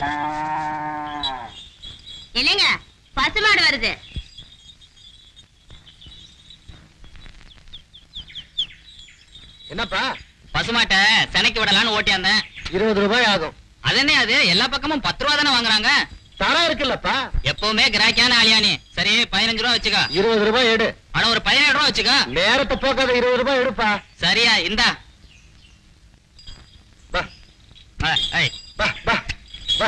இல்லைங்க பசுமாடு வருது என்னப்பா பசுமாட்டை செனைக்கு விடலான்னு ஓட்டியாந்தேன் இருபது ரூபாய் ஆகும் அது என்ன அது எல்லா பக்கமும் பத்து ரூபா தானே வாங்குறாங்க தரம் இருக்குல்லப்பா எப்பவுமே கிராக்கியான ஆளியானி சரி பதினஞ்சு ரூபா வச்சுக்கோ இருபது ரூபாய் எடு ஆனா ஒரு பதினேழு ரூபா வச்சுக்கோ நேரத்தை போக்காத இருபது ரூபாய் எடுப்பா சரியா இந்தா வா ஆ, ஐ. வா வா வா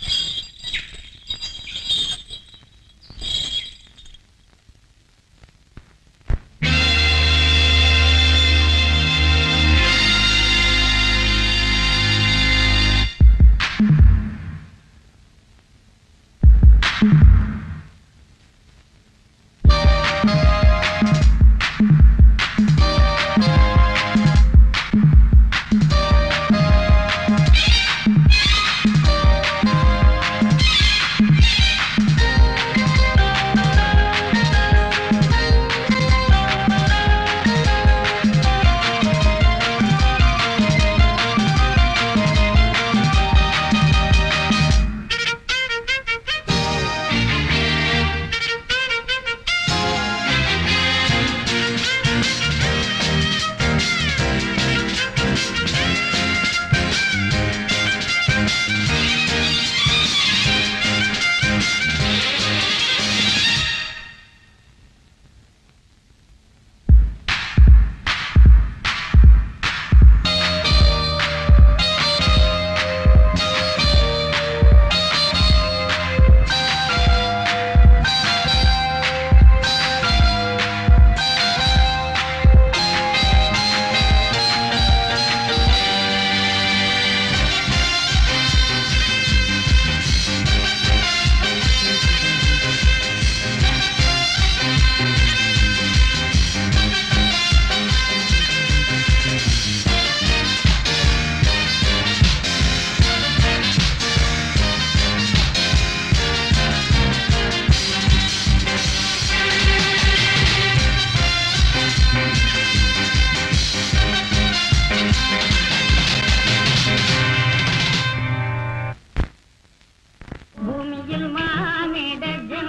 பூமியில் மானிட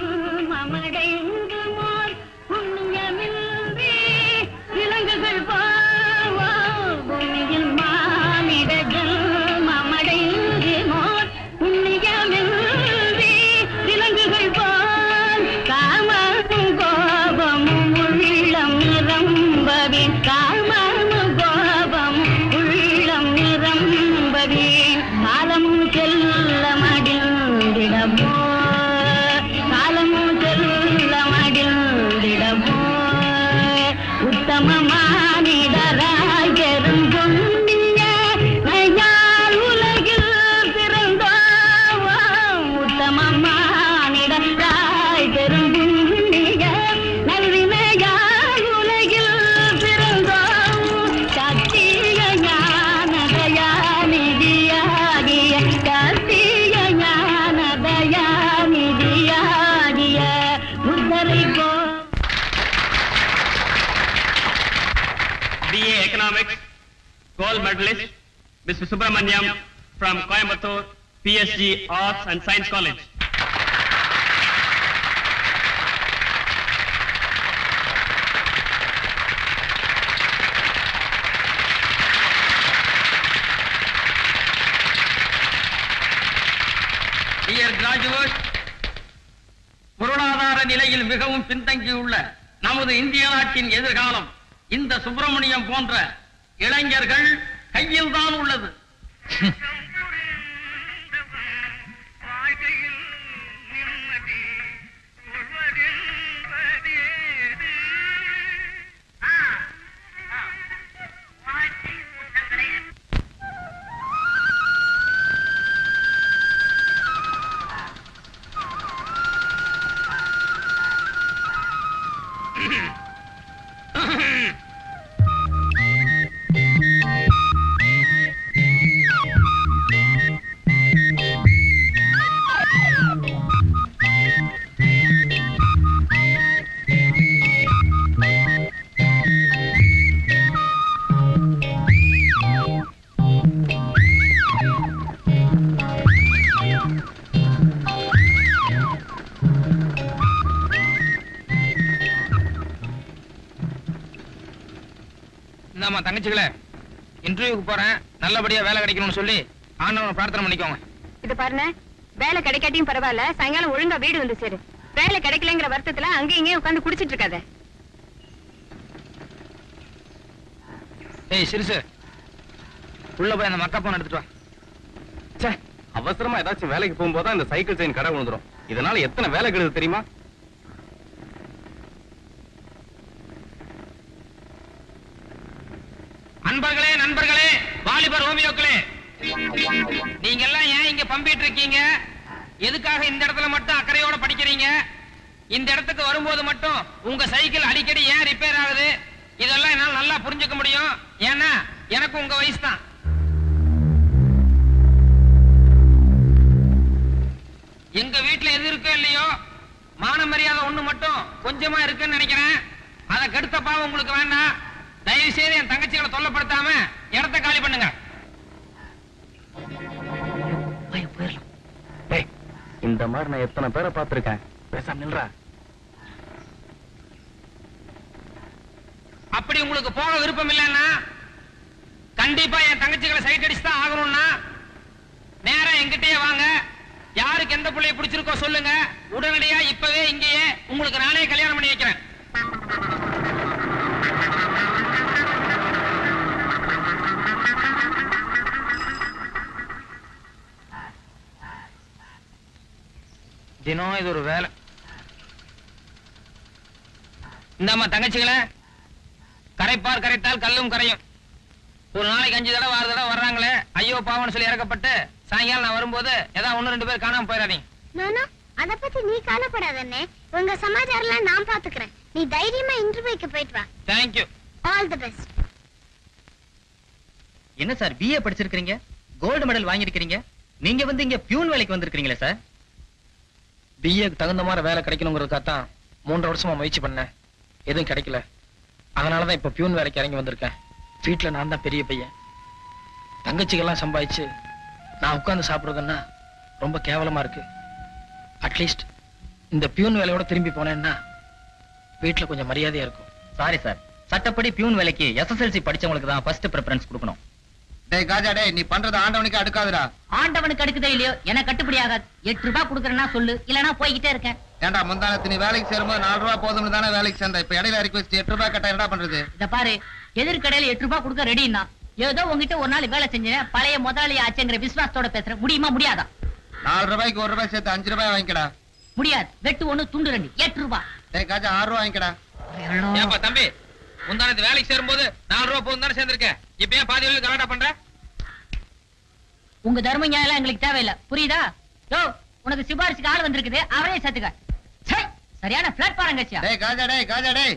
ஜென்மமடைந்து மோர் புண்ணியமின்றி விலங்குகள் பாவோ பூமியில் மானிட ஜென்மமடைந்து மோர் புண்ணியமின்றி விலங்குகள் போல் காமமும் கோபமும் உள்ளம் நிரம்பவே காமமும் கோபமும் உள்ளம் நிரம்பவே காலமும் செல்ல மடிந்திடமோ காலமும் செல்ல மடிந்திடமோ உத்தம மானிடராய் பெருங்கொண்டிய நையால் உலகில் பிறந்தோம் உத்தம மானிடராய் பெருங்குண்டிய நல்வினையால் உலகில் பிறந்தோம் சத்திய ஞானதயா நிதியாகிய சத்திய ஞானதயா நிதியாகிய புத்தரை போ BA Economics, gold medalist, Mr. Subramaniam from Coimbatore, PSG Arts and Science College. Dear graduates, பொருளாதார நிலையில் மிகவும் பின்தங்கியுள்ள நமது இந்திய நாட்டின் எதிர்காலம் இந்த சுப்பிரமணியம் போன்ற இளைஞர்கள் கையில் தான் உள்ளது தங்கச்சிகளே இன்டர்வியூக்கு போறேன் நல்லபடியா வேலை கிடைக்கணும்னு சொல்லி ஆண்டவனை பிரார்த்தனை பண்ணிக்கோங்க இது பாருங்க வேலை கிடைக்காட்டியும் பரவாயில்ல சாயங்காலம் ஒழுங்கா வீடு வந்து சேரு வேலை கிடைக்கலங்கிற வருத்தத்துல அங்கேயும் இங்கேயும் உட்காந்து குடிச்சிட்டு இருக்காத ஏய் சிறுசு உள்ள போய் அந்த மக்கா போன் எடுத்துட்டு வா ச்சே அவசரமா ஏதாச்சும் வேலைக்கு போகும்போது தான் இந்த சைக்கிள் செயின் கடை விழுந்துரும் இதனால எத்தனை வேலை கெடுது தெரியுமா அன்பர்களே நண்பர்களே வாலிபர் ரோமியோக்களே நீங்க எல்லாம் ஏன் இங்க பம்பிட்டு இருக்கீங்க எதுக்காக இந்த இடத்துல மட்டும் அக்கறையோட படிக்கிறீங்க இந்த இடத்துக்கு வரும்போது மட்டும் உங்க சைக்கிள் அடிக்கடி ஏன் ரிப்பேர் ஆகுது இதெல்லாம் என்னால நல்லா புரிஞ்சுக்க முடியும் ஏன்னா எனக்கு உங்க வயசு தான் எங்க வீட்டுல எது இருக்கோ இல்லையோ மான மரியாதை ஒண்ணு மட்டும் கொஞ்சமா இருக்குன்னு நினைக்கிறேன் அதை கெடுத்த பாவம் உங்களுக்கு வேண்டாம் தயவு செய்து என் தங்கச்சிகளை தொல்லப்படுத்தாம இடத்த காலி பண்ணுங்க டேய், இந்த மாதிரி நான் எத்தனை பேரை பார்த்திருக்கேன் பேசாம நில்றா அப்படி உங்களுக்கு போக விருப்பம் இல்லைன்னா கண்டிப்பா என் தங்கச்சிகளை சைட் அடிச்சு தான் ஆகணும்னா நேரா எங்கிட்டயே வாங்க யாருக்கு எந்த பிள்ளைய பிடிச்சிருக்கோ சொல்லுங்க உடனடியா இப்பவே இங்கேயே உங்களுக்கு நானே கல்யாணம் பண்ணி வைக்கிறேன் தினம் இது ஒரு வேலை இந்தாம்மா தங்கச்சிகளே கரைப்பார் கரைத்தால் கல்லும் கரையும் ஒரு நாளைக்கு அஞ்சு தடவை ஆறு தடவை வர்றாங்களே ஐயோ பாவம்னு சொல்லி இறக்கப்பட்டு சாயங்காலம் நான் வரும்போது ஏதாவது ஒண்ணு ரெண்டு பேர் காணாம போயிடாதீங்க நானா அத பத்தி நீ கவலைப்படாதண்ணே உங்க சமாச்சாரம் நான் பாத்துக்கிறேன் நீ தைரியமா இன்டர்வியூக்கு போயிட்டு வா தேங்க்யூ ஆல் தி பெஸ்ட் என்ன சார் பிஏ படிச்சிருக்கீங்க கோல்டு மெடல் வாங்கியிருக்கீங்க நீங்க வந்து இங்க பியூன் வேலைக்கு வந்திருக்கீங்களே சார் பிஏக்கு தகுந்த மாதிரி வேலை கிடைக்கணுங்கிறதுக்காக தான் மூன்று வருஷமா முயற்சி பண்ணேன் எதுவும் கிடைக்கல அதனாலதான் இப்ப பியூன் வேலைக்கு இறங்கி வந்திருக்கேன் வீட்டுல நான் தான் பெரிய பையன் தங்கச்சிகள்லாம் சம்பாதிச்சு நான் உட்கார்ந்து சாப்பிடுறதுன்னா ரொம்ப கேவலமா இருக்கு அட்லீஸ்ட் இந்த பியூன் வேலையோட திரும்பி போனேன்னா வீட்டுல கொஞ்சம் மரியாதையா இருக்கும் சாரி சார் சட்டப்படி பியூன் வேலைக்கு எஸ்எஸ்எல்சி படிச்சவங்களுக்கு தான் ஃபர்ஸ்ட் ப்ரிஃபரன்ஸ் கொடுக்கணும் டேய் காஜா டேய் நீ பண்றது ஆண்டவனுக்கு அடுக்காதுடா ஆண்டவனுக்கு அடுக்குதோ இல்லையோ எனக்கு கட்டுப்படி ஆகாது எட்டு ரூபாய் கொடுக்கறேன்னா சொல்லு இல்லனா போய்கிட்டே இருக்கேன் ஏன்டா முந்தானத்து நீ வேலைக்கு சேரும்போது நாலு ரூபா போதும்னு தானே வேலைக்கு சேர்ந்த இப்ப இடையில இறக்கி வச்சு எட்டு ரூபாய் கட்டா என்னடா பண்றது இத பாரு எதிர்கடையில எட்டு ரூபாய் கொடுக்க ரெடின்னா ஏதோ உங்ககிட்ட ஒரு நாள் வேலை செஞ்சேன் பழைய முதலாளி ஆச்சுங்கிற விசுவாசத்தோட பேசுறேன் முடியுமா முடியாதா நாலு ரூபாய்க்கு ஒரு ரூபாய் சேர்த்து அஞ்சு ரூபாய் வாங்கிக்கடா முடியாது வெட்டு ஒண்ணு துண்டு ரெண்டு எட்டு ரூபாய் டேய் காஜா ஆறு ரூபாய் வாங்கிக்கடா ஏப்பா தம்பி முந்தானத்து வேலைக்கு சேரும்போது நாலு ரூபா போதும் தானே சேர்ந்திருக்க இப்ப ஏன் பாதி வேலை கலாட்டா பண்ற உங்க தர்ம நியாயம் எல்லாம் எங்களுக்கு தேவையில்ல புரியுதா யோ உனக்கு சிபாரிசுக்கு ஆள் வந்திருக்குது அவரே சேர்த்துக்க சை, சரியான பிளாட்பாரம் கட்சியா டேய் காஜா டேய் காஜா டேய்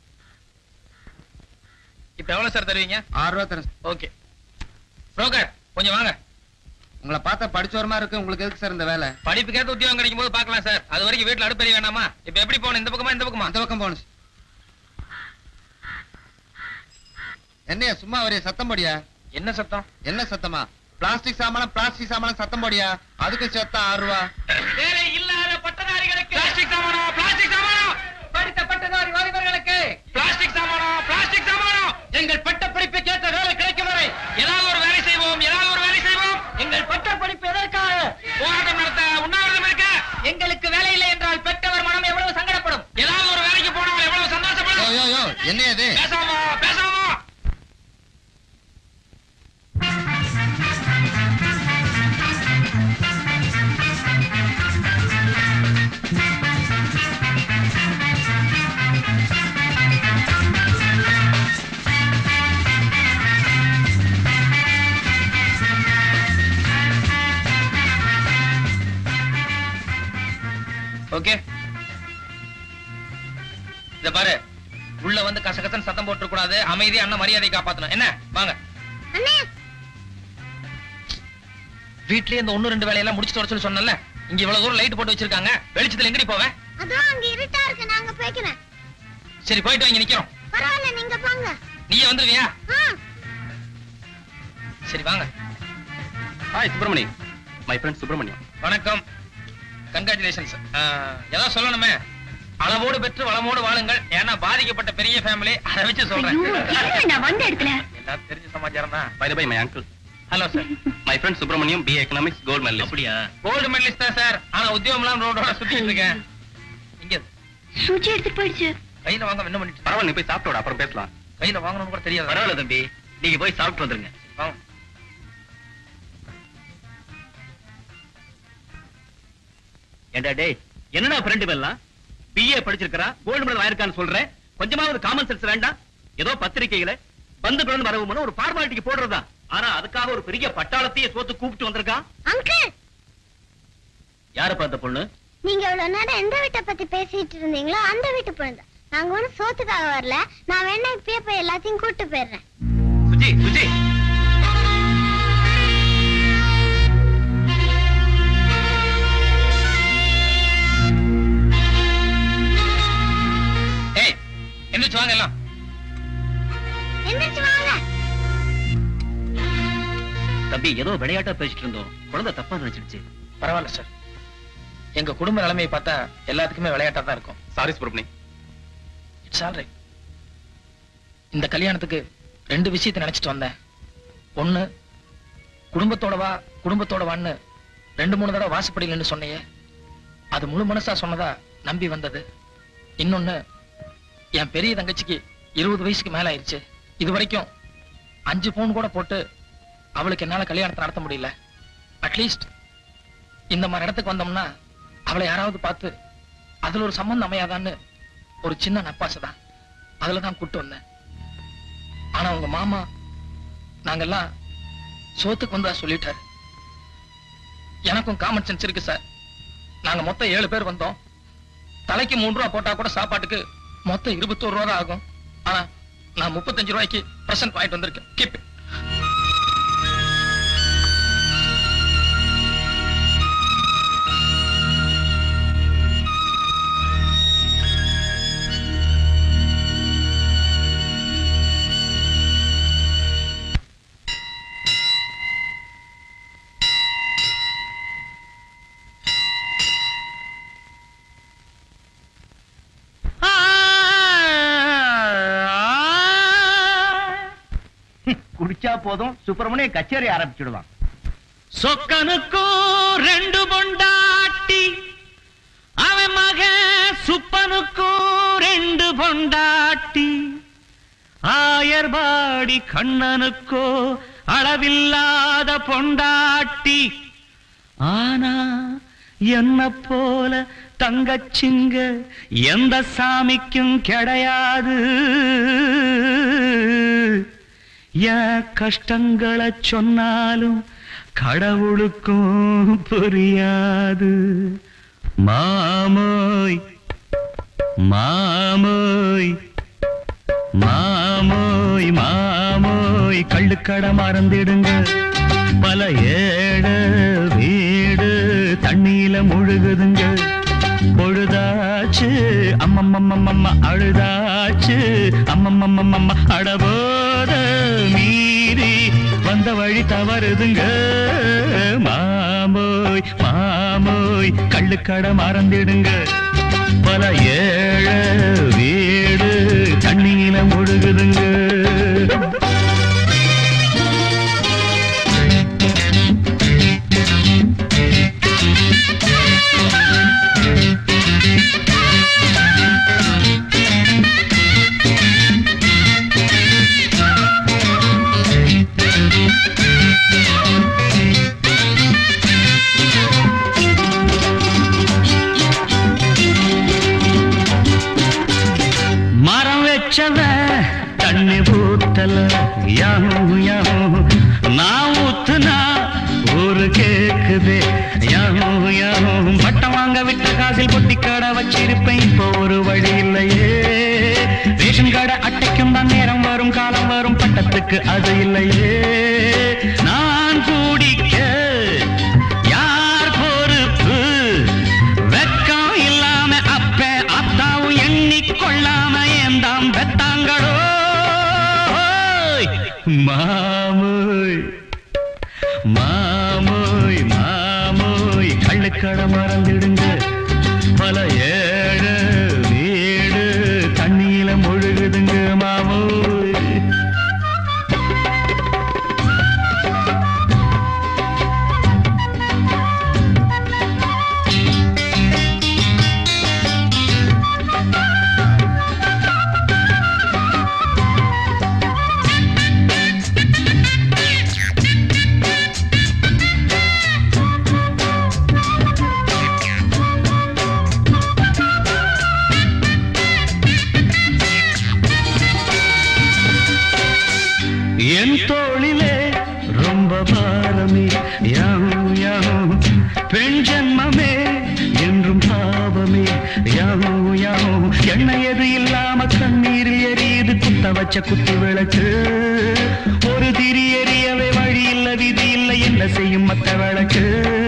இப்ப எவ்வளவு சார் தருவீங்க ஆறு ரூபா தரேன் ஓகே புரோக்கர் கொஞ்சம் வாங்க உங்களை பார்த்தா படிச்ச மாதிரி இருக்கு உங்களுக்கு எதுக்கு சார் இந்த வேலை படிப்புக்கேத்த உத்தியோகம் கிடைக்கும் போது பார்க்கலாம் சார் அது வரைக்கும் வீட்டுல அடுப்பெரிய வேண்டாமா இப்ப எப்படி போகணும் இந்த பக்கமா இந்த பக்கமா அந்த பக்கம் போனு என்னையா சும்மா வரைய சத்தம் போடியா என்ன சத்தம் என்ன சத்தமா பிளாஸ்டிக் சாமானம் பிளாஸ்டிக் சாமானம் சத்தம் போடியா அதுக்கு சேர்த்தா ஆறு ரூபா வேலை இல்லாத பட்டதாரிகளுக்கு பிளாஸ்டிக் சாமானம் பிளாஸ்டிக் சாமானம் படித்த பட்டதாரி வாலிபர்களுக்கு பிளாஸ்டிக் சாமானம் பிளாஸ்டிக் சாமானம் எங்கள் பட்ட படிப்புக்கு ஏற்ற வேலை கிடைக்கும் வரை ஏதாவது ஒரு வேலை செய்வோம் ஏதாவது ஒரு வேலை செய்வோம் எங்கள் பட்ட படிப்பு எதற்காக போராட்டம் நடத்த உண்ணாவிரதம் இருக்க எங்களுக்கு வேலை இல்லை என்றால் பெற்றவர் மனம் எவ்வளவு சங்கடப்படும் ஏதாவது ஒரு வேலைக்கு போனால் எவ்வளவு யோ சந்தோஷப்படும் யோ யோ என்ன இது பேசாமோ பேசாமோ ஓகே இத பாரு உள்ள வந்து கசகசன்னு சத்தம் போட்டு கூடாது அமைதியா அண்ணன் மரியாதை காப்பாத்தணும் என்ன வாங்க அண்ணே வீட்லயே இந்த ஒண்ணு ரெண்டு வேலையெல்லாம் முடிச்சுட்டு வர சொல்லி சொன்னல இங்க இவ்வளவு தூரம் லைட் போட்டு வச்சிருக்காங்க வெளிச்சத்துல எங்கடி போவேன் அதுவும் அங்க இருட்டா இருக்கு நாங்க போய்க்கிறேன் சரி போயிட்டு வாங்க நிக்கிறோம் பரவாயில்ல நீங்க போங்க நீயே வந்துருவியா ஆ சரி வாங்க hi Subramani my friend Subramaniam வணக்கம் கங்க்ராச்சுலேஷன்ஸ் ஏதாவது சொல்லணுமே அளவோடு பெற்று வளமோடு வாழுங்கள் ஏன்னா பாதிக்கப்பட்ட பெரிய ஃபேமிலி அதை வச்சு சொல்றேன் நான் வந்த இடத்துல எல்லாரும் தெரிஞ்ச சமாச்சாரம் தான் bye bye my uncle hello sir my friend Subramaniam B economics gold medal அப்படியா கோல்டு மெடலிஸ்ட் தான் சார் ஆனா உத்தியோகம் எல்லாம் ரோடோட சுத்திட்டு இருக்கேன் இங்க சூச்சி எடுத்துட்டு போயிடுச்சு கையில வாங்க என்ன பண்ணிட்டு பரவாயில்ல நீ போய் சாப்பிட்டு வாடா, அப்புறம் பேசலாம் கையில வாங்கணும்னு கூட தெரியாது பரவாயில்ல தம்பி நீங்க போய் சாப்பிட்டு வந்துருங்க வாங்க. ஏண்டா டேய் என்னடா ஃப்ரெண்டு எல்லாம் பிஏ படிச்சிருக்கா கோல்டு மெடல் ஆயிருக்கான்னு சொல்றேன் கொஞ்சமாவது காமன் சென்ஸ் வேண்டாம் ஏதோ பத்திரிக்கைகளை பந்து பிறந்து வரவும் ஒரு ஃபார்மாலிட்டிக்கு போடுறதா ஆனா அதுக்காக ஒரு பெரிய பட்டாளத்தையே சோத்து கூப்பிட்டு வந்திருக்கான் அங்கிள் யார பார்த்த பொண்ணு நீங்க இவ்வளவு நேரம் எந்த வீட்டை பத்தி பேசிட்டு இருந்தீங்களோ அந்த வீட்டு பொண்ணு தான் நாங்க ஒண்ணும் சோத்துக்காக வரல நான் வேணா இப்பயே போய் எல்லாத்தையும் கூட்டு போயிடுறேன் சுஜி சுஜி ஏய் எந்திரிச்சு வாங்க எல்லாம் எந்திரிச்சு வாங்க தம்பி ஏதோ விளையாட்டா பேசிட்டு இருந்தோம் குழந்தை தப்பா நினைச்சிடுச்சு பரவாயில்ல சார் எங்க குடும்ப நிலைமையை பார்த்தா எல்லாத்துக்குமே விளையாட்டா தான் இருக்கும் சாரி சுப்பிரமணி இட்ஸ் ஆல் இந்த கல்யாணத்துக்கு ரெண்டு விஷயத்தை நினைச்சிட்டு வந்தேன் ஒண்ணு குடும்பத்தோட வா குடும்பத்தோட வான்னு ரெண்டு மூணு தடவை வாசப்படியிலன்னு சொன்னையே அது முழு மனசா சொன்னதா நம்பி வந்தது இன்னொன்னு என் பெரிய தங்கச்சிக்கு இருபது வயசுக்கு மேல ஆயிருச்சு இது வரைக்கும் அஞ்சு பவுன் கூட போட்டு அவளுக்கு என்னால கல்யாணத்தை நடத்த முடியல அட்லீஸ்ட் இந்த மாதிரி இடத்துக்கு வந்தோம்னா அவளை யாராவது பார்த்து அதுல ஒரு சம்பந்தம் அமையாதான்னு ஒரு சின்ன நப்பாசை தான் அதுல தான் கூட்டு வந்தேன் ஆனா உங்க மாமா நாங்கெல்லாம் சோத்துக்கு வந்தா சொல்லிட்டாரு எனக்கும் காமன் சென்ஸ் இருக்கு சார் நாங்க மொத்தம் ஏழு பேர் வந்தோம் தலைக்கு மூணு ரூபா போட்டா கூட சாப்பாட்டுக்கு மொத்தம் இருபத்தோரு ரூபா தான் ஆகும் ஆனா நான் முப்பத்தஞ்சு ரூபாய்க்கு பிரசன்ட் வாங்கிட்டு வந்திருக்கேன் கீப் குடிச்சா போதும் சுப்பிரமணிய கச்சேரி ஆரம்பிச்சுடுவான் சொக்கனுக்கும் ரெண்டு பொண்டாட்டி அவன் மக சுப்பனுக்கும் ரெண்டு பொண்டாட்டி ஆயர்பாடி கண்ணனுக்கோ அளவில்லாத பொண்டாட்டி ஆனா என்ன போல தங்கச்சிங்க எந்த சாமிக்கும் கிடையாது என் கஷ்டங்களை சொன்னாலும் கடவுளுக்கும் புரியாது மாமோய் மாமோய் மாமோய் மாமோய் கள்ளுக்கடை மறந்திடுங்க பல ஏழு வீடு தண்ணியில முழுகுதுங்க பொழுதாச்சு அம்மம்மம்மம்ம அழுதாச்சு அம்மம்மம்மம்ம அடபோத மீறி வந்த வழி தவறுதுங்க மாமோய் மாமோய் கள்ளுக்கடை மறந்திடுங்க பல ஏழ வீடு தண்ணியில முழுகுதுங்க மரம் வச்சவ தண்ணி ஊத்தல யாவும் யாவும் நான் ஊத்துனா ஊரு கேக்குதே யாவும் யாவும் பட்டம் வாங்க விட்ட காசில் பொட்டி கடை வச்சிருப்பேன் இப்போ ஒரு வழி இல்லையே ரேஷன் கடை அட்டைக்கும் தான் நேரம் வரும் காலம் வரும் பட்டத்துக்கு அது இல்லையே நான் கூடிக்க யார் பொறுப்பு வெக்கம் இல்லாம அப்ப அத்தாவும் எண்ணிக்கொள்ளாம ஏந்தாம் பெத்தாங்களோ மாமோய் மாமோய் மாமோய் கள்ளுக்கடை மறந்துடுங்க பல ஏழ வச்ச குத்து விளக்கு ஒரு திரி எரியவே வழி இல்ல விதி இல்லை என்ன செய்யும் மத்த விளக்கு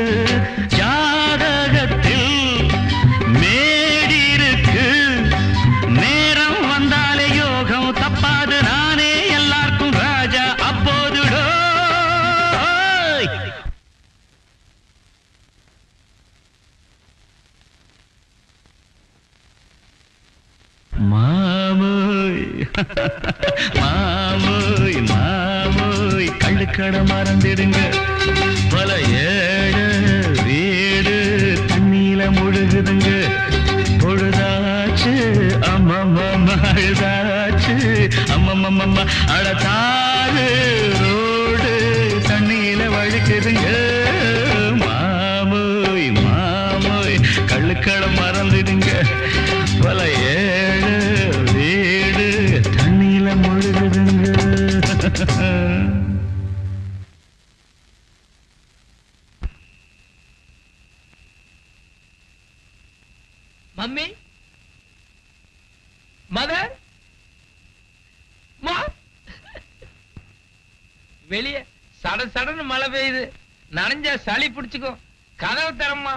ஜாதகத்தில் மேடிருக்கு நேரம் வந்தாலே யோகம் தப்பாது நானே எல்லாருக்கும் ராஜா அப்போது டோய். மாமோய் மாமோய் மாமோய் கள்ளுக்கடை மறந்துடுங்க பல ஏழு வீடு தண்ணியில முழுகுதுங்க பொழுதாச்சு அம்மம்மம்மா அழுதாச்சு அம்மம்மம்மா அழதாறு ரோடு தண்ணியில வழுக்குதுங்க மாமோய் மாமோய் கள்ளுக்கடை மறந்துடுங்க பல ஏழு வீடு தண்ணியில முழுகுதுங்க மம்மி மதர் மா வெளிய சட சடன்னு மழை பெய்யுது நனைஞ்சா சளி பிடிச்சுக்கோ கதவு தரம்மா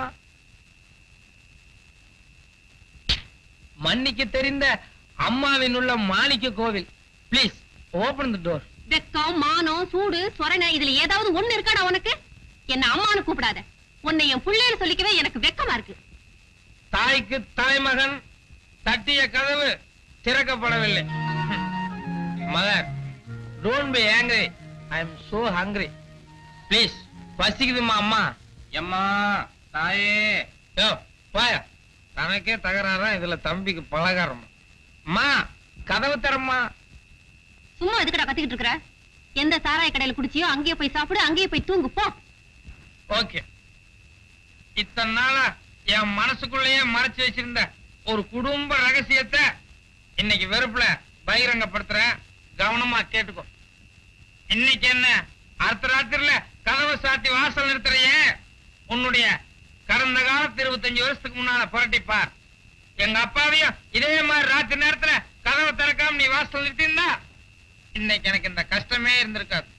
மன்னிக்க தெரிந்த அம்மாவின் உள்ள மாணிக்க கோவில் ப்ளீஸ் ஓபன் தி டோர் வெக்கம் மானம் சூடு சொரணை இதுல ஏதாவது ஒண்ணு இருக்காடா உனக்கு என்ன அம்மான்னு கூப்பிடாத உன்னை என் புள்ளைன்னு சொல்லிக்கவே எனக்கு வெக்கமா இருக்கு தாய்க்கு தலைமகன் தட்டிய கதவு திறக்கப்படவில்லை mother don't be angry I am so hungry please பசிக்குதுமா அம்மா எம்மா தாயே யோ பாயா தனக்கே தகராறா இதுல தம்பிக்கு பலகாரம் அம்மா கதவு தரம்மா சும்மா எதுக்குடா கத்திக்கிட்டு இருக்கிற எந்த சாராய கடையில குடிச்சியோ அங்கேயே போய் சாப்பிடு அங்கேயே போய் தூங்கு போ ஓகே இத்தனை நாளா என் மனசுக்குள்ளேயே மறைச்சு வச்சிருந்த ஒரு குடும்ப ரகசியத்தை இன்னைக்கு வெறுப்புல பகிரங்கப்படுத்துறேன் கவனமா கேட்டுக்கோ இன்னைக்கு என்ன அடுத்த ராத்திரில கதவை சாத்தி வாசல் நிறுத்துறையே உன்னுடைய கடந்த காலத்து இருபத்தஞ்சு வருஷத்துக்கு முன்னால புரட்டிப்பார் எங்க அப்பாவையும் இதே மாதிரி ராத்திரி நேரத்துல கதவை திறக்காம நீ வாசல் நிறுத்தியிருந்தா இன்னைக்கு எனக்கு இந்த கஷ்டமே இருந்திருக்காது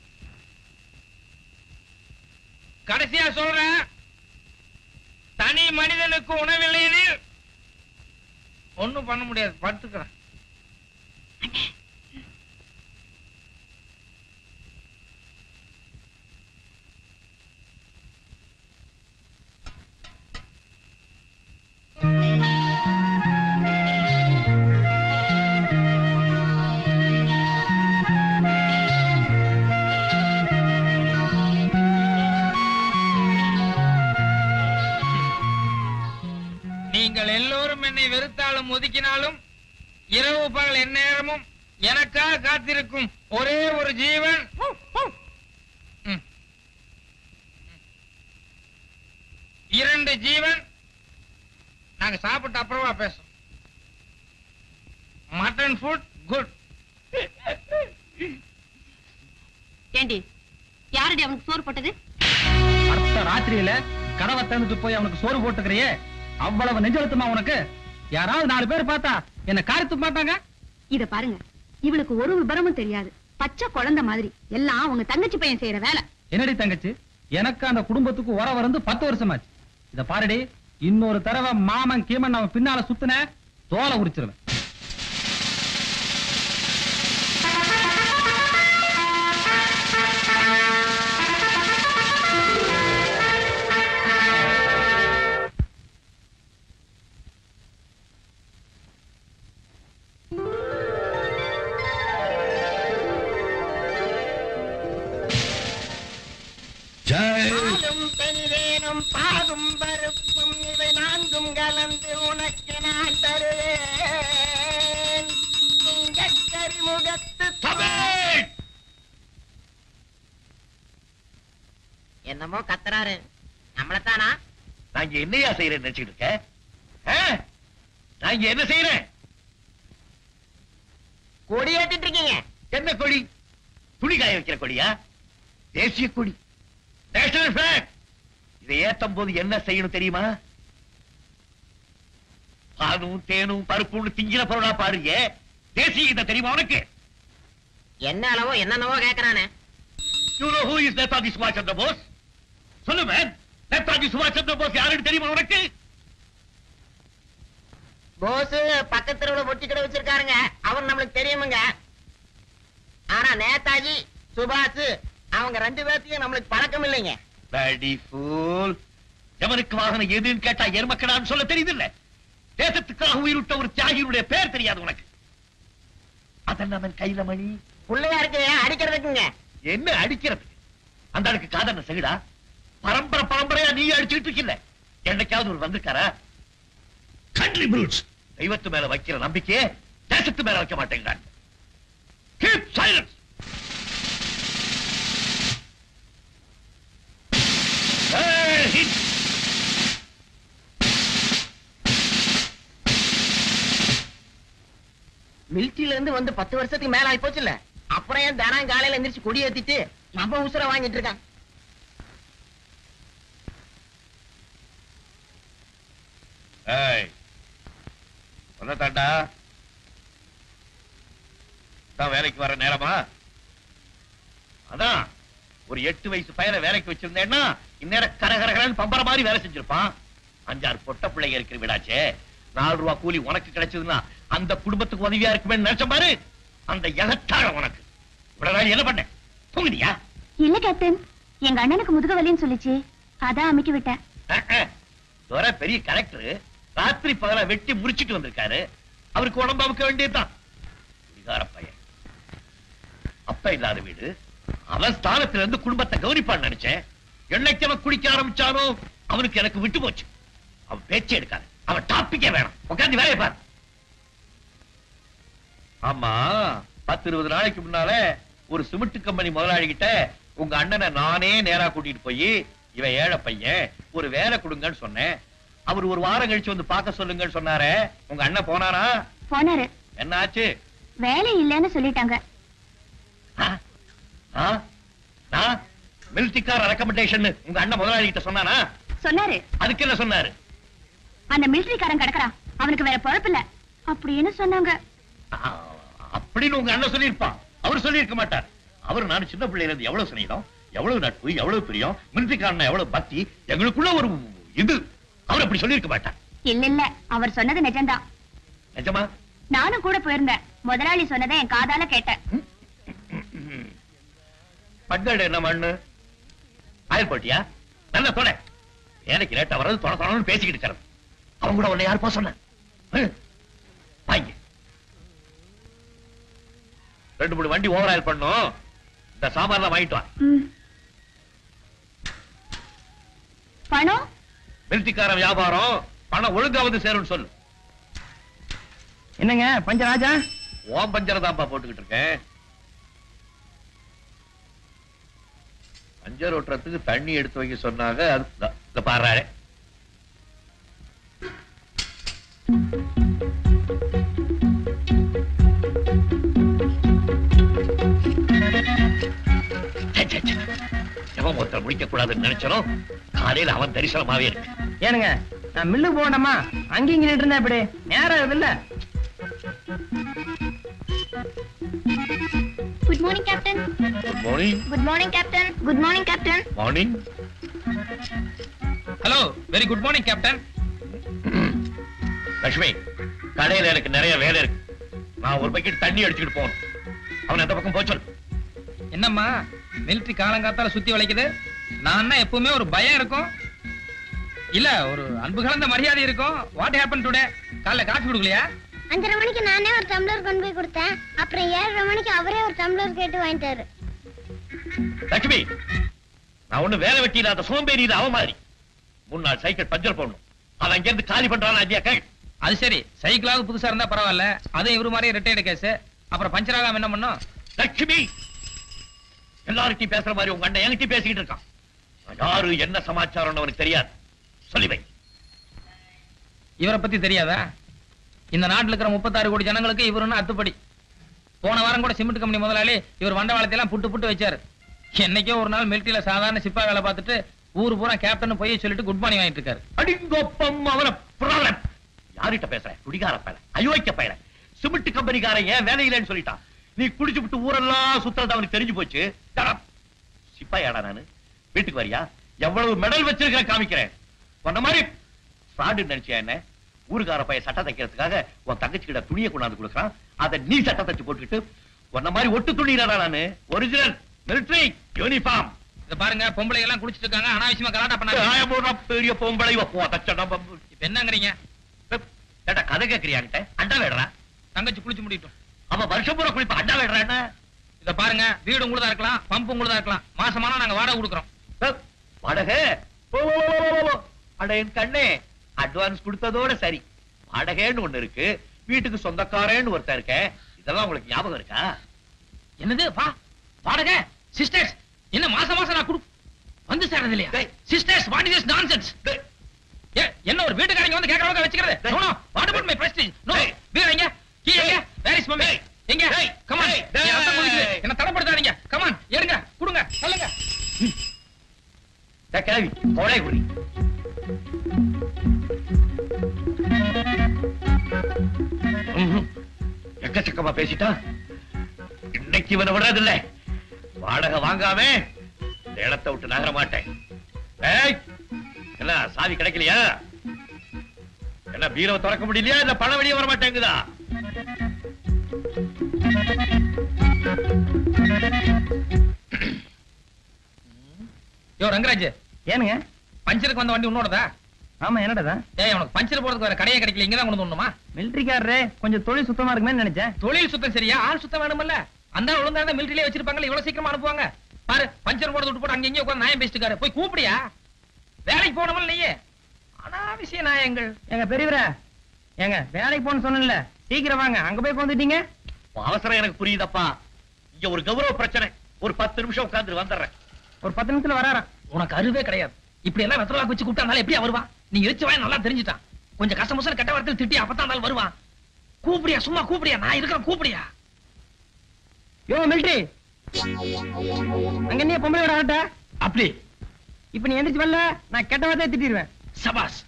கடைசியா சொல்றேன் தனி மனிதனுக்கு உணவில்லையெனில் ஒண்ணும் பண்ண முடியாது படுத்துக்கிறேன் நீங்கள் எல்லோரும் என்னை வெறுத்தாலும் ஒதுக்கினாலும் இரவு பகல் எந்நேரமும் எனக்காக காத்திருக்கும் ஒரே ஒரு ஜீவன் ம். இரண்டு ஜீவன் நாங்க சாப்பிட்ட அப்புறமா பேசும் மட்டன் ஃபுட் குட் ஏண்டி யாரடி அவனுக்கு சோறு போட்டது அடுத்த ராத்திரியில கதவை திறந்துட்டு போய் அவனுக்கு சோறு போட்டுக்கிறியே அவ்வளவு நெஞ்செழுத்துமா உனக்கு யாராவது நாலு பேர் பார்த்தா என்ன காரித்து மாட்டாங்க இத பாருங்க இவளுக்கு ஒரு விபரமும் தெரியாது பச்சை குழந்தை மாதிரி எல்லாம் உங்க தங்கச்சி பையன் செய்யற வேலை என்னடி தங்கச்சி எனக்கு அந்த குடும்பத்துக்கு உறவு வந்து பத்து வருஷமாச்சு இத பாருடி இன்னொரு தடவை மாமன் கீமன் அவன் பின்னால சுத்துன தோலை உரிச்சிருவேன் பாலும் பெரிதேனும் பாகும் பருப்பும் இவை நான்கும் கலந்து உனக்கு நான் தருவேன் திங்கட்கரி முகத்து என்னமோ கத்துறாரு நம்மளத்தானா நாங்க என்னையா செய்யறேன்னு நினைச்சுட்டு இருக்க ஆ? நான் இங்க என்ன செய்யறேன் கொடி ஏத்திட்டு இருக்கீங்க என்ன கொடி துணி காய வைக்கிற கொடியா தேசிய கொடி நேஷனல் பிளாக் இதை ஏத்தும் போது என்ன செய்யணும் தெரியுமா பாலும் தேனும் பருப்புன்னு திங்கிற பொருளா பாருங்க தேசிய கீதம் தெரியுமா உனக்கு என்ன அளவோ என்னென்னவோ கேக்குறானே you know who is Netaji சுபாஷ் சந்திர போஸ் சொல்லு மேன் நேதாஜி சுபாஷ் சந்திர போஸ் யாருன்னு தெரியுமா உனக்கு போஸ் பக்கத்து தெருவுல பொட்டி கடை வச்சிருக்காருங்க அவர் நம்மளுக்கு தெரியுமுங்க ஆனா நேதாஜி சுபாஷ் அவங்க ரெண்டு பேர்த்தையும் நம்மளுக்கு பழக்கம் இல்லைங்க பேடி ஃபூல் எவனுக்கு வாகனம் எதுன்னு கேட்டா எருமக்கடான்னு சொல்ல தெரியுது இல்ல தேசத்துக்காக உயிரிட்ட ஒரு தியாகியினுடைய பேர் தெரியாது உனக்கு அதெல்லாம் அவன் கையில மணி பிள்ளையா இருக்கு அடிக்கிறதுக்குங்க என்ன அடிக்கிறது அந்த ஆளுக்கு காதன செகுடா பரம்பரை பரம்பரையா நீ அடிச்சுட்டு இருக்கல என்னைக்காவது ஒரு வந்திருக்காரா கண்ட்ரி ப்ரூட்ஸ் தெய்வத்து மேல வைக்கிற நம்பிக்கையே தேசத்து மேல வைக்க மாட்டேங்கிறான் Keep silence. Hey, hit. மிலிட்டரியில இருந்து வந்து பத்து வருஷத்துக்கு மேல ஆகி போச்சுல்ல அப்புறம் ஏன் தினம் காலையில எந்திரிச்சு கொடி ஏத்திட்டு நம்ம உசுர வாங்கிட்டு இருக்கான் ஏய் சொல்ல தாண்டா தான் வேலைக்கு வர நேரமா அதான் ஒரு எட்டு வயசு பையனை வேலைக்கு வச்சிருந்தேன்னா இந்நேரம் கரகரகரன்னு பம்பர மாதிரி வேலை செஞ்சிருப்பான் அஞ்சாறு பொட்ட பிள்ளைங்க இருக்கிற விடாச்சே நாலு ரூபா கூலி உனக்கு கிடைச்சதுன்னா அந்த குடும்பத்துக்கு உதவியா இருக்குமே நினைச்ச பாரு அந்த எகத்தாழ உனக்கு இவ்வளவு நாள் என்ன பண்ண தூங்குனியா இல்ல கேப்டன் எங்க அண்ணனுக்கு முதுக வலின்னு சொல்லிச்சு அதான் அமைக்க விட்டேன் அஹ், அஹ். துரை பெரிய கலெக்டர் ராத்திரி பகல வெட்டி முடிச்சிட்டு வந்திருக்காரு அவருக்கு உடம்பு அமுக்க வேண்டியதுதான் குடிகார பையன் அப்ப இல்லாத வீடு அவன் ஸ்தானத்துல இருந்து குடும்பத்தை கவனிப்பான்னு நினைச்சேன் என்னைக்கு அவன் குடிக்க ஆரம்பிச்சானோ அவனுக்கு எனக்கு விட்டு போச்சு அவன் பேச்சே எடுக்காது அவன் டாபிக்கே வேணாம் உட்காந்து வேலையை பாரு ஆமா பத்து இருபது நாளைக்கு முன்னால ஒரு சிமெண்ட் கம்பெனி முதலாளி கிட்ட உங்க அண்ணனை நானே நேரா கூட்டிட்டு போய் இவன் ஏழை பையன் ஒரு வேலை கொடுங்கன்னு சொன்னேன் அவர் ஒரு வாரம் கழிச்சு வந்து பார்க்க சொல்லுங்கன்னு சொன்னாரே உங்க அண்ணன் போனாரா போனாரு என்ன ஆச்சு வேலை இல்லைன்னு சொல்லிட்டாங்க மிலிட்டிக்கார ரெக்கமெண்டேஷன் உங்க அண்ணன் முதலாளி கிட்ட சொன்னானா சொன்னாரு அதுக்கு என்ன சொன்னாரு அந்த மிலிட்டரிக்காரன் கிடக்குறான் அவனுக்கு வேற பொழப்பு இல்ல அப்படின்னு சொன்னாங்க ஆ, அப்படின்னு உங்க அண்ணன் சொல்லியிருப்பான் அவர் சொல்லியிருக்க மாட்டார் அவர் நான் சின்ன பிள்ளையில இருந்து எவ்வளவு சிநேகம் எவ்வளவு நட்பு எவ்வளவு பிரியம் மிலிட்டரிக்காரன் எவ்வளவு பக்தி எங்களுக்குள்ள ஒரு இது அவர் அப்படி சொல்லியிருக்க மாட்டார் இல்ல இல்ல அவர் சொன்னது நிஜம்தான் நிஜமா நானும் கூட போயிருந்தேன் முதலாளி சொன்னதை என் காதால கேட்டேன் பட்காடு என்ன மண்ணு ஆயில் போட்டியா நல்ல தொட வேலைக்கு லேட்டா வர்றது தொட தொடன்னு பேசிக்கிட்டு இருக்கிறது அவங்க கூட உன்னை யார் போக சொன்ன ஹம். வாங்க ரெண்டு மூணு வண்டி ஓவர் ஆயில் பண்ணும் இந்த சாமான்லாம் வாங்கிட்டு வா ம். பணம் மிலிட்டிக்கார வியாபாரம் பணம் ஒழுங்கா வந்து சேரும்னு சொல்லு என்னங்க பஞ்சராஜா ஓம் பஞ்சரை தான்ப்பா போட்டுக்கிட்டு இருக்கேன் பஞ்சர் ஓட்டுறதுக்கு தண்ணி எடுத்து வைக்க சொன்னாங்க அது இந்தா, இத பாரு எவன் ஒருத்தர் முடிக்க கூடாதுன்னு நினைச்சனோ காலையில அவன் தரிசனமாவே இருக்கு ஏனுங்க நான் மில்லு போகணுமா அங்கேயும் இங்க நின்று இருந்தேன் இப்படி நேரம் இல்ல good morning captain good morning good morning captain good morning captain morning hello very good morning captain Lakshmi கடையில எனக்கு நிறைய வேலை இருக்கு நான் ஒரு பக்கெட் தண்ணி அடிச்சுக்கிட்டு போகணும் அவன் அந்த பக்கம் போச்சல் என்னம்மா மிலிட்டரி காலங்காத்தால சுத்தி வளைக்குது நான் எப்பவுமே ஒரு பயம் இருக்கும் இல்ல ஒரு அன்பு கலந்த மரியாதை இருக்கும் வாட் ஹேப்பன் டுடே காலைல காஃபி கொடுக்கலையா அஞ்சரை மணிக்கு நானே ஒரு டம்ளர் கொண்டு போய் கொடுத்தேன் அப்புறம் ஏழரை மணிக்கு அவரே ஒரு டம்ளர் கேட்டு வாங்கிட்டாரு லட்சுமி நான் ஒண்ணு வேலை வெட்டி இல்லாத சோம்பேறி இது அவன் மாதிரி மூணு நாள் சைக்கிள் பஞ்சர் போடணும் அவன் அங்க இருந்து காலி பண்றான் ஐயா கேள் அது சரி சைக்கிளாவது புதுசா இருந்தா பரவாயில்ல அதுவும் இவரு மாதிரி ரிட்டையர்டு கேஸ் அப்புறம் பஞ்சர் ஆகாம என்ன பண்ணும் லட்சுமி எல்லார்கிட்டயும் பேசுற மாதிரி உங்க அண்ணன் என்கிட்ட பேசிக்கிட்டு இருக்கான் நான் யாரு என்ன சமாச்சாரம்னு அவனுக்கு தெரியாது சொல்லி வை இவரை பத்தி தெரியாதா இந்த நாட்டுல இருக்கிற முப்பத்தாறு கோடி ஜனங்களுக்கு இவருன்னு அத்துப்படி போன வாரம் கூட சிமெண்ட் கம்பெனி முதலாளி இவர் வண்டவாளத்தை எல்லாம் புட்டு புட்டு வச்சாரு என்னைக்கோ ஒரு நாள் மிலிட்டரியில சாதாரண சிப்பா வேலை பார்த்துட்டு ஊரு பூரா கேப்டன் போய் சொல்லிட்டு குட் மார்னிங் வாங்கிட்டு இருக்காரு அடிங்கொப்பம் அவன புறாவன யார்கிட்ட பேசுறேன் குடிகார பயல அயோக்கிய பயல சிமெண்ட் கம்பெனிக்காரன் ஏன் வேலை இல்லைன்னு சொல்லிட்டான் நீ குடிச்சு விட்டு ஊரெல்லாம் சுத்துறது அவனுக்கு தெரிஞ்சு போச்சு தடா. சிப்பாயாடா நானு வீட்டுக்கு வரியா எவ்வளவு மெடல் வச்சிருக்க காமிக்கிறேன் சொன்ன மாதிரி ஃப்ராடு நினைச்சியா என்ன ஊருக்கார பையன் சட்டை தைக்கிறதுக்காக உன் தங்கச்சி கிட்ட துணியை கொண்டாந்து கொடுக்குறான் அதை நீ சட்டை தச்சு போட்டுக்கிட்டு உன்ன மாதிரி ஒட்டு துணிடா நானு ஒரிஜினல் மிலிட்டரி யூனிஃபார்ம் இத பாருங்க பொம்பளை எல்லாம் குடிச்சிட்டு இருக்காங்க அனாவசியமா கலாட்டா பண்ணாங்க பெரிய பொம்பளை போ தச்சடா இப்ப என்னங்கறீங்க ஏடா கதை கேக்குறியாங்கிட்ட அண்டா வேடுறா தங்கச்சி குளிச்சு முடியட்டும் அவன் வருஷம் பூரா குளிப்பா அண்டா வேடுறா என்ன இத பாருங்க வீடு உங்களுதா இருக்கலாம் பம்பு உங்களுதா இருக்கலாம் மாசமானா நாங்க வாடகை கொடுக்குறோம் வாடகை ஓ, ஓ, ஓ, ஓ, ஓ. அட என் கண்ணே அட்வான்ஸ் கொடுத்ததோட சரி வாடகைன்னு ஒண்ணு இருக்கு வீட்டுக்கு சொந்தக்காரன்னு ஒருத்தன் இருக்கேன் இதெல்லாம் உங்களுக்கு ஞாபகம் இருக்கா என்னது வா வாடகை சிஸ்டர்ஸ் என்ன மாசம் மாசம் நான் குடு வந்து சேர்றது இல்லையா சிஸ்டர்ஸ் வாட் இஸ் நான்சென்ஸ் என்ன ஒரு வீட்டுக்காரங்க வந்து கேக்குறவங்க வச்சுக்கிறது no no what about my prestige no வீடு எங்க கீ எங்க வேர் இஸ் மம்மி எங்க கம் ஆன் என்ன தடப்படுத்தாதீங்க கம் ஆன் எடுங்க கொடுங்க சொல்லுங்க டேய், கிளவி கொலை குடி ம்ஹும். எக்கச்சக்கமா பேசிட்டா இன்னைக்கு இவனை விடுறதில்ல வாடகை வாங்காம இந்த இடத்தை விட்டு நகர மாட்டேன் ஏய், என்ன சாவி கிடைக்கலையா என்ன பீரவை திறக்க முடியலையா இல்ல பணம் வெளியே வர மாட்டேங்குதா யோ ரங்கராஜ் ஏனுங்க பஞ்சருக்கு வந்த வண்டி உன்னோடதா ஆமா என்னடா ஏய் உனக்கு பஞ்சர் போறதுக்கு வேற கடையே கிடைக்கல இங்க தான் கொண்டு வரணுமா மிலிட்டரிக்காரரே கொஞ்சம் தொழில் சுத்தமா இருக்குமே நினைச்சேன் தொழில் சுத்தம் சரியா ஆள் சுத்தம் வேணும்ல அந்த ஒழுங்கா தான் மிலிட்டரியிலே வச்சிருப்பாங்கல்ல இவ்வளவு சீக்கிரமா அனுப்புவாங்க பாரு பஞ்சர் போட விட்டு போட்டு அங்க இங்கே உட்கார்ந்து நியாயம் பேசிட்டு போய் கூப்பிடியா வேலைக்கு போனவன் நீயே அனாவசிய நாயங்கள் எங்க பெரியவரே ஏங்க வேலைக்கு போன்னு சொன்னேன்ல சீக்கிரம் வாங்க அங்க போய் வந்துட்டீங்க உன் அவசரம் எனக்கு புரியுதப்பா இங்க ஒரு கௌரவ பிரச்சனை ஒரு பத்து நிமிஷம் உட்கார்ந்து வந்துடுறேன் ஒரு பத்து நிமிஷத்துல வராராம் உனக்கு அறிவே கிடையாது இப்படி எல்லாம் வெத்தலாக்கு வச்சு கூப்பிட்டாலும் எப்படியா வருவான் நீ எரிச்சு வாய் நல்லா தெரிஞ்சுட்டான் கொஞ்சம் கஷ்டமோசம் கெட்ட வார்த்தையில் திட்டி அப்பதான் இருந்தாலும் வருவான் கூப்பிடியா சும்மா கூப்பிடியா நான் இருக்கிறேன் கூப்பிடியா யோ மிலிட்டரி அங்க என்ன பொம்பளை விட ஆட்ட அப்படி இப்ப நீ எந்திரிச்சு வரல நான் கெட்ட வார்த்தையை திட்டிடுவேன் சபாஸ்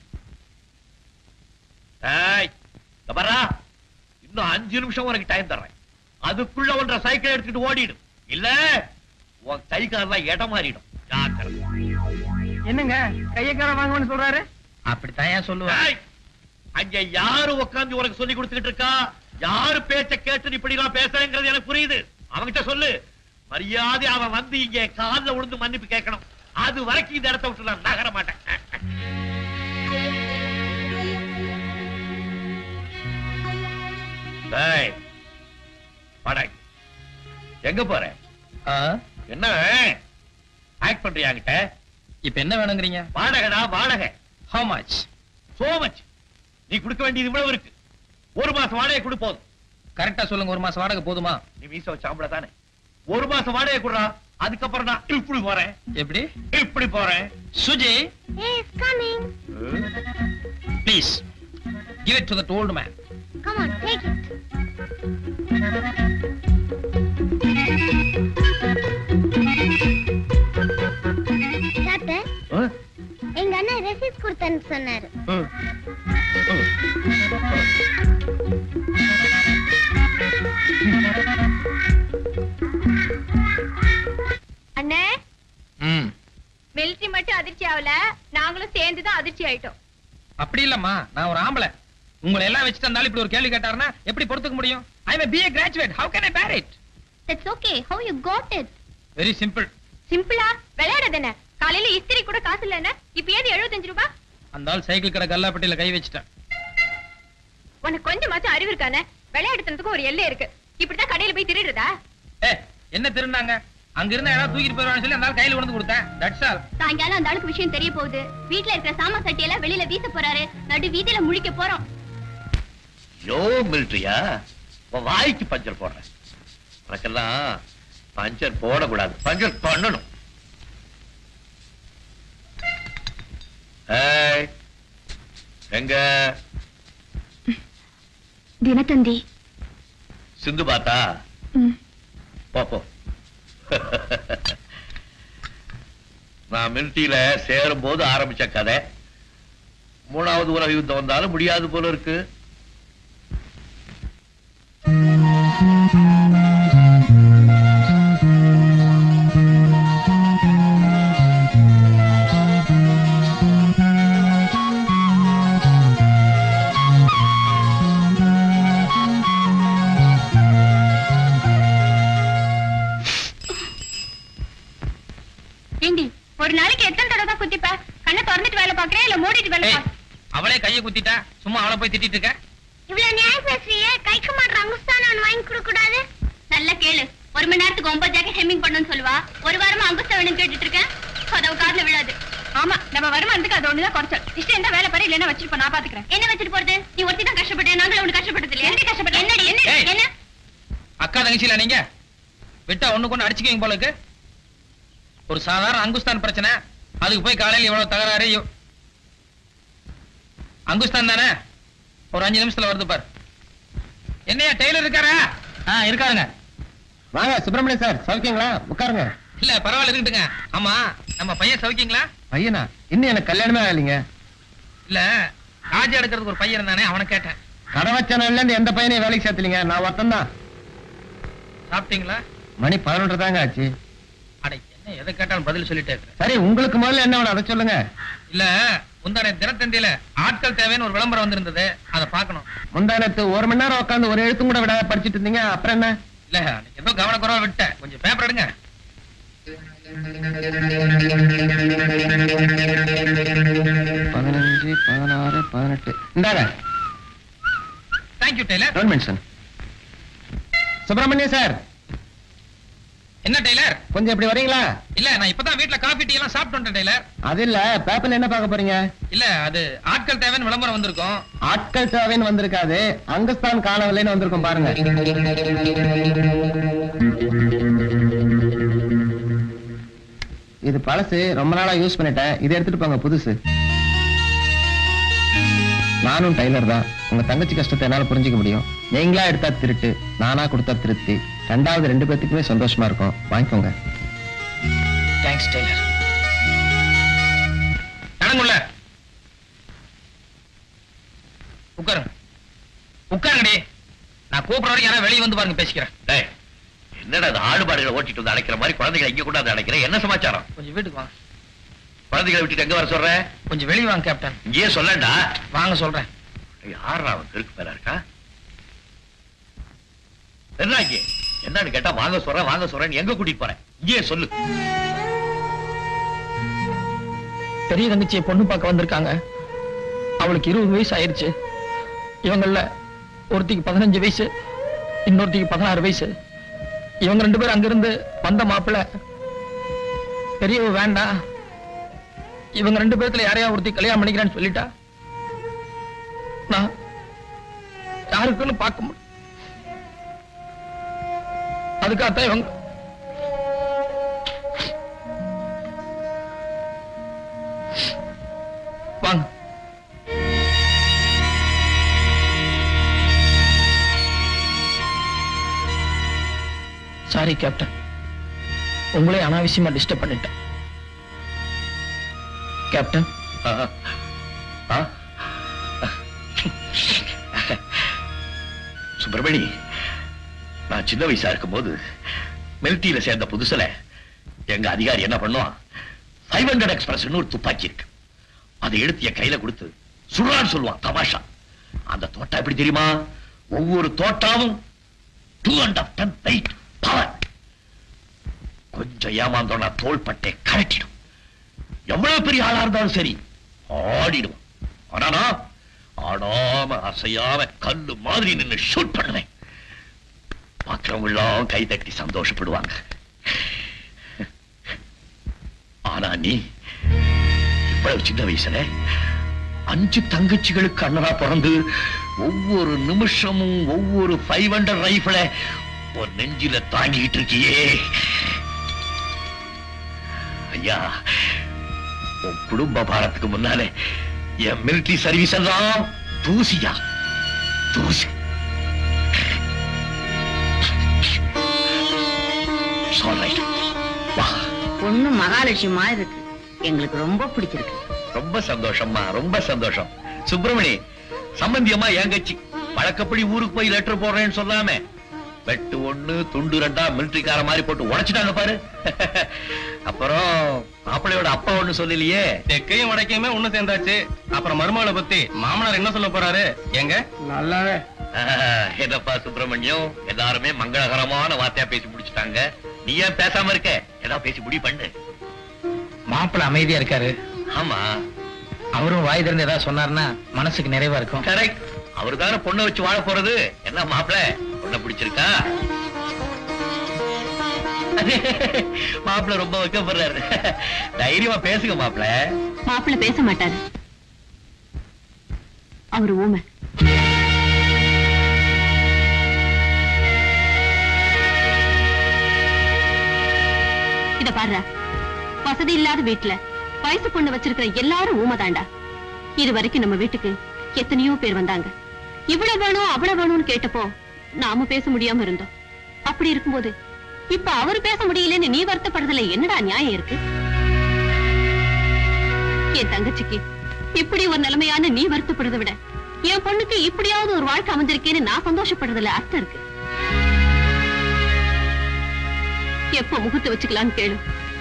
ஏய், இங்க பாரா இன்னும் அஞ்சு நிமிஷம் உனக்கு டைம் தர்றேன் அதுக்குள்ள ஒன்றரை சைக்கிள் எடுத்துட்டு ஓடிடும் இல்ல உன் கை காலெல்லாம் இடம் மாறிடும் ஜாக்கிரதை. என்னங்க கையக்கார வாங்கன்னு சொல்றாரு அப்படித்தான் ஏன் சொல்லுவேன் ஏய், அங்க யாரு உட்கார்ந்து உனக்கு சொல்லி கொடுத்துக்கிட்டு இருக்கா யாரு பேச்ச கேட்டு நீ இப்படி எல்லாம் பேசுறேங்கிறது எனக்கு புரியுது அவன்கிட்ட சொல்லு மரியாதை அவன் வந்து இங்க கால்ல விழுந்து மன்னிப்பு கேட்கணும் அது வரைக்கும் இந்த இடத்த விட்டு நான் நகர மாட்டேன் டேய், வாடா இங்க. எங்க போற என்ன ஆக்ட் பண்றியா கிட்ட இப்ப என்ன வேணுங்கிறீங்க வாடகைடா வாடகை ஹவு மச் சோ மச் நீ கொடுக்க வேண்டியது இவ்வளவு இருக்கு ஒரு மாசம் வாடகை கொடு போதும் கரெக்டா சொல்லுங்க ஒரு மாசம் வாடகை போதுமா நீ மீச வச்சாம்பள தானே ஒரு மாசம் வாடகை கொடுறா அதுக்கப்புறம் நான் இப்படி போறேன் எப்படி இப்படி போறேன் Suji He is coming. Please give it to that old man Come on, take it. Doctor எங்க அண்ணன் ரெசிப்ட் கொடுத்தேன்னு சொன்னாரு அண்ணே ம் மிலிட்டரி மட்டும் அதிர்ச்சி ஆகல நாங்களும் சேர்ந்து தான் அதிர்ச்சி ஆயிட்டோம் அப்படி இல்லம்மா நான் ஒரு ஆம்பளை உங்களை எல்லாம் வச்சுட்டு இருந்தாலும் இப்படி ஒரு கேள்வி கேட்டாருன்னா எப்படி பொறுத்துக்க முடியும் I am B A graduate how can I bear it it's okay how you got it very simple சிம்பிளா விளையாடுறது என்ன காலையில இஸ்திரி கூட காசு இல்ல என்ன இப்ப ஏது எழுபத்தஞ்சு ரூபாய் அந்த ஆள் சைக்கிள் கடை கல்லாப்பட்டியில கை வச்சுட்டேன் உனக்கு கொஞ்சமாச்சும் அறிவு இருக்கானே விளையாடுறதுக்கு ஒரு எல்லை இருக்கு இப்படிதான் கடையில போய் திருடுறதா ஏ என்ன திருந்தாங்க அங்க இருந்தா ஏதாவது தூக்கிட்டு போயிருவான்னு சொல்லி அந்த ஆள் கையில கொண்டு கொடுத்தேன் தட்ஸ் ஆல் சாயங்காலம் அந்த ஆளுக்கு விஷயம் தெரிய போகுது வீட்டுல இருக்கிற சாமான் சட்டி எல்லாம் வெளியில வீச போறாரு நடு வீதியில முழிக்க போறோம் யோ மிலிட்டரியா உன் வாய்க்கு பஞ்சர் போடுறேன் உனக்கெல்லாம் பஞ்சர் போடக்கூடாது பஞ்சர் பண்ணணும் ஏய், எங்க தினத்தந்தி சிந்து பாத்தா போ போ நான் மிலிட்டரியில சேரும் போது ஆரம்பிச்ச கதை மூணாவது உலக யுத்தம் வந்தாலும் முடியாது போல இருக்கு ஏண்டி ஒரு நாளைக்கு எத்தனை தடவை தான் குத்திப்ப கண்ணை திறந்துட்டு வேலை பாக்குறேன் இல்ல மூடிட்டு வேலை ஏய், பாக்க அவளே கையை குத்திட்டா சும்மா அவளை போய் திட்டிட்டு இருக்க இவ்வளவு நியாயம் பேசுறியே கைக்கு மாட்டுற அங்குஸ்தான் நான் வாங்கி கொடுக்க கூடாது நல்லா கேளு ஒரு மணி நேரத்துக்கு ஒன்பது ஜாக்கெட் ஹெம்மிங் பண்ணணும்னு சொல்லுவா ஒரு வாரமா அங்குஸ்தா வேணும்னு கேட்டுட்டு இருக்கேன் அது அவ காதுல விழாது ஆமா நம்ம வருமானத்துக்கு அது ஒண்ணுதான் குறைச்சல் இஷ்டம் இருந்தா வேலை பாரு இல்லைன்னா வச்சிருப்போம் நான் பாத்துக்கிறேன் என்ன வச்சுட்டு போறது நீ ஒருத்தி தான் கஷ்டப்பட்டேன் நாங்களும் ஒண்ணு கஷ்டப்பட்டது இல்லையா என்ன கஷ்டப்பட்ட என்னடி என்ன ஏய். என்ன அக்கா தங்கச்சியில நீங்க விட்டா ஒண்ணு கொண்டு அடிச்சுக்குவீங்க போல இருக்கு ஒரு சாதாரண அங்குஸ்தான் பிரச்சனை அதுக்கு போய் காலையில இவ்வளவு தகராறு இவ்- அங்குஸ்தான் தானே ஒரு அஞ்சு நிமிஷத்துல வருது பார் என்னையா டெய்லர் இருக்காரா ஆ இருக்காருங்க வாங்க சுப்பிரமணியம் சார் சௌக்கியங்களா உட்காருங்க இல்ல பரவாயில்ல இருக்கட்டுங்க ஆமா நம்ம பையன் சௌக்கியங்களா பையனா இன்னும் எனக்கு கல்யாணமே ஆகலைங்க இல்ல ராஜா எடுக்கிறதுக்கு ஒரு பையன் இருந்தானே அவனை கேட்டேன் கடை வச்ச நாள்ல இருந்து எந்த பையனையும் வேலைக்கு சேர்த்தலீங்க நான் ஒருத்தன் தான் சாப்பிட்டீங்களா மணி பதினொன்று தாங்க ஆச்சு அட என்ன எதை கேட்டாலும் பதில் சொல்லிட்டே இருக்கிறேன் சரி உங்களுக்கு முதல்ல என்ன வேணும் அதை சொல்லுங்க இல்ல முந்தானே தினத்தந்தியில ஆட்கள் தேவைன்னு ஒரு விளம்பரம் வந்திருந்தது அதை பார்க்கணும் முந்தானத்து ஒரு மணி நேரம் உட்காந்து ஒரு எழுத்தும் கூட விடாத படிச்சிட்டு இருந்தீங்க அப்புறம் என்ன இல்ல அன்னைக்கு ஏதோ கவனக்குறவா விட்டேன் கொஞ்சம் பேப்பர் எடுங்க பதினஞ்சு பதினாறு பதினெட்டு இந்தாங்க thank you tailor don't mention Subramaniam sir என்ன டெய்லர் கொஞ்சம் இப்படி வரீங்களா இல்ல நான் இப்பதான் வீட்ல காபி டீ எல்லாம் சாப்பிட்டு வந்துட்டேன் டெய்லர் அது இல்ல பேப்பர்ல என்ன பார்க்க போறீங்க இல்ல அது ஆட்கள் தேவைன்னு விளம்பரம் வந்திருக்கும் ஆட்கள் தேவைன்னு வந்திருக்காது அங்கஸ்தான் காணவில்லைன்னு வந்திருக்கும் பாருங்க இது பழசு ரொம்ப நாளா யூஸ் பண்ணிட்டேன் இதை எடுத்துட்டு போங்க புதுசு நானும் டைலர் தான் உங்க தங்கச்சி கஷ்டத்தை என்னால புரிஞ்சுக்க முடியும் நீங்களா எடுத்தா திருட்டு நானா கொடுத்தா திருப்தி ரெண்டாவது ரெண்டு பேத்துக்குமே சந்தோஷமா இருக்கும் வாங்கிக்கோங்க தேங்க்ஸ் டெய்லர் நடங்குள்ள உட்காருங்க உட்காருங்கடி நான் கூப்பிடுற வரைக்கும் யாராவது வெளியே வந்து பாருங்க பேசிக்கிறேன் டேய், என்னடா அது ஆடுபாடுகளை ஓட்டிட்டு வந்து அழைக்கிற மாதிரி குழந்தைகளை இங்க கொண்டாந்து அழைக்கிறேன் என்ன சமாச்சாரம் கொஞ்சம் வீட்டுக்கு வாங்க குழந்தைகளை விட்டுட்டு எங்க வர சொல்ற கொஞ்சம் வெளியே வாங்க கேப்டன் இங்கேயே சொல்லண்டா வாங்க சொல்றேன் யாரா அவன் கிறுக்கு பேரா இருக்கா என்ன இங்கே என்னன்னு கேட்டா வாங்க சொல்றேன் வாங்க சொல்றேன் எங்க கூட்டிட்டு போறேன் இங்கேயே சொல்லு பெரிய தங்கச்சியை பொண்ணு பார்க்க வந்திருக்காங்க அவளுக்கு இருபது வயசு ஆயிருச்சு இவங்கள ஒருத்திக்கு பதினஞ்சு வயசு இன்னொருத்திக்கு பதினாறு வயசு இவங்க ரெண்டு பேரும் அங்கிருந்து வந்த மாப்பிள்ளை பெரியவ வேண்டாம் இவங்க ரெண்டு பேர்த்துல யாரையா ஒருத்தி கல்யாணம் பண்ணிக்கிறேன்னு சொல்லிட்டா நான் யாருக்குன்னு பார்க்க முடியும் அதுக்காகத்தான் இவங்க வாங்க சாரி கேப்டன் உங்களே அனாவசியமா டிஸ்டர்ப் பண்ணிட்டேன் கேப்டன் ஆ, ஆ. சுப்பிரமணி நான் சின்ன வயசா இருக்கும்போது மிலிட்டரியில சேர்ந்த புதுசுல எங்க அதிகாரி என்ன பண்ணுவான் ஃபைவ் ஹண்ட்ரட் எக்ஸ்பிரஸ் ஒரு துப்பாக்கி இருக்கு அதை எடுத்து என் கையில கொடுத்து சுடுறான்னு சொல்லுவான் தமாஷா அந்த தோட்டா எப்படி தெரியுமா ஒவ்வொரு தோட்டாவும் two and half ton weight power கொஞ்சம் ஏமாந்தோன்னா தோள்பட்டை கழட்டிடும் எவ்வளவு பெரிய ஆளா இருந்தாலும் சரி ஆடிடுவான் ஆனா நான் ஆடாம அசையாம கல்லு மாதிரி நின்னு ஷூட் பண்ணுவேன் பாக்குறவங்க எல்லாம் கை தட்டி சந்தோஷப்படுவாங்க ஆனா நீ இவ்வளவு சின்ன வயசுல அஞ்சு தங்கச்சிகளுக்கு அண்ணனா பிறந்து ஒவ்வொரு நிமிஷமும் ஒவ்வொரு ஃபைவ் ஹண்ட்ரட் ரைஃபிள ஒரு நெஞ்சில தாங்கிட்டு இருக்கியே ஐயா உன் குடும்ப பாரத்துக்கு முன்னாலே என் மிலிட்டரி சர்வீஸ் எல்லாம் தூசியா தூசி It's all right. வா பொண்ணு மகாலட்சுமி மாதிரி இருக்கு எங்களுக்கு ரொம்ப பிடிச்சிருக்கு ரொம்ப சந்தோஷம்மா ரொம்ப சந்தோஷம் சுப்பிரமணி சம்பந்தியம்மா என் கட்சி வழக்கப்படி ஊருக்கு போய் லெட்டர் போடுறேன்னு சொல்லாம வெட்டு ஒண்ணு துண்டு ரெண்டா மிலிட்டரிக்கார மாதிரி போட்டு உடைச்சிட்டாங்க பாரு அப்புறம் மாப்பிள்ளையோட அப்பா ஒண்ணு சொல்லலையே தெற்கையும் வடக்கையுமே ஒண்ணு சேர்ந்தாச்சு அப்புறம் மருமகளை பத்தி மாமனார் என்ன சொல்ல போறாரு எங்க நல்லாவே ஆஹ், என்னப்பா சுப்பிரமணியம் எல்லாருமே மங்களகரமான வார்த்தையா பேசி முடிச்சுட்டாங்க நீ ஏன் பேசாம இருக்க ஏதாவது பேசி முடிவு பண்ணு மாப்பிள்ளை அமைதியா இருக்காரு ஆமா அவரும் வாய் திறந்து ஏதாவது சொன்னாருன்னா மனசுக்கு நிறைவா இருக்கும் கரெக்ட் அவரு தானே பொண்ணை வச்சு வாழ போறது என்ன மாப்பிள பொண்ணை பிடிச்சிருக்கா மாப்பிள ரொம்ப வைக்கப்படுறாரு தைரியமா பேசுங்க மாப்பிள மாப்பிள்ளை பேச மாட்டாரு அவர் ஊமை இத பாரு வசதி இல்லாத வீட்டுல வயசு பொண்ணு வச்சிருக்கிற எல்லாரும் ஊமைதாண்டா இது வரைக்கும் நம்ம வீட்டுக்கு எத்தனையோ பேர் வந்தாங்க இவ்வளவு வேணும் அவ்வளவு வேணும்னு கேட்டப்போ நாம பேச முடியாம இருந்தோம் அப்படி இருக்கும்போது இப்ப அவரு பேச முடியலன்னு நீ வருத்தப்படுறதுல என்னடா நியாயம் இருக்கு என் தங்கச்சிக்கு இப்படி ஒரு நிலைமையான நீ வருத்தப்படுறதை விட என் பொண்ணுக்கு இப்படியாவது ஒரு வாழ்க்கை அமைஞ்சிருக்கேன்னு நான் சந்தோஷப்படுறதுல அர்த்தம் இருக்கு எப்ப முகத்து வச்சுக்கலாம்னு கேளு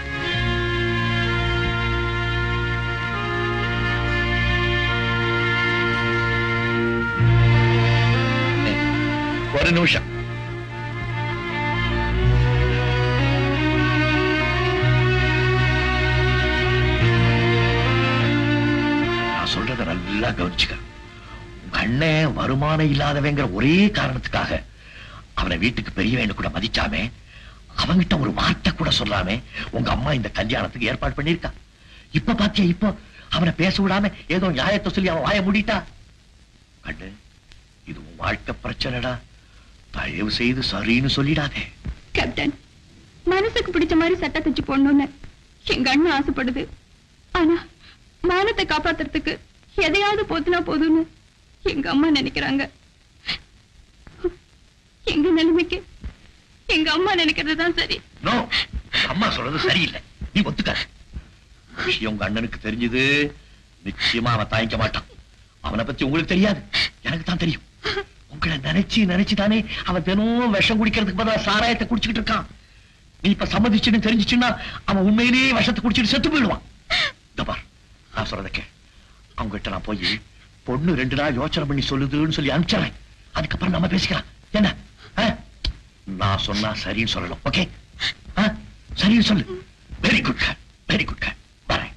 ஒரு நிமிஷம் நான் சொல்றத நல்லா கவனிச்சுக்க உங்க அண்ணன் வருமானம் இல்லாதவங்கிற ஒரே காரணத்துக்காக அவனை வீட்டுக்கு பெரியவன்னு கூட மதிச்சாமே அவங்கிட்ட ஒரு வார்த்தை கூட சொல்லாம உங்க அம்மா இந்த கல்யாணத்துக்கு ஏற்பாடு பண்ணிருக்கா இப்ப பாத்தியா இப்போ அவனை பேச விடாம ஏதோ நியாயத்தை சொல்லி அவன் வாய மூடிட்டா கண்ணு இது உன் வாழ்க்கை பிரச்சனைடா தயவு செய்து சரின்னு சொல்லிடாதே கேப்டன் மனசுக்கு பிடிச்ச மாதிரி சட்டை தச்சு போடணும்னு எங்க அண்ணன் ஆசைப்படுது ஆனா மானத்தை காப்பாத்துறதுக்கு எதையாவது போத்துனா போதும்னு எங்க அம்மா நினைக்கிறாங்க எங்க நிலைமைக்கு எங்க அம்மா நினைக்கிறது தான் சரி நோ அம்மா சொல்றது சரியில்லை நீ ஒத்துக்க விஷயம் உங்க அண்ணனுக்கு தெரிஞ்சது நிச்சயமா அவன் தாங்கிக்க மாட்டான் அவனை பத்தி உங்களுக்கு தெரியாது எனக்கு தான் தெரியும் உங்களை நினைச்சு நினைச்சு தானே அவன் தினமும் விஷம் குடிக்கிறதுக்கு பதிலா சாராயத்தை குடிச்சுக்கிட்டு இருக்கான் நீ இப்ப சம்மதிச்சுன்னு தெரிஞ்சுச்சுன்னா அவன் உண்மையிலேயே விஷத்தை குடிச்சிட்டு செத்து போயிடுவான் இதோ பார் நான் சொல்றத கே அவங்க கிட்ட நான் போய் பொண்ணு ரெண்டு நாள் யோசனை பண்ணி சொல்லுதுன்னு சொல்லி அனுப்பிச்சிடறேன் அதுக்கப்புறம் நம்ம பேசிக்கலாம் என்ன ஆ? நான் சொன்னா சரின்னு சொல்லணும் ஓகே சரின்னு சொல்லு வெரி குட் வெரி குட் வரேன்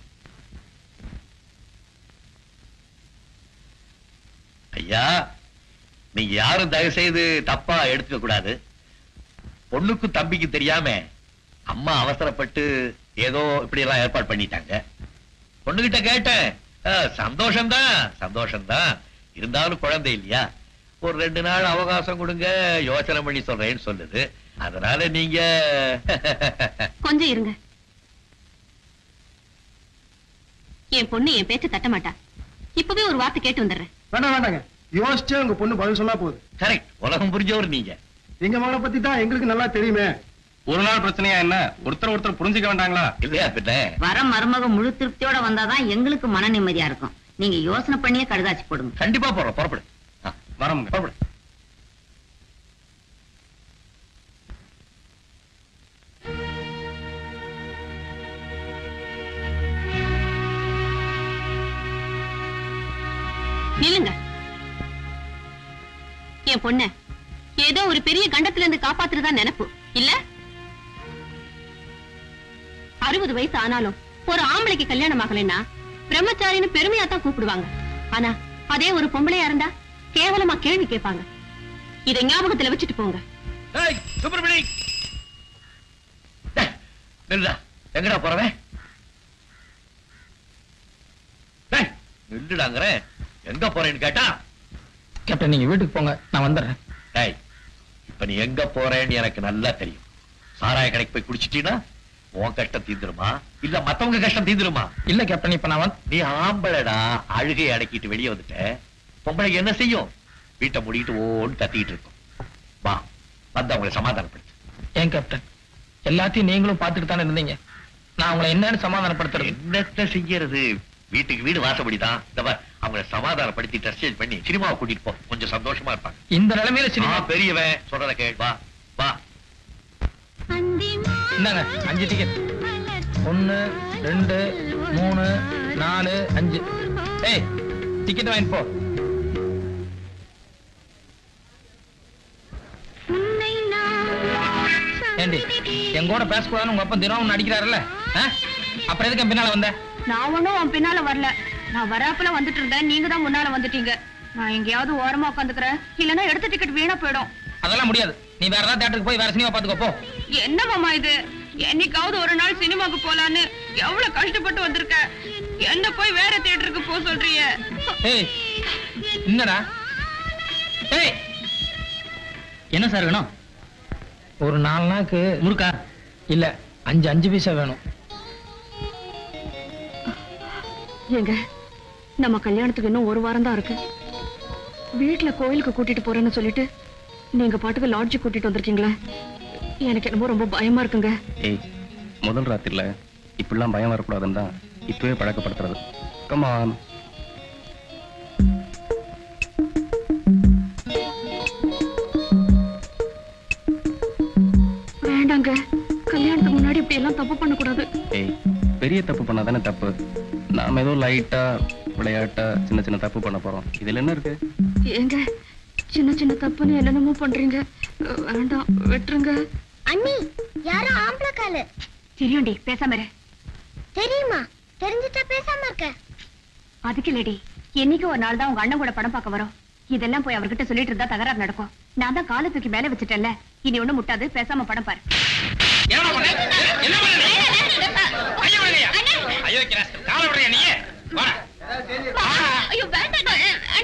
ஐயா நீங்க யாரும் தயவு செய்து தப்பா எடுத்துக்க கூடாது பொண்ணுக்கும் தம்பிக்கும் தெரியாம அம்மா அவசரப்பட்டு ஏதோ இப்படி எல்லாம் ஏற்பாடு பண்ணிட்டாங்க பொண்ணுகிட்ட கேட்டேன் ஆ, சந்தோஷம்தான் சந்தோஷம்தான் இருந்தாலும் குழந்தை இல்லையா ஒரு ரெண்டு நாள் அவகாசம் கொடுங்க யோசனை பண்ணி சொல்றேன்னு சொல்லுது அதனால நீங்க கொஞ்சம் இருங்க என் பொண்ணு என் பேச்ச தட்ட மாட்டா இப்பவே ஒரு வார்த்தை கேட்டு வந்துடுறேன் வேண்டாம் வேண்டாங்க யோசிச்சே உங்க பொண்ணு பதில் சொன்னா போதும் கரெக்ட் உலகம் புரிஞ்சவர் நீங்க எங்க மகனை பத்தி தான் எங்களுக்கு நல்லா தெரியுமே ஒரு நாள் பிரச்சனையா என்ன ஒருத்தர் ஒருத்தர் புரிஞ்சுக்க வேண்டாங்களா இல்லையா பின்ன வர மருமக முழு திருப்தியோட வந்தாதான் எங்களுக்கு மன நிம்மதியா இருக்கும் நீங்க யோசனை பண்ணியே கடுதாச்சு போடுங்க கண்டிப்பா போறோம் புறப்படு வரமுங்க புறப்படு நில்லுங்க என் பொண்ண ஏதோ ஒரு பெரிய கண்டத்துல இருந்து காப்பாத்துறதா நினைப்பு இல்ல அறுபது வயசு ஆனாலும் ஒரு ஆம்பளைக்கு கல்யாணம் ஆகலைன்னா பிரம்மச்சாரின்னு பெருமையா தான் கூப்பிடுவாங்க ஆனா அதே ஒரு பொம்பளையா இருந்தா கேவலமா கேள்வி கேட்பாங்க இதை ஞாபகத்துல வச்சுட்டு போங்க ஏய் சுப்பிரமணி டேய், நில்லுடா எங்கடா போறவன் டேய், நில்லுடாங்கறேன் எங்க போறேன்னு கேட்டா கேப்டன் நீங்க வீட்டுக்கு போங்க நான் வந்துடுறேன் டேய் இப்ப நீ எங்க போறேன்னு எனக்கு நல்லா தெரியும் சாராய கடைக்கு போய் குடிச்சிட்டீன்னா உன் கஷ்டம் தீந்துருமா இல்ல மத்தவங்க கஷ்டம் தீந்துருமா இல்ல கேப்டன் இப்ப நான் வந்து நீ ஆம்பளடா அழுகை அடக்கிட்டு வெளியே வந்துட்ட பொம்பளைக்கு என்ன செய்யும் வீட்டை மூடிட்டு ஓன்னு கத்திட்டு இருக்கும் வா வந்து அவங்களை சமாதானப்படுத்து ஏன் கேப்டன் எல்லாத்தையும் நீங்களும் பார்த்துட்டு தானே இருந்தீங்க நான் உங்களை என்னன்னு சமாதானப்படுத்துறது என்னத்த செய்யறது வீட்டுக்கு வீடு வாசப்படிதான் இந்த பார், அவங்கள சமாதானப்படுத்தி டெஸ்டேஜ் பண்ணி சினிமாவை கூட்டிட்டு போ கொஞ்சம் சந்தோஷமா இருப்பாங்க இந்த நிலைமையில சினிமா ஆ, பெரியவன் சொல்றத கேள் வா வா இந்தாங்க அஞ்சு டிக்கெட் ஒன்னு ரெண்டு மூணு நாலு அஞ்சு ஏய் டிக்கெட் வாங்கிட்டு போ ஏண்டி என் கூட பேசக்கூடாதுன்னு உங்க அப்பா தினம் ஒண்ணு அடிக்கிறாருல்ல ஆ? அப்புறம் எதுக்கு என் பின்னால வந்த நான் ஒண்ணும் உன் பின்னால வரல நான் வராப்புல வந்துட்டு இருந்தேன் நீங்க தான் முன்னால வந்துட்டீங்க நான் எங்கேயாவது ஓரமா உட்காந்துக்கிறேன் இல்லைன்னா எடுத்த டிக்கெட் வீணா போயிடும் அதெல்லாம் முடியாது நீ வேற ஏதாவது தேட்டருக்கு போய் வேற சினிமா பாத்துக்கோ போ என்ன மாமா இது என்னைக்காவது ஒரு நாள் சினிமாக்கு போலான்னு எவ்வளவு கஷ்டப்பட்டு வந்திருக்க என்ன போய் வேற தியேட்டருக்கு போக சொல்றீங்க ஏய் என்னடா ஏய் என்ன சார் வேணும் ஒரு நாலு நாக்கு முறுக்கா இல்ல அஞ்சு அஞ்சு பைசா வேணும் ஏங்க நம்ம கல்யாணத்துக்கு இன்னும் ஒரு வாரம் தான் இருக்கு வீட்டுல கோயிலுக்கு கூட்டிட்டு போறேன்னு சொல்லிட்டு நீங்க பாட்டுக்கு லாட்ஜ் கூட்டிட்டு வந்திருக்கீங்களே எனக்கு என்னமோ ரொம்ப பயமா இருக்குங்க ஏய் முதல் ராத்திரில இப்படிலாம் பயம் வரக்கூடாதுன்னு தான் இப்பவே பழக்கப்படுத்துறது கமான் வேண்டாங்க கல்யாணத்துக்கு முன்னாடி இப்படி எல்லாம் தப்பு பண்ணக்கூடாது ஏய் பெரிய தப்பு பண்ணாதானே தப்பு நாம ஏதோ லைட்டா விளையாட்டா சின்ன சின்ன தப்பு பண்ண போறோம் இதுல என்ன இருக்கு ஏங்க சின்ன சின்ன தப்புன்னு என்னென்னமோ பண்றீங்க அஹ், வேண்டாம் விட்டுருங்க அண்ணி யாரும் ஆம்பளை காலு தெரியும்டி பேசாம இரு தெரியுமா தெரிஞ்சுட்டா பேசாம இருக்க அதுக்கு இல்லடி என்னைக்கு ஒரு நாள் தான் உங்க அண்ணன் கூட படம் பார்க்க வரும் இதெல்லாம் போய் அவர்கிட்ட சொல்லிட்டு இருந்தா தகராறு நடக்கும் நான் தான் காலை தூக்கி மேல வச்சுட்டேன்ல இனி ஒண்ணு முட்டாது பேசாம படம் பாரு காலை விடுறியா நீ வாடா ஐயோ வேண்டாம்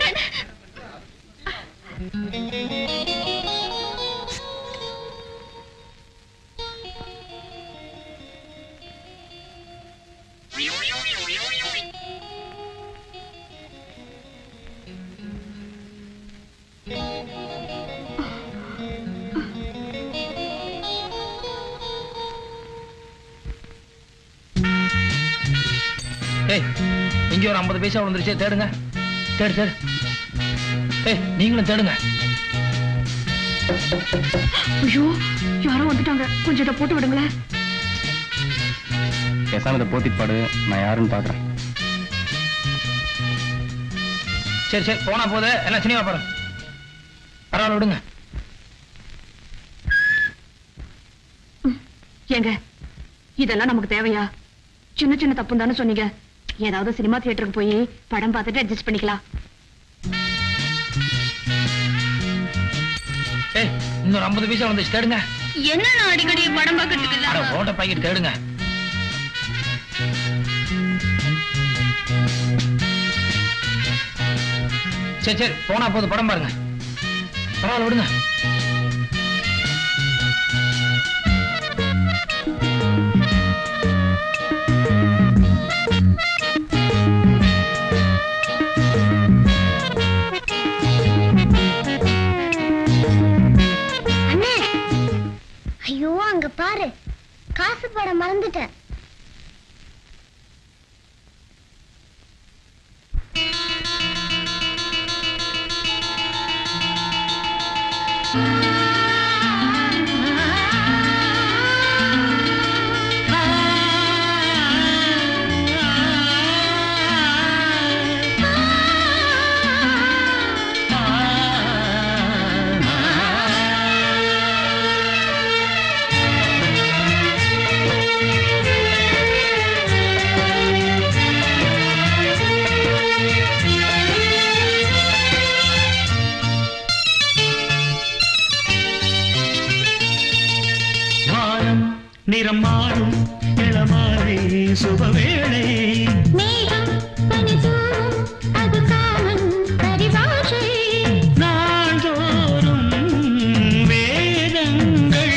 ஏய் இங்க ஒரு ஐம்பது பைசா விழுந்துருச்சு தேடுங்க தேடு தேடு ஏய் நீங்களும் தேடுங்க ஐயோ யாரோ வந்துட்டாங்க கொஞ்சம் இதை போட்டு விடுங்களேன் பேசாம இதை போத்திட்டு பாடு நான் யாருன்னு பாக்குறேன் சரி சரி போனா போது எல்லாம் சினிமா பாருங்க பரவாயில்ல விடுங்க ஏங்க இதெல்லாம் நமக்கு தேவையா சின்ன சின்ன தப்பு தானே சொன்னீங்க ஏதாவது சினிமா தியேட்டருக்கு போய் படம் பார்த்துட்டு அட்ஜஸ்ட் பண்ணிக்கலாம் ஏய் இன்னொரு ஐம்பது பைசா வந்துச்சு தேடுங்க என்ன நான் அடிக்கடி படம் பார்க்கறதுக்கு அட ஓட்ட பாக்கெட் தேடுங்க சரி சரி போனா போது படம் பாருங்க பரவாயில்ல விடுங்க அண்ணே ஐயோ அங்க பாரு காசு போட மறந்துட்டேன் வானம் நிறம் மாறும் இளமாலை சுபவேளை நாள்தோறும் வேதங்கள்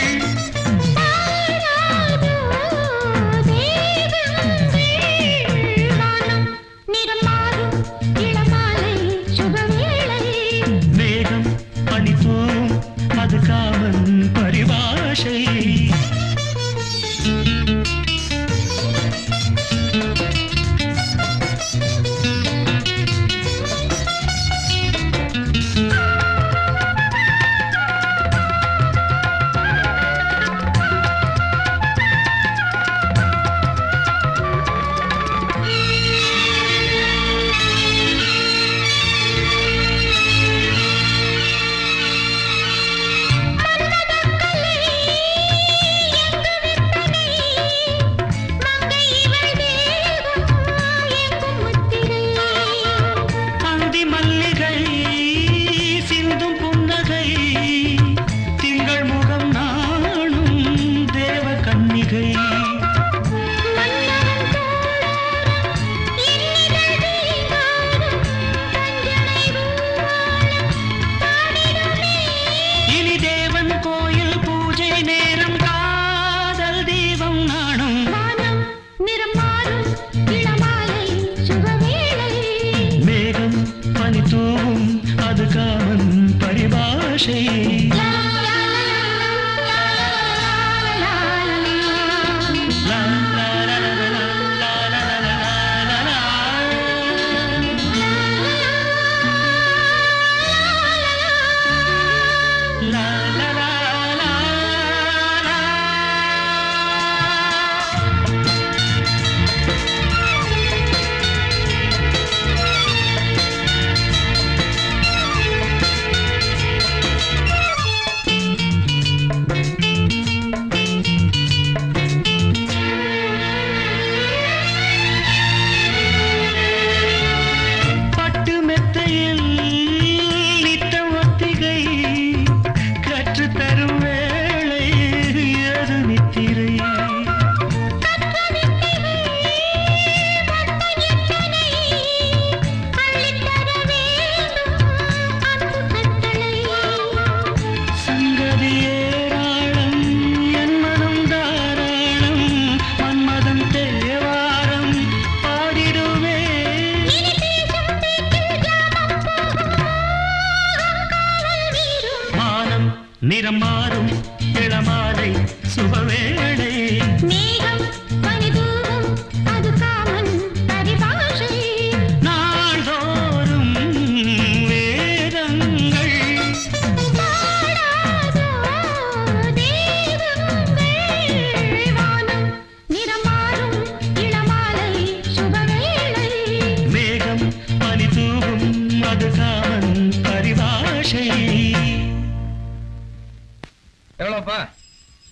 மேகம் பனிப்பூம் அது காமன் பரிபாஷை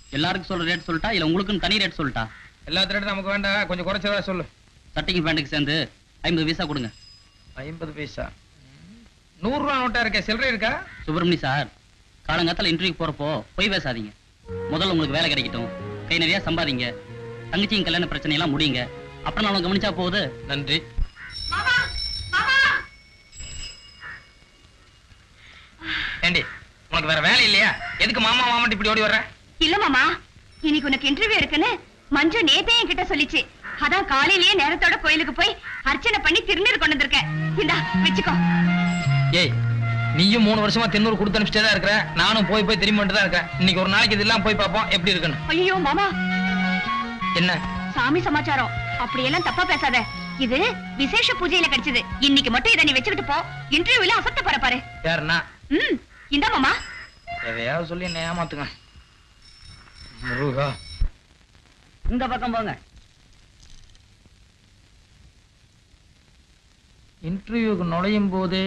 எல்லாருக்கும் சொல்ற ரேட் சொல்லிட்டா இல்ல உங்களுக்கும் தனி ரேட் சொல்லிட்டா எல்லாத்த ரேட்டும் நமக்கு வேண்டாம் கொஞ்சம் குறைச்சதா சொல்லு சட்டைக்கு பேண்ட்டுக்கு சேர்ந்து ஐம்பது பைசா கொடுங்க ஐம்பது பைசா நூறு ரூபா நோட்டா இருக்கே சில்லறை இருக்கா சுப்பிரமணி சார் காலங்காத்தால இன்டர்வியூ போறப்போ பொய் பேசாதீங்க முதல்ல உங்களுக்கு வேலை கிடைக்கட்டும் கை நிறைய சம்பாதிங்க தங்கச்சியும் கல்யாண பிரச்சனை எல்லாம் முடியுங்க அப்புறம் நான் கவனிச்சா போகுது நன்றி ஏண்டி உனக்கு வேற வேலை இல்லையா எதுக்கு மாமா மாமாட்டு இப்படி ஓடி வர்ற இல்ல மாமா இன்னைக்கு உனக்கு இன்டர்வியூ இருக்குன்னு மஞ்சு நேத்தே என்கிட்ட சொல்லிச்சு அதான் காலையிலேயே நேரத்தோட கோயிலுக்கு போய் அர்ச்சனை பண்ணி திருநீர் கொண்டு வந்திருக்கேன் இந்தா வச்சுக்கோ ஏய் நீயும் மூணு வருஷமா தென்னூர் கொடுத்து அனுப்பிச்சிட்டே தான் இருக்கிற நானும் போய் போய் திரும்பி வந்துட்டு தான் இருக்கேன் இன்னைக்கு ஒரு நாளைக்கு இதெல்லாம் போய் பார்ப்போம் எப்படி இருக்குன்னு ஐயோ மாமா என்ன சாமி சமாச்சாரம் அப்படியெல்லாம் தப்பா பேசாத இது விசேஷ பூஜையில கிடைச்சது இன்னைக்கு மட்டும் இதை நீ வச்சுக்கிட்டு போ இன்டர்வியூல அசத்த போற பாரு யாருன்னா ம் இந்த மாமா எதையாவது சொல்லி என்ன ஏமாத்துங்க முருகா இந்த பக்கம் போங்க இன்டர்வியூக்கு நுழையும் போதே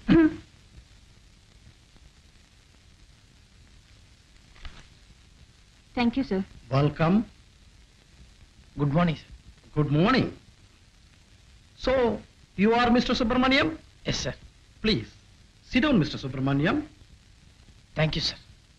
thank you sir welcome good morning good morning So, you are Mr. Subramaniam? Yes, sir. Please, sit down, Mr. Subramaniam. Thank you, sir.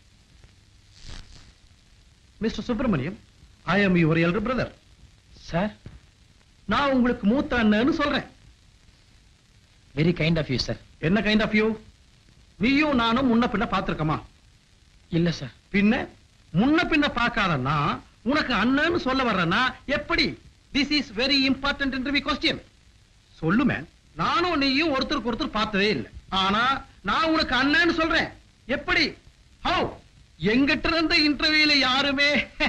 Mr. Subramaniam, I am your elder brother. Sir? நான் உங்களுக்கு மூத்த அண்ணன்னு சொல்றேன் very kind of you sir என்ன kind of you நீயும் நானும் முன்ன பின்ன பார்த்திருக்கமா இல்ல சார் பின்ன முன்ன பின்ன பார்க்காதன்னா உனக்கு அண்ணன்னு சொல்ல வர்றேன்னா எப்படி this is very important interview question சொல்லு மேன் நானும் நீயும் ஒருத்தருக்கு ஒருத்தர் பார்த்ததே இல்லை ஆனா நான் உனக்கு அண்ணன்னு சொல்றேன் எப்படி ஹவு எங்கிட்ட இருந்த இன்டர்வியூல யாருமே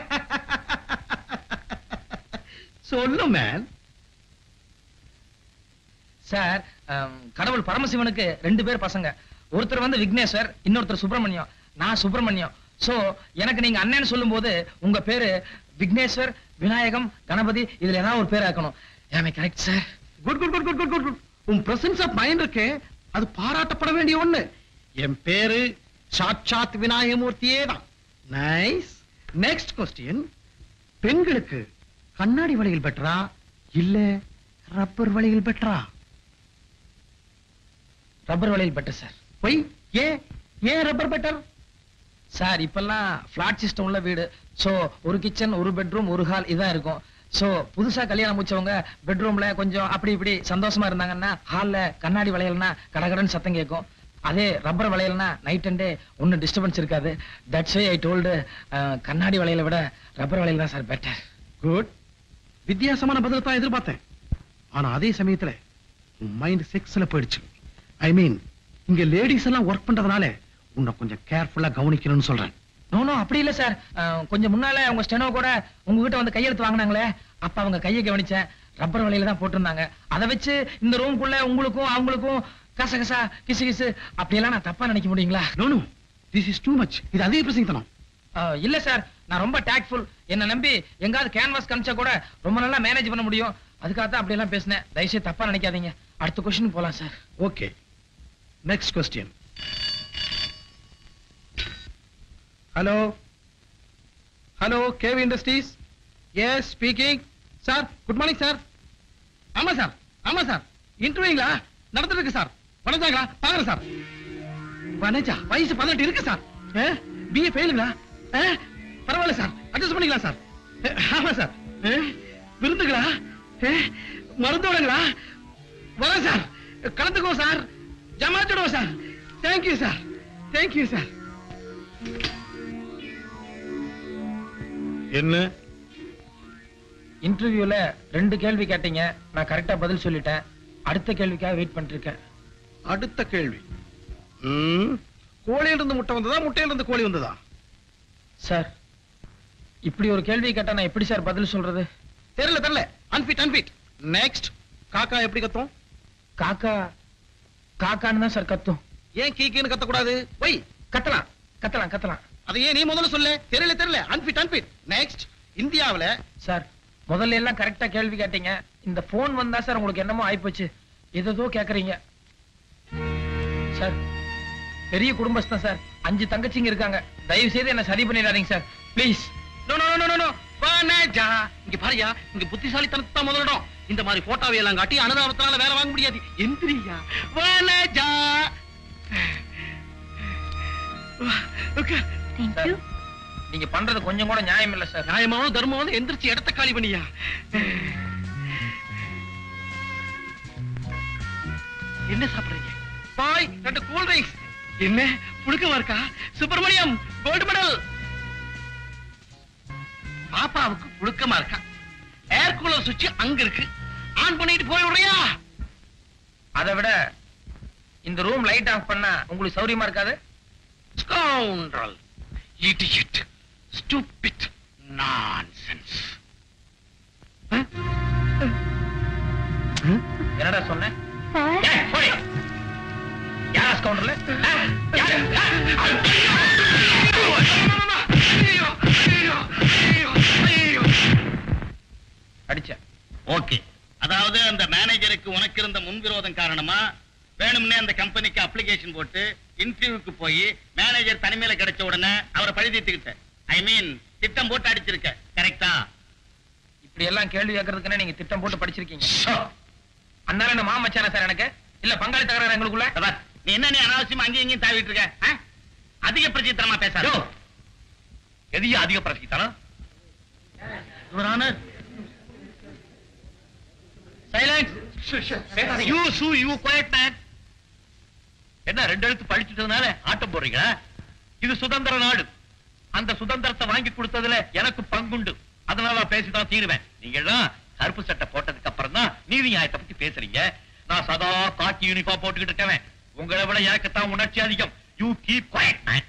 சொல்லு மேன் சார் கடவுள் பரமசிவனுக்கு ரெண்டு பேர் பசங்க ஒருத்தர் வந்து விக்னேஸ்வர் இன்னொருத்தர் சுப்பிரமணியம் நான் சுப்பிரமணியம் சோ எனக்கு நீங்க அண்ணன் சொல்லும்போது உங்க பேரு விக்னேஸ்வர் விநாயகம் கணபதி இதுல ஏதாவது ஒரு பேர் ஆக்கணும் ஏமே correct sir good good good good good good good உன் பிரசன்ஸ் ஆஃப் மைண்ட் இருக்கே அது பாராட்டப்பட வேண்டிய ஒண்ணு என் பேரு சாட்சாத் விநாயகமூர்த்தியே தான் நைஸ் நெக்ஸ்ட் கொஸ்டின் பெண்களுக்கு கண்ணாடி வளையல் பெட்டரா இல்ல ரப்பர் வளையல் பெட்டரா ரப்பர் வளையல் பெட்டர் சார் பொய் ஏன் ஏன் ரப்பர் பெட்டர் சார் இப்பெல்லாம் பிளாட் சிஸ்டம் உள்ள வீடு சோ ஒரு கிச்சன் ஒரு பெட்ரூம் ஒரு ஹால் இதான் இருக்கும் சோ புதுசா கல்யாணம் முடிச்சவங்க பெட்ரூம்ல கொஞ்சம் அப்படி இப்படி சந்தோஷமா இருந்தாங்கன்னா ஹால்ல கண்ணாடி வளையல்னா கடகடன்னு சத்தம் கேட்கும் அதே ரப்பர் வளையல்னா நைட் அண்ட் டே ஒன்னும் டிஸ்டர்பன்ஸ் இருக்காது தட்ஸ் வை ஐ டோல்டு கண்ணாடி வளையலை விட ரப்பர் வளையல் தான் சார் பெட்டர் குட் வித்தியாசமான பதில் தான் எதிர்பார்த்தேன் ஆனா அதே சமயத்துல உன் மைண்ட் செக்ஸ்ல போயிடுச்சு ஐ மீன் இங்க லேடிஸ் எல்லாம் ஒர்க் பண்றதுனால உன்னை கொஞ்சம் கேர்ஃபுல்லா கவனிக்கணும்னு சொல்றேன் நோ நோ அப்படி இல்ல சார் கொஞ்சம் முன்னால அவங்க ஸ்டெனோ கூட உங்ககிட்ட வந்து கையெழுத்து வாங்கினாங்களே அப்ப அவங்க கையை கவனிச்சேன் ரப்பர் வலையில தான் போட்டிருந்தாங்க அதை வச்சு இந்த ரூம்குள்ள உங்களுக்கும் அவங்களுக்கும் கசகசா கிசு கிசு அப்படியெல்லாம் நான் தப்பா நினைக்க முடியுங்களா no no this is too much இது அதே பிரசங்கத்தனம் இல்ல சார் நான் ரொம்ப டேக்ஃபுல் என்ன நம்பி எங்காவது கேன்வாஸ் காமிச்சா கூட ரொம்ப நல்லா மேனேஜ் பண்ண முடியும் அதுக்காக தான் அப்படி எல்லாம் பேசினேன் தயவுசெய்து தப்பா நினைக்காதீங்க அடுத்த கொஸ்டின் போலாம் sir okay next question hello hello KV industries yes speaking sir good morning sir ஆமா சார் ஆமா சார் இன்டர்வியூங்களா நடந்துட்டு இருக்கு சார் வணச்சாங்களா பாக்குறேன் சார் வனஜா வயசு பதினெட்டு இருக்கு சார் பிஏ ஃபெயிலுங்களா பரவாயில்ல சார் அட்ஜஸ்ட் பண்ணிக்கலாம் சார் அஹ், ஆமா சார் அஹ், விருந்துங்களா அஹ், மருந்தோடங்களா வரேன் சார் கலந்துக்குவோம் சார் ஜமாச்சிடுவோம் sir thank you sir thank you sir என்ன இன்டர்வியூல ரெண்டு கேள்வி கேட்டீங்க நான் கரெக்டா பதில் சொல்லிட்டேன் அடுத்த கேள்விக்காக வெயிட் பண்ணிட்டு இருக்கேன் அடுத்த கேள்வி ம், கோழியில இருந்து முட்டை வந்ததா முட்டையில இருந்து கோழி வந்ததா சார் இப்படி ஒரு கேள்வி கேட்டா நான் எப்படி சார் பதில் சொல்றது தெரியல தெரியல அன்பிட் அன்பிட் நெக்ஸ்ட் காக்கா எப்படி கத்தும் காக்கா காக்கான்னு தான் சார் கத்தும் ஏன் கீக்கின்னு கத்தக்கூடாது போய் கத்தலாம் கத்தலாம் கத்தலாம் அதை ஏன் நீ முதல்ல சொல்லு தெரியல தெரியல அன்பிட் அன்பிட் நெக்ஸ்ட் இந்தியாவுல சார் முதல்ல எல்லாம் கரெக்டா கேள்வி கேட்டீங்க இந்த போன் வந்தா சார் உங்களுக்கு என்னமோ ஆயிப்போச்சு ஏதோ கேக்குறீங்க சார் பெரிய குடும்பஸ்தான் சார் அஞ்சு தங்கச்சிங்க இருக்காங்க தயவு செய்து என்ன சரி பண்ணிடாதீங்க sir please no no no no no Vanaja இங்க பாருயா இங்க புத்திசாலித்தனத்தை தான் முதலிடம் இந்த மாதிரி போட்டோவை எல்லாம் காட்டி அனுதாபத்தினால வேலை வாங்க முடியாது எந்திரியா வனஜா சார், நீங்க பண்றது கொஞ்சம் கூட நியாயம் இல்ல சார் நியாயமாவும் தர்மமாவும் எந்திரிச்சு இடத்த காலி பண்ணியா என்ன சாப்பிடுறீங்க பாய் ரெண்டு கூல் ட்ரிங்க்ஸ் என்ன புழுக்கமா இருக்கா சுப்பிரமணியம் கோல்டு மெடல் பாப்பாவுக்கு புழுக்கமா இருக்கா ஏர் கூலர் சுவிட்ச் அங்க இருக்கு ஆன் பண்ணிட்டு போய் விடுறியா அதை விட இந்த ரூம் லைட் ஆஃப் பண்ணா உங்களுக்கு சௌரியமா இருக்காது ஸ்கவுண்டரல் இடியட் ஸ்டூபிட் நான்சென்ஸ் என்னடா சொன்னேன் ஏய், போடி. யாரா ஸ்கவுண்டர்ல அடிச்சேன் ஓகே அதாவது அந்த மேனேஜருக்கு உனக்கு இருந்த முன்விரோதம் காரணமா வேணும்னே அந்த கம்பெனிக்கு அப்ளிகேஷன் போட்டு இன்டர்வியூக்கு போய் மேனேஜர் தனிமையில கிடைச்ச உடனே அவரை பழி தீர்த்துக்கிட்ட ஐ மீன் திட்டம் போட்டு அடிச்சிருக்க கரெக்டா இப்படி எல்லாம் கேள்வி கேட்கறதுக்குன்னு நீங்க திட்டம் போட்டு படிச்சிருக்கீங்க அண்ணால என்ன மாமச்சானா சார் எனக்கு இல்ல பங்காளி தகராறு எங்களுக்குள்ள பார், நீ என்ன நீ அனாவசியமா அங்கேயும் இங்கேயும் தாவிட்டு இருக்க ஆ? அதிக பிரச்சித்திரமா பேசாத எதையும் அதிக பிரசித்தனம் you shoo you quiet man என்ன ரெண்டு எழுத்து படிச்சுட்டதுனால ஆட்டம் போடுறீங்களா இது சுதந்திர நாடு அந்த சுதந்திரத்தை வாங்கி கொடுத்ததுல எனக்கு பங்குண்டு அதனால நான் பேசிதான் தீருவேன் நீங்க எல்லாம் கருப்பு சட்டை போட்டதுக்கு அப்புறம் தான் நீதி நியாயத்தை பத்தி பேசுறீங்க நான் சதா காக்கி யூனிஃபார்ம் போட்டுக்கிட்டு இருக்கேன் உங்களை விட எனக்கு தான் உணர்ச்சி அதிகம் யூ கீப் குவைட் மேன்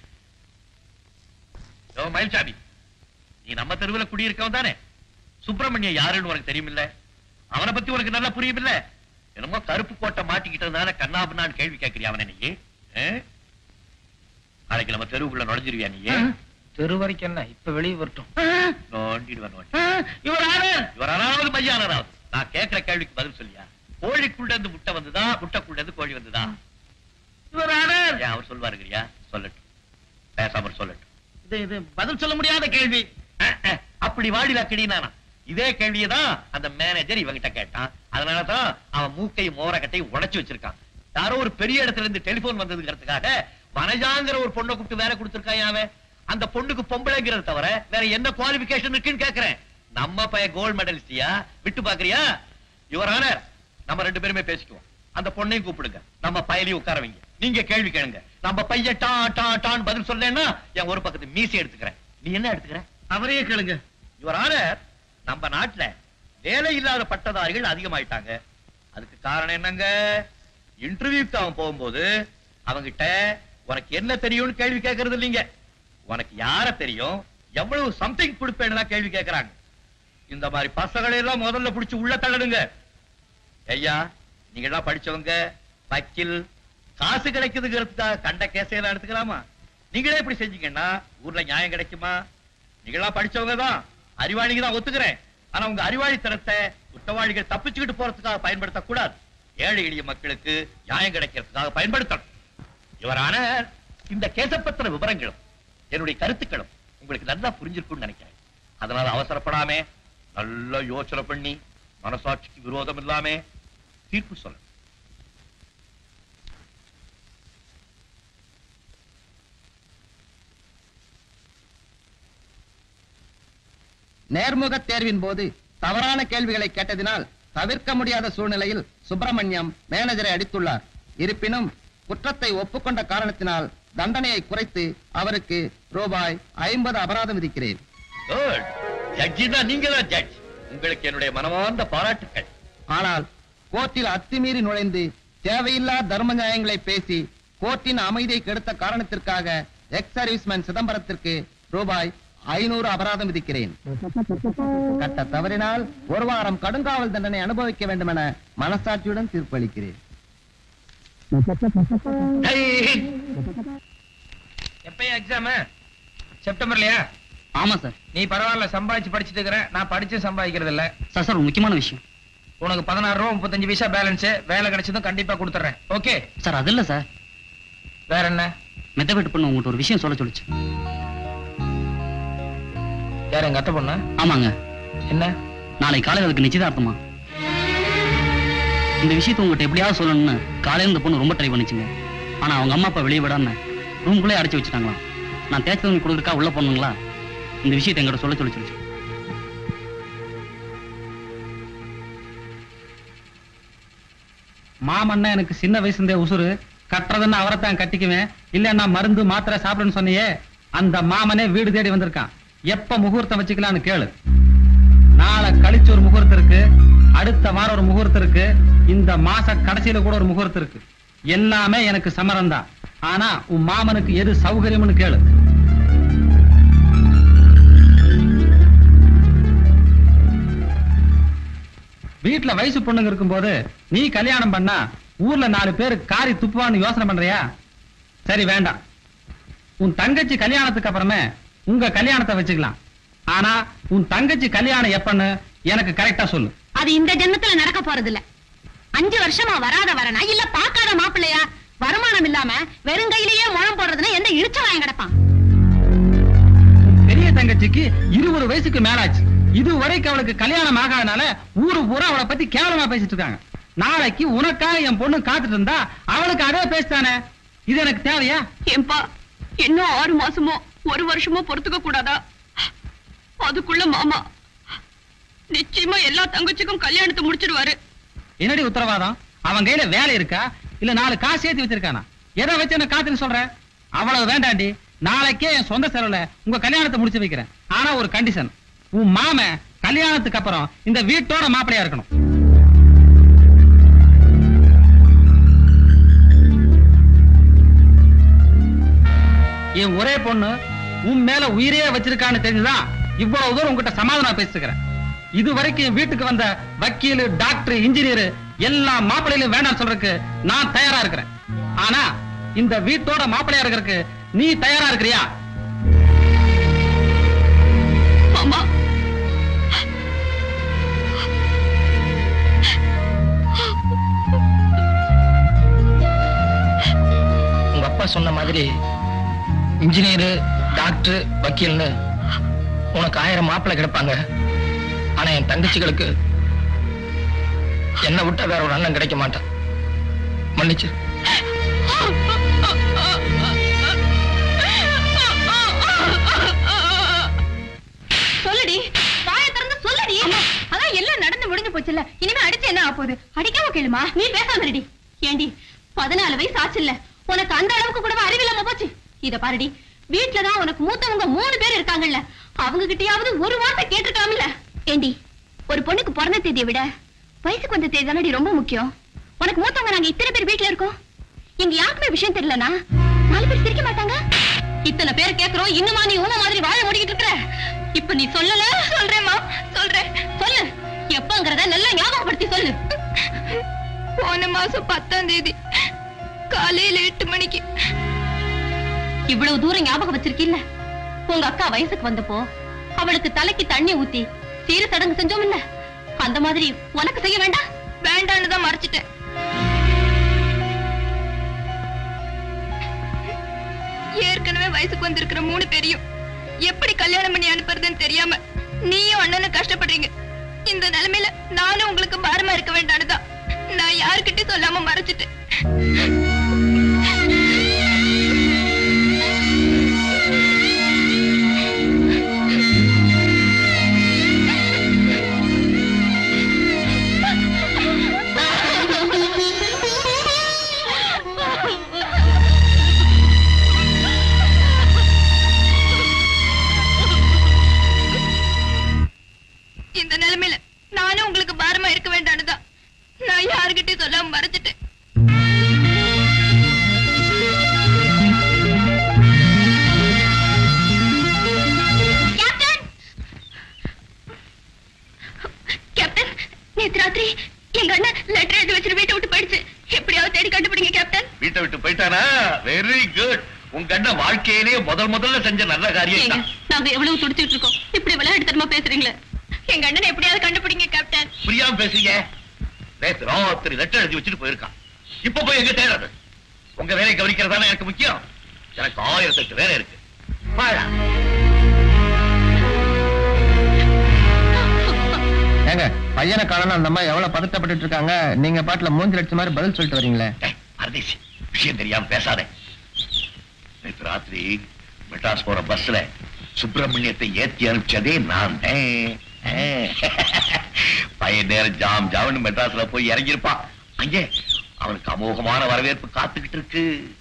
யோ மயில்சாமி நீ நம்ம தெருவுல குடியிருக்கவன் தானே சுப்பிரமணியம் யாருன்னு உனக்கு தெரியுமில்ல அவனை பத்தி உனக்கு நல்லா புரியுமில்ல என்னமோ கருப்பு கோட்டை மாட்டிக்கிட்டதுனால கண்ணாபுண்ணான்னு கேள்வி கேட்கறியா அவனை நீ ஆ? நாளைக்கு நம்ம தெருவுக்குள்ள நுழைஞ்சிருவியா நீ தெரு வரைக்கும் என்ன இப்ப வெளியே வரட்டும் நோண்டிடுவேன் நோண்டி இவர் அறாவது மையானராவது நான் கேட்கிற கேள்விக்கு பதில் சொல்லியா கோழிக்குள்ள இருந்து முட்டை வந்துதா முட்டைக்குள்ள இருந்து கோழி வந்துதா ஏன் அவர் சொல்வாருங்கிறியா சொல்லட்டும் பேசாம சொல்லட்டும் இது இது பதில் சொல்ல முடியாத கேள்வி அஹ், அஹ், அப்படி வாடிலா கிடினானா இதே கேள்வியை தான் அந்த மேனேஜர் இவங்கிட்ட கேட்டான் அதனாலதான் அவன் மூக்கையும் மோரக்கட்டையும் உடைச்சு வச்சிருக்கான் யாரோ ஒரு பெரிய இடத்துல இருந்து டெலிபோன் வந்ததுங்கிறதுக்காக வனஜாங்கிற ஒரு பொண்ணை கூப்பிட்டு வேலை கொடுத்திருக்கான் அவன் அந்த பொண்ணுக்கு பொம்பளைங்கிறத தவிர வேற என்ன குவாலிபிகேஷன் இருக்குன்னு கேக்குறேன் நம்ம பையன் கோல்டு மெடலிஸ்டியா விட்டு பாக்குறியா யுவர் ஆனர் நம்ம ரெண்டு பேருமே பேசிக்குவோம் அந்த பொண்ணையும் கூப்பிடுங்க நம்ம பயலையும் உட்கார வைங்க நீங்க கேள்வி கேளுங்க நம்ம பையன் டா டா டான் பதில் சொல்லேன்னா என் ஒரு பக்கத்து மீசி எடுத்துக்கிறேன் நீ என்ன எடுத்துக்கிற அவரையே கேளுங்க யுவர் ஆனர் நம்ம நாட்டுல வேலை இல்லாத பட்டதாரிகள் அதிகமாயிட்டாங்க அதுக்கு காரணம் என்னங்க இன்டர்வியூக்கு அவன் போகும்போது அவங்கிட்ட உனக்கு என்ன தெரியும்னு கேள்வி கேட்கறது இல்லைங்க உனக்கு யார தெரியும் எவ்வளவு சம்திங் கொடுப்பேன்னு கேள்வி கேட்கறாங்க இந்த மாதிரி பசங்களை எல்லாம் முதல்ல பிடிச்சு உள்ள தள்ளடுங்க ஐயா நீங்க எல்லாம் படிச்சவங்க வக்கீல் காசு கிடைக்குதுங்கிறதுக்காக கண்ட கேசையெல்லாம் எடுத்துக்கலாமா நீங்களே இப்படி செஞ்சீங்கன்னா ஊர்ல நியாயம் கிடைக்குமா நீங்களாம் படிச்சவங்க தான் அறிவாளிங்க தான் ஒத்துக்கிறேன் ஆனா உங்க அறிவாளித்தனத்தை குற்றவாளிகள் தப்பிச்சுக்கிட்டு போறதுக்காக பயன்படுத்த கூடாது ஏழை எளிய மக்களுக்கு நியாயம் கிடைக்கிறதுக்காக பயன்படுத்தணும் இவரான இந்த கேச பத்திர விவரங்களும் என்னுடைய கருத்துக்களும் உங்களுக்கு நல்லா புரிஞ்சிருக்கும்னு நினைக்கிறேன் அதனால அவசரப்படாம நல்லா யோசனை பண்ணி மனசாட்சிக்கு விரோதம் இல்லாம தீர்ப்பு சொல்ல நேர்முக தேர்வின் போது தவறான கேள்விகளை கேட்டதினால் தவிர்க்க முடியாத சூழ்நிலையில் சுப்பிரமணியம் மேனேஜரை அடித்துள்ளார் இருப்பினும் குற்றத்தை ஒப்புக்கொண்ட காரணத்தினால் தண்டனையை குறைத்து அவருக்கு ரூபாய் ஐம்பது அபராதம் விதிக்கிறேன் குட் ஜட்ஜி தான் நீங்க தான் ஜட்ஜ் உங்களுக்கு என்னுடைய மனமார்ந்த பாராட்டுக்கள் ஆனால் கோர்ட்டில் அத்துமீறி நுழைந்து தேவையில்லா தர்ம நியாயங்களை பேசி கோர்ட்டின் அமைதியை கெடுத்த காரணத்திற்காக எக்ஸ் சர்வீஸ்மேன் சிதம்பரத்திற்கு ரூபாய் ஐநூறு அபராதம் விதிக்கிறேன் கட்ட தவறினால் ஒரு வாரம் கடுங்காவல் தண்டனை அனுபவிக்க வேண்டும் என மனசாட்சியுடன் தீர்ப்பளிக்கிறேன் எப்பயா எக்ஸாம் செப்டம்பர்லயா ஆமா சார் நீ பரவாயில்ல சம்பாதிச்சு படிச்சுட்டு இருக்கிற நான் படிச்சு சம்பாதிக்கிறது இல்ல சார் சார் ஒரு முக்கியமான விஷயம் உனக்கு பதினாறு ரூபா முப்பத்தஞ்சு பைசா பேலன்ஸ் வேலை கிடைச்சதும் கண்டிப்பா கொடுத்துறேன் ஓகே சார் அது இல்ல சார் வேற என்ன மெத்தபேட் பண்ண உங்கள்கிட்ட ஒரு விஷயம் சொல்ல சொல்லுச்சு யார் எங்க அத்தை பொண்ணா ஆமாங்க என்ன நாளைக்கு காலையில் அதுக்கு நிச்சயதார்த்தமா இந்த விஷயத்தை உங்ககிட்ட எப்படியாவது சொல்லணும்னு காலையில இந்த பொண்ணு ரொம்ப ட்ரை பண்ணிச்சுங்க ஆனா அவங்க அம்மா அப்பா வெளியே விடாம ரூம்குள்ளே அடைச்சு வச்சுட்டாங்களாம் நான் தேய்ச்சி தண்ணி கொடுக்குறக்கா உள்ள போனுங்களா இந்த விஷயத்தை எங்கிட்ட சொல்ல சொல்லி சொல்லிச்சு மாமன்னா எனக்கு சின்ன வயசுந்தே உசுரு கட்டுறதுன்னு அவரைத்தான் கட்டிக்குவேன் இல்லன்னா மருந்து மாத்திரை சாப்பிடுன்னு சொன்னியே அந்த மாமனே வீடு தேடி வந்திருக்கான் எப்ப முகூர்த்தம் வச்சுக்கலாம்னு கேளு நாளை கழிச்சு ஒரு முகூர்த்தம் இருக்கு அடுத்த வாரம் ஒரு முகூர்த்தம் இருக்கு இந்த மாச கடைசியில கூட ஒரு முகூர்த்தம் இருக்கு எல்லாமே எனக்கு சம்மரம் தான் ஆனா உன் மாமனுக்கு எது சௌகரியம்னு கேளு வீட்டுல வயசு பொண்ணுங்க இருக்கும்போது நீ கல்யாணம் பண்ணா ஊர்ல நாலு பேர் காரி துப்புவான்னு யோசனை பண்றியா சரி வேண்டாம் உன் தங்கச்சி கல்யாணத்துக்கு அப்புறமே உங்க கல்யாணத்தை வச்சுக்கலாம் ஆனா உன் தங்கச்சி கல்யாணம் எப்பன்னு எனக்கு கரெக்டா சொல்லு அது இந்த ஜென்மத்துல நடக்க போறது இல்ல அஞ்சு வருஷமா வராத வரனா இல்ல பாக்காத மாப்பிள்ளையா வருமானம் இல்லாம வெறுங்கையிலேயே முழம் போடுறதுன்னா எந்த இடிச்சவாயம் கிடப்பான் பெரிய தங்கச்சிக்கு இருபது வயசுக்கு மேலாச்சு இது வரைக்கும் அவளுக்கு கல்யாணம் ஆகாதனால ஊரு பூரா அவளை பத்தி கேவலமா பேசிட்டு இருக்காங்க நாளைக்கு உனக்காக என் பொண்ணு காத்துட்டு இருந்தா அவளுக்கு அதே பேசுதானே இது எனக்கு தேவையா ஏன்பா இன்னும் ஆறு மாசமோ ஒரு வருஷமோ பொறுத்துக்க கூடாதா அதுக்குள்ள மாமா நிச்சயமா எல்லா தங்கச்சிக்கும் கல்யாணத்தை முடிச்சிடுவாரு என்னடி உத்தரவாதம் அவன் கையில வேலை இருக்கா இல்ல நாலு காசு ஏத்தி வச்சிருக்கானா எதை வச்சு என்ன காத்துன்னு சொல்றேன் அவ்வளவு வேண்டாண்டி நாளைக்கே என் சொந்த செலவுல உங்க கல்யாணத்தை முடிச்சு வைக்கிறேன் ஆனா ஒரு கண்டிஷன் உன் மாமன் கல்யாணத்துக்கு அப்புறம் இந்த வீட்டோட மாப்பிளையா இருக்கணும் என் ஒரே பொண்ணு உன் மேல உயிரையே வச்சிருக்கான்னு தெரிஞ்சுதான் இவ்வளவு தூரம் உங்ககிட்ட சமாதானம் பேசிக்கிறேன் இது வரைக்கும் என் வீட்டுக்கு வந்த வக்கீல் டாக்டர் இன்ஜினியர் எல்லா மாப்பிள்ளையிலும் வேண்டாம் சொல்றதுக்கு நான் தயாரா இருக்கிறேன் ஆனா இந்த வீட்டோட மாப்பிள்ளையா இருக்கிறதுக்கு நீ தயாரா இருக்கிறியா மாமா உங்க அப்பா சொன்ன மாதிரி இன்ஜினியர் டாக்டர் வக்கீல்னு உனக்கு ஆயிரம் மாப்பிள்ளை கிடைப்பாங்க ஆனா என் தங்கச்சிகளுக்கு என்னை விட்டா வேற ஒரு அண்ணன் கிடைக்க மாட்டான் மன்னிச்சு சொல்லுடி வாயை திறந்து சொல்லுடி அதான் எல்லாம் நடந்து முடிஞ்சு போச்சுல்ல இனிமே அடிச்சு என்ன ஆக போகுது அடிக்காம கேளுமா நீ பேசாம இருடி ஏண்டி பதினாலு வயசு ஆச்சுல்ல உனக்கு அந்த அளவுக்கு கூட அறிவில்லாம போச்சு இத பாருடி வீட்டுலதான் உனக்கு மூத்தவங்க மூணு பேர் இருக்காங்கல்ல அவங்க கிட்டயாவது ஒரு வார்த்தை கேட்டிருக்காமல ஏண்டி ஒரு பொண்ணுக்கு பிறந்த தேதியை விட வயசுக்கு வந்த தேதி தானடி ரொம்ப முக்கியம் உனக்கு மூத்தவங்க நாங்க இத்தனை பேர் வீட்டுல இருக்கோம் எங்க யாருக்குமே விஷயம் தெரியலனா நாலு பேர் சிரிக்க மாட்டாங்க இத்தனை பேர் கேக்குறோம் இன்னுமா நீ ஊம மாதிரி வாழ ஓடிக்கிட்டு இருக்கிற இப்ப நீ சொல்லல சொல்றேம்மா சொல்றேன் சொல்லு எப்பங்கறத நல்லா ஞாபகப்படுத்தி சொல்லு போன மாசம் பத்தாம் தேதி காலையில எட்டு மணிக்கு இவ்வளவு தூரம் ஞாபகம் வச்சிருக்கீல்ல உங்க அக்கா வயசுக்கு வந்தப்போ அவளுக்கு தலைக்கு தண்ணி ஊத்தி சீர சடங்கு செஞ்சோம் இல்ல அந்த மாதிரி உனக்கு செய்ய வேண்டாம் வேண்டான்னு தான் மறைச்சிட்டேன் ஏற்கனவே வயசுக்கு வந்திருக்கிற மூணு பேரையும் எப்படி கல்யாணம் பண்ணி அனுப்புறதுன்னு தெரியாம நீயும் அண்ணனும் கஷ்டப்படுறீங்க இந்த நிலைமையில நானும் உங்களுக்கு பாரமா இருக்க வேண்டான்னு தான் நான் யாருக்கிட்டையும் சொல்லாம மறைச்சிட்டேன் இந்த நிலைமையில நானும் உங்களுக்கு பாரமா இருக்க வேண்டான்னு தான் நான் யாருக்கிட்டையும் சொல்லாம மறைச்சிட்டேன் கேப்டன் கேப்டன் நேத்து ராத்திரி எங்க அண்ணன் லெட்டர் எழுதி வச்சிரு வீட்டை விட்டு போயிடுச்சு எப்படியாவது தேடி கண்டுபிடிங்க கேப்டன் வீட்டை விட்டு போயிட்டானா வெரி குட் உங்க அண்ணன் வாழ்க்கையிலேயே முதல் முதல்ல செஞ்ச நல்ல காரியம் ஏங்க, தான் நாங்க எவ்வளவு துடிச்சிட்டு இருக்கோம் இப்படி விளையாட்டுத்தனமா பேசுறீங்களே எங்க அண்ணன் எப்படியாவது கண்டுபிடிங்க கேப்டன் புரியாம பேசுறீங்க நேத்து ராத்திரி லெட்டர் எழுதி வச்சுட்டு போயிருக்கான் இப்ப போய் எங்க தேடுறது உங்க வேலையை கவனிக்கிறதானே எனக்கு முக்கியம் எனக்கு ஆயிரத்தி எட்டு வேலை இருக்கு வாழா ஏங்க பையனை காணணும் அந்த அம்மா எவ்வளவு பதட்டப்பட்டு இருக்காங்க நீங்க பாட்டுல மூஞ்சி அடிச்ச மாதிரி பதில் சொல்லிட்டு வரீங்களே பரதேசி விஷயம் தெரியாம பேசாத நேற்று ராத்திரி மெட்ராஸ் போற பஸ்ல சுப்பிரமணியத்தை ஏத்தி அனுப்பிச்சதே நான் பையன் நேரம் ஜாம் ஜாம்னு மெட்ராஸ்ல போய் இறங்கியிருப்பான் அங்கே அவனுக்கு அமோகமான வரவேற்பு காத்துக்கிட்டு இருக்கு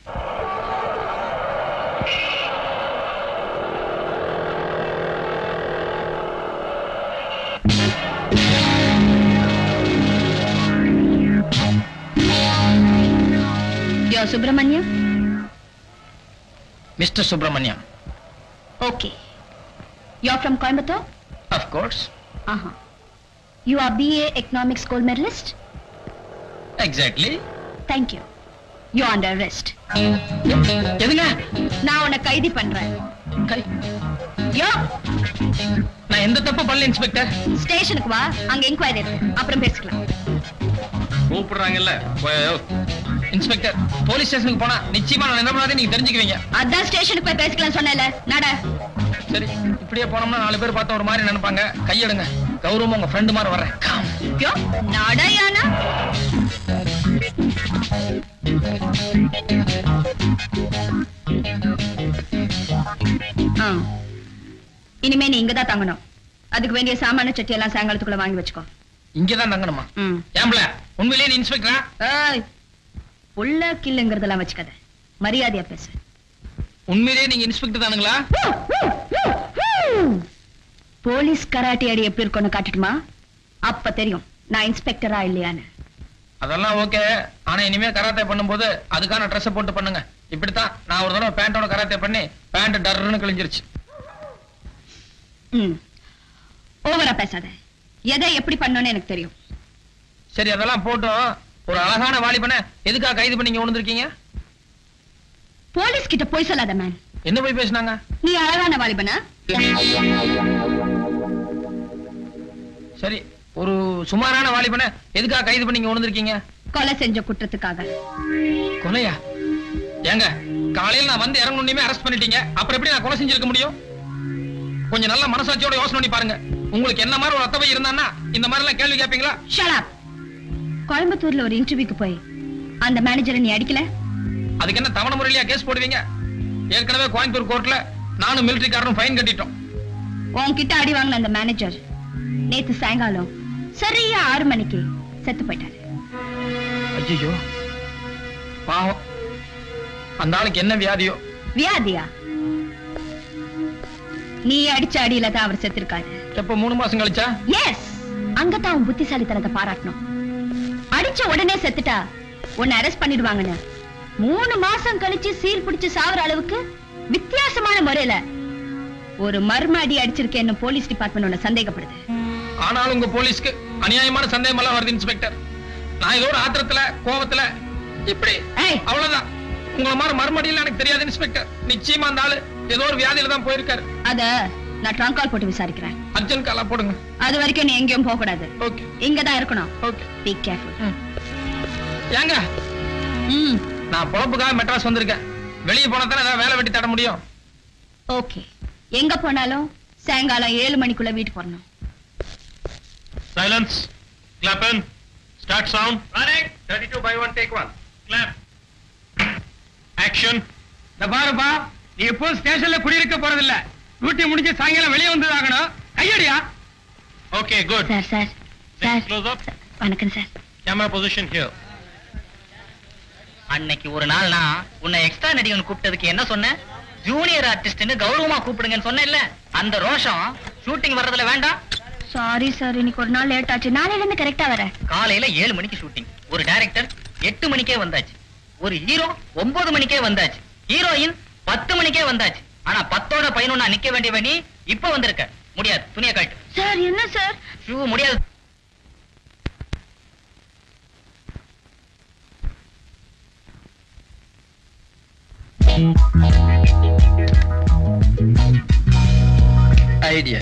யோ Subramaniam mister Subramaniam okay you from Coimbatore of course ஆஹா you are BA economics gold medalist exactly thank you you under arrest எதுங்க நான் உன்னை கைது பண்றேன் யோ நான் எந்த தப்பு பண்ணல இன்ஸ்பெக்டர் ஸ்டேஷனுக்கு வா அங்க என்கொயரி இருக்கு அப்புறம் பேசிக்கலாம் கூப்பிடுறாங்கல்ல இன்ஸ்பெக்டர் போலீஸ் ஸ்டேஷனுக்கு போனா நிச்சயமா நான் என்ன பண்ணாதே நீங்க தெரிஞ்சுக்குவீங்க அதான் ஸ்டேஷனுக்கு போய் பேசிக்கலாம் சொன்னேன்ல நட சரி இப்படியே போனோம்னா நாலு பேர் பார்த்தா ஒரு மாதிரி நினைப்பாங்க கையெடுங்க கௌரவம் உங்க ஃப்ரெண்டு மாதிரி வர்றேன் யோ நடையானா ஆ. இனிமே நீ இங்கதான் தங்கணும் அதுக்கு வேண்டிய சாமான சட்டி எல்லாம் சாயங்காலத்துக்குள்ள வாங்கி வச்சுக்கோ இங்கதான் தங்கணுமா ம். ஏம்பல உண்மையிலேயே நீ இன்ஸ்பெக்டரா ஏய் புள்ள கில்லுங்கிறதெல்லாம் வச்சுக்காத மரியாதையா பேசு உண்மையிலேயே நீங்க இன்ஸ்பெக்டர் தானுங்களா போலீஸ் கராட்டி அடி எப்படி இருக்கும்னு காட்டுட்டுமா அப்ப தெரியும் நான் இன்ஸ்பெக்டரா இல்லையான்னு அதெல்லாம் ஓகே ஆனா இனிமே கராத்தே பண்ணும்போது அதுக்கான ட்ரெஸ் போட்டு பண்ணுங்க இப்படித்தான் நான் ஒரு தடவை பேண்டோட கராத்தே பண்ணி பேண்ட் டர்ன்னு கிழிஞ்சிருச்சு ம் ஓவரா பேசாத எதை எப்படி பண்ணணும்னு எனக்கு தெரியும் சரி அதெல்லாம் போட்டோம் ஒரு அழகான வாலிபனை எதுக்காக கைது பண்ணி இங்க உணர்ந்திருக்கீங்க போலீஸ் கிட்ட போய் சொல்லாத மேன் என்ன போய் பேசுனாங்க நீ அழகான வாலிபனா சரி ஒரு சுமாரான வாலிபனை எதுக்காக கைது பண்ணி இங்க உணர்ந்திருக்கீங்க கொலை செஞ்ச குற்றத்துக்காக கொலையா ஏங்க காலையில நான் வந்து இறங்கணுமே அரெஸ்ட் பண்ணிட்டீங்க அப்புறம் எப்படி நான் கொலை செஞ்சிருக்க முடியும் கொஞ்சம் நல்ல மனசாட்சியோட யோசனை பண்ணி பாருங்க உங்களுக்கு என்ன மாதிரி ஒரு அத்தவை இருந்தான்னா இந்த மாதிரி எல்லாம் கேள்வி கேட்பீங்களா ஷட் கோயம்புத்தூர்ல ஒரு இன்டர்வியூக்கு போய் அந்த மேனேஜரை நீ அடிக்கல அதுக்கு என்ன தவணை முறையிலயா கேஸ் போடுவீங்க ஏற்கனவே கோயம்புத்தூர் கோர்ட்ல நானும் மிலிட்டரிக்காரனும் ஃபைன் கட்டிட்டோம் உன்கிட்ட அடி வாங்கின அந்த மேனேஜர் நேத்து சாயங்காலம் சரியா ஆறு மணிக்கு செத்து போயிட்டாரு ஐயோ பாவம் அந்த ஆளுக்கு என்ன வியாதியோ வியாதியா நீ அடிச்ச அடியில தான் அவர் செத்திருக்காரு எப்ப மூணு மாசம் கழிச்சா எஸ் அங்கதான் உன் புத்திசாலித்தனத்தை பாராட்டணும் அடிச்ச உடனே செத்துட்டா உன்னை அரெஸ்ட் பண்ணிடுவாங்கன்னு மூணு மாசம் கழிச்சு சீல் பிடிச்சு சாவற அளவுக்கு வித்தியாசமான முறையில ஒரு மர்ம அடி அடிச்சிருக்கேன்னு போலீஸ் டிபார்ட்மெண்ட் உன்னை சந்தேகப்படுது ஆனாலும் உங்க போலீஸ்க்கு அநியாயமான சந்தேகம் எல்லாம் வருது இன்ஸ்பெக்டர் நான் ஏதோ ஒரு ஆத்திரத்துல கோவத்துல இப்படி அவ்வளவுதான் உங்களை மாதிரி மறுமடியில் எனக்கு தெரியாது இன்ஸ்பெக்டர் நிச்சயமா அந்த ஆளு ஏதோ ஒரு வியாதியில தான் போயிருக்காரு அத நான் ட்ரங்க் கால் போட்டு விசாரிக்கிறேன் அர்ஜென்ட் காலா போடுங்க அது வரைக்கும் நீ எங்கேயும் போக கூடாது ஓகே இங்கதான் இருக்கணும் ஓகே பி கேர்ஃபுல் ஏங்க நான் பொழப்புக்காக மெட்ராஸ் வந்திருக்கேன் வெளியே போனா தானே ஏதாவது வேலை வெட்டி தட முடியும் ஓகே எங்க போனாலும் சாயங்காலம் ஏழு மணிக்குள்ள வீட்டுக்கு வரணும் Silence. Clap in. Start sound. Running. 32 by 1, take 1. Clap. Action. இந்த பாருப்பா நீ எப்போ ஸ்டேஷன்ல குடியிருக்க போறதில்ல டியூட்டி முடிஞ்சு சாயங்காலம் வெளியே வந்து ஆகணும் கையடியா Okay, good. Sir sir sir Close up. வணக்கம் சார் Camera position here. அன்னைக்கு ஒரு நாள் நான் உன்னை எக்ஸ்ட்ரா நடிகன் கூப்பிட்டதுக்கு என்ன சொன்னேன் ஜூனியர் ஆர்டிஸ்ட்னு கௌரவமா கூப்பிடுங்கன்னு சொன்னேன்ல அந்த ரோஷம் ஷூட்டிங் வர்றதுல வேண்டாம் சாரி சார் இன்னைக்கு ஒரு நாள் லேட் ஆச்சு நாளையில இருந்து கரெக்டா வரேன் காலையில ஏழு மணிக்கு ஷூட்டிங் ஒரு டைரக்டர் எட்டு மணிக்கே வந்தாச்சு ஒரு ஹீரோ ஒன்பது மணிக்கே வந்தாச்சு ஹீரோயின் பத்து மணிக்கே வந்தாச்சு ஆனா பத்தோட பதினொன்னா நிக்க வேண்டியவ நீ இப்ப வந்திருக்க முடியாது துணியை காட்டு சார் என்ன சார் ஷூ முடியாது idea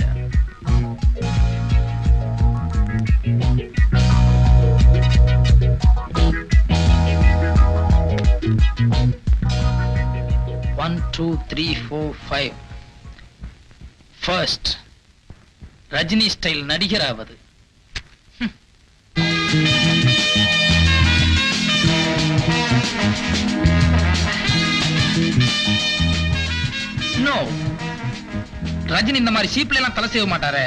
one two three four five first Rajini style நடிகராவது ரஜினி இந்த மாதிரி சீப்ல எல்லாம் தலை செய்ய மாட்டாரே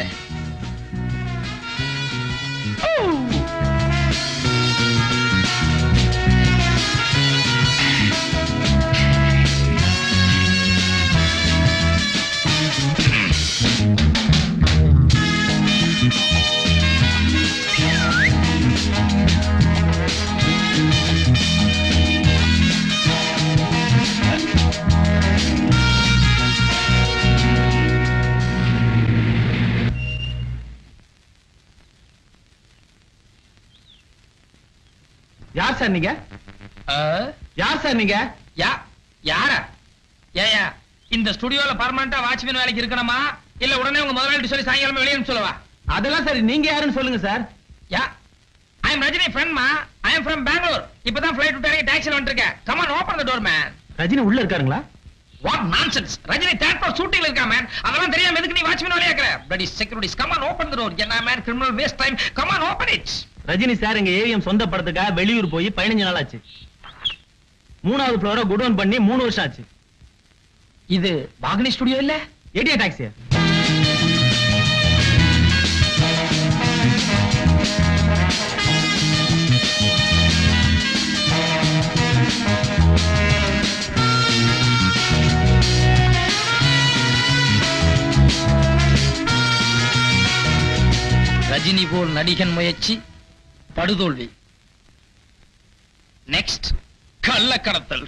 யார் சார் நீங்க யார் சார் நீங்க யா யாரா ஏயா இந்த ஸ்டுடியோல பர்மனண்டா வாட்ச்மேன் வேலைக்கு இருக்கணுமா இல்ல உடனே உங்க முதலாளி சொல்லி சாயங்காலம் வெளியே சொல்லவா அதெல்லாம் சரி நீங்க யாருன்னு சொல்லுங்க sir yeah I am Rajini ஃப்ரெண்ட்மா ஐ அம் ஃப்ரம் பெங்களூர் இப்பதான் ஃளைட் விட்டு இறங்கி டாக்ஸில வந்துருக்கேன் come on open the door man Rajini உள்ள இருக்காருங்களா what nonsense Rajini third floor ஷூட்டிங்ல இருக்கா மேன் அதெல்லாம் தெரியாம எதுக்கு நீ வாட்ச்மேன் வேலையா இருக்கற bloody securities come on open the door என்ன man criminal waste time come on open it Rajini sir எங்க ஏவிஎம் சொந்த படத்துக்காக வெளியூர் போய் பதினஞ்சு நாள் ஆச்சு மூணாவது ஃப்ளோரை குடோன் பண்ணி மூணு வருஷம் ஆச்சு இது பாகனி ஸ்டுடியோ இல்ல ஏடியா டாக்ஸி ரஜினி போல் நடிகன் முயற்சி படுதோல்வி நெக்ஸ்ட் கள்ளக்கடத்தல்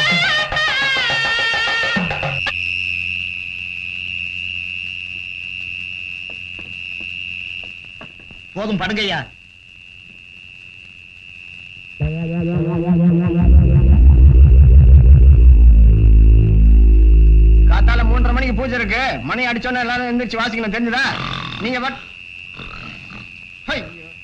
போதும் படுங்கய்யா காத்தால மூன்றரை மணிக்கு பூஜை இருக்கு மணி அடிச்சோன்னா எல்லாரும் எந்திரிச்சு வாசிக்கணும் தெரிஞ்சுதா நீங்க பட் ஹை.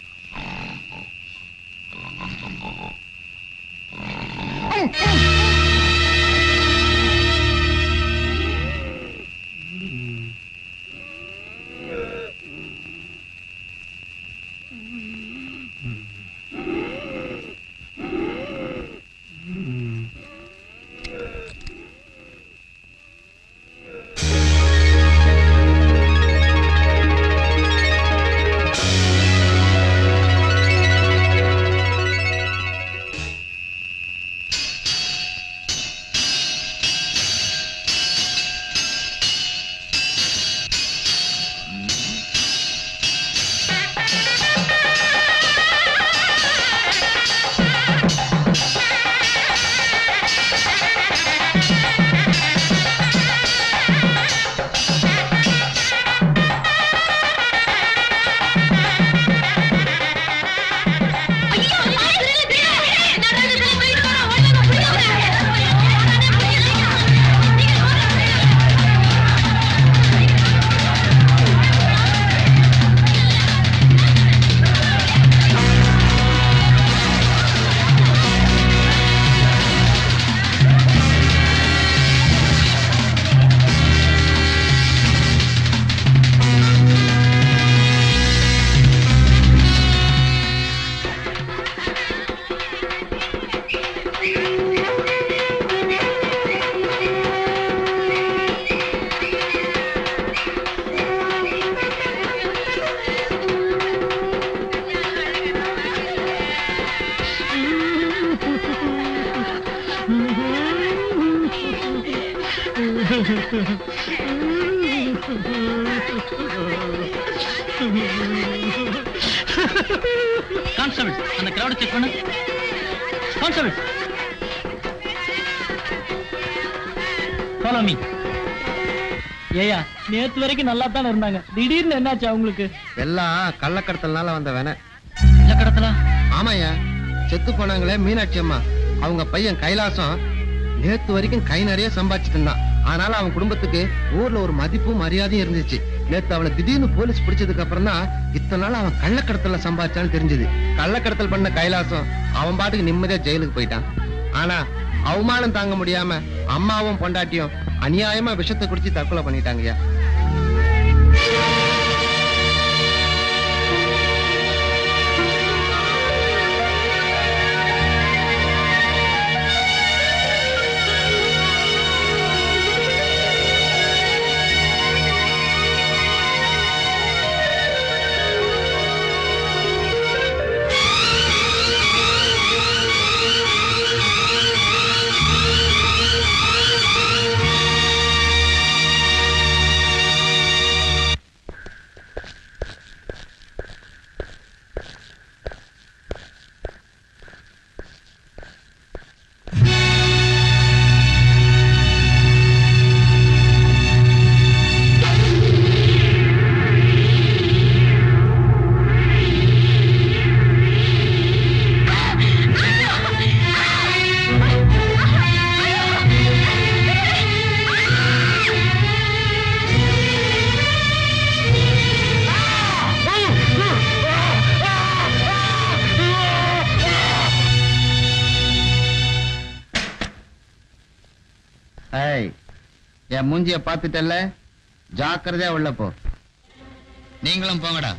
கான்ஸ்டபிள் அந்த கிரௌட செக் பண்ணு கான்ஸ்டபிள் ஃபாலோ மீ ஏயா நேத்து வரைக்கும் நல்லா தானே இருந்தாங்க திடீர்னு என்னாச்சு அவங்களுக்கு எல்லாம் கள்ளக்கடத்தல்னால வந்த வேண கடத்தலா ஆமாய்யா செத்து போனாங்களே மீனாட்சி அம்மா அவங்க பையன் கைலாசம் நேத்து வரைக்கும் கை நிறைய சம்பாதிச்சிட்டு இருந்தான் ஆனாலும் அவன் குடும்பத்துக்கு ஊர்ல ஒரு மதிப்பும் மரியாதையும் இருந்துச்சு நேத்து அவளை திடீர்னு போலீஸ் பிடிச்சதுக்கு அப்புறம் தான் இத்தனை நாள் அவன் கள்ளக்கடத்தல சம்பாதிச்சான்னு தெரிஞ்சது கள்ளக்கடத்தல் பண்ண கைலாசம் அவன் பாட்டுக்கு நிம்மதியா ஜெயிலுக்கு போயிட்டான் ஆனா அவமானம் தாங்க முடியாம அம்மாவும் பொண்டாட்டியும் அநியாயமா விஷத்தை குடிச்சு தற்கொலை பண்ணிட்டாங்கய்யா ஏய் என் மூஞ்சிய பார்த்துட்டல்ல ஜாக்கிரதையா உள்ள போ நீங்களும் போங்கடா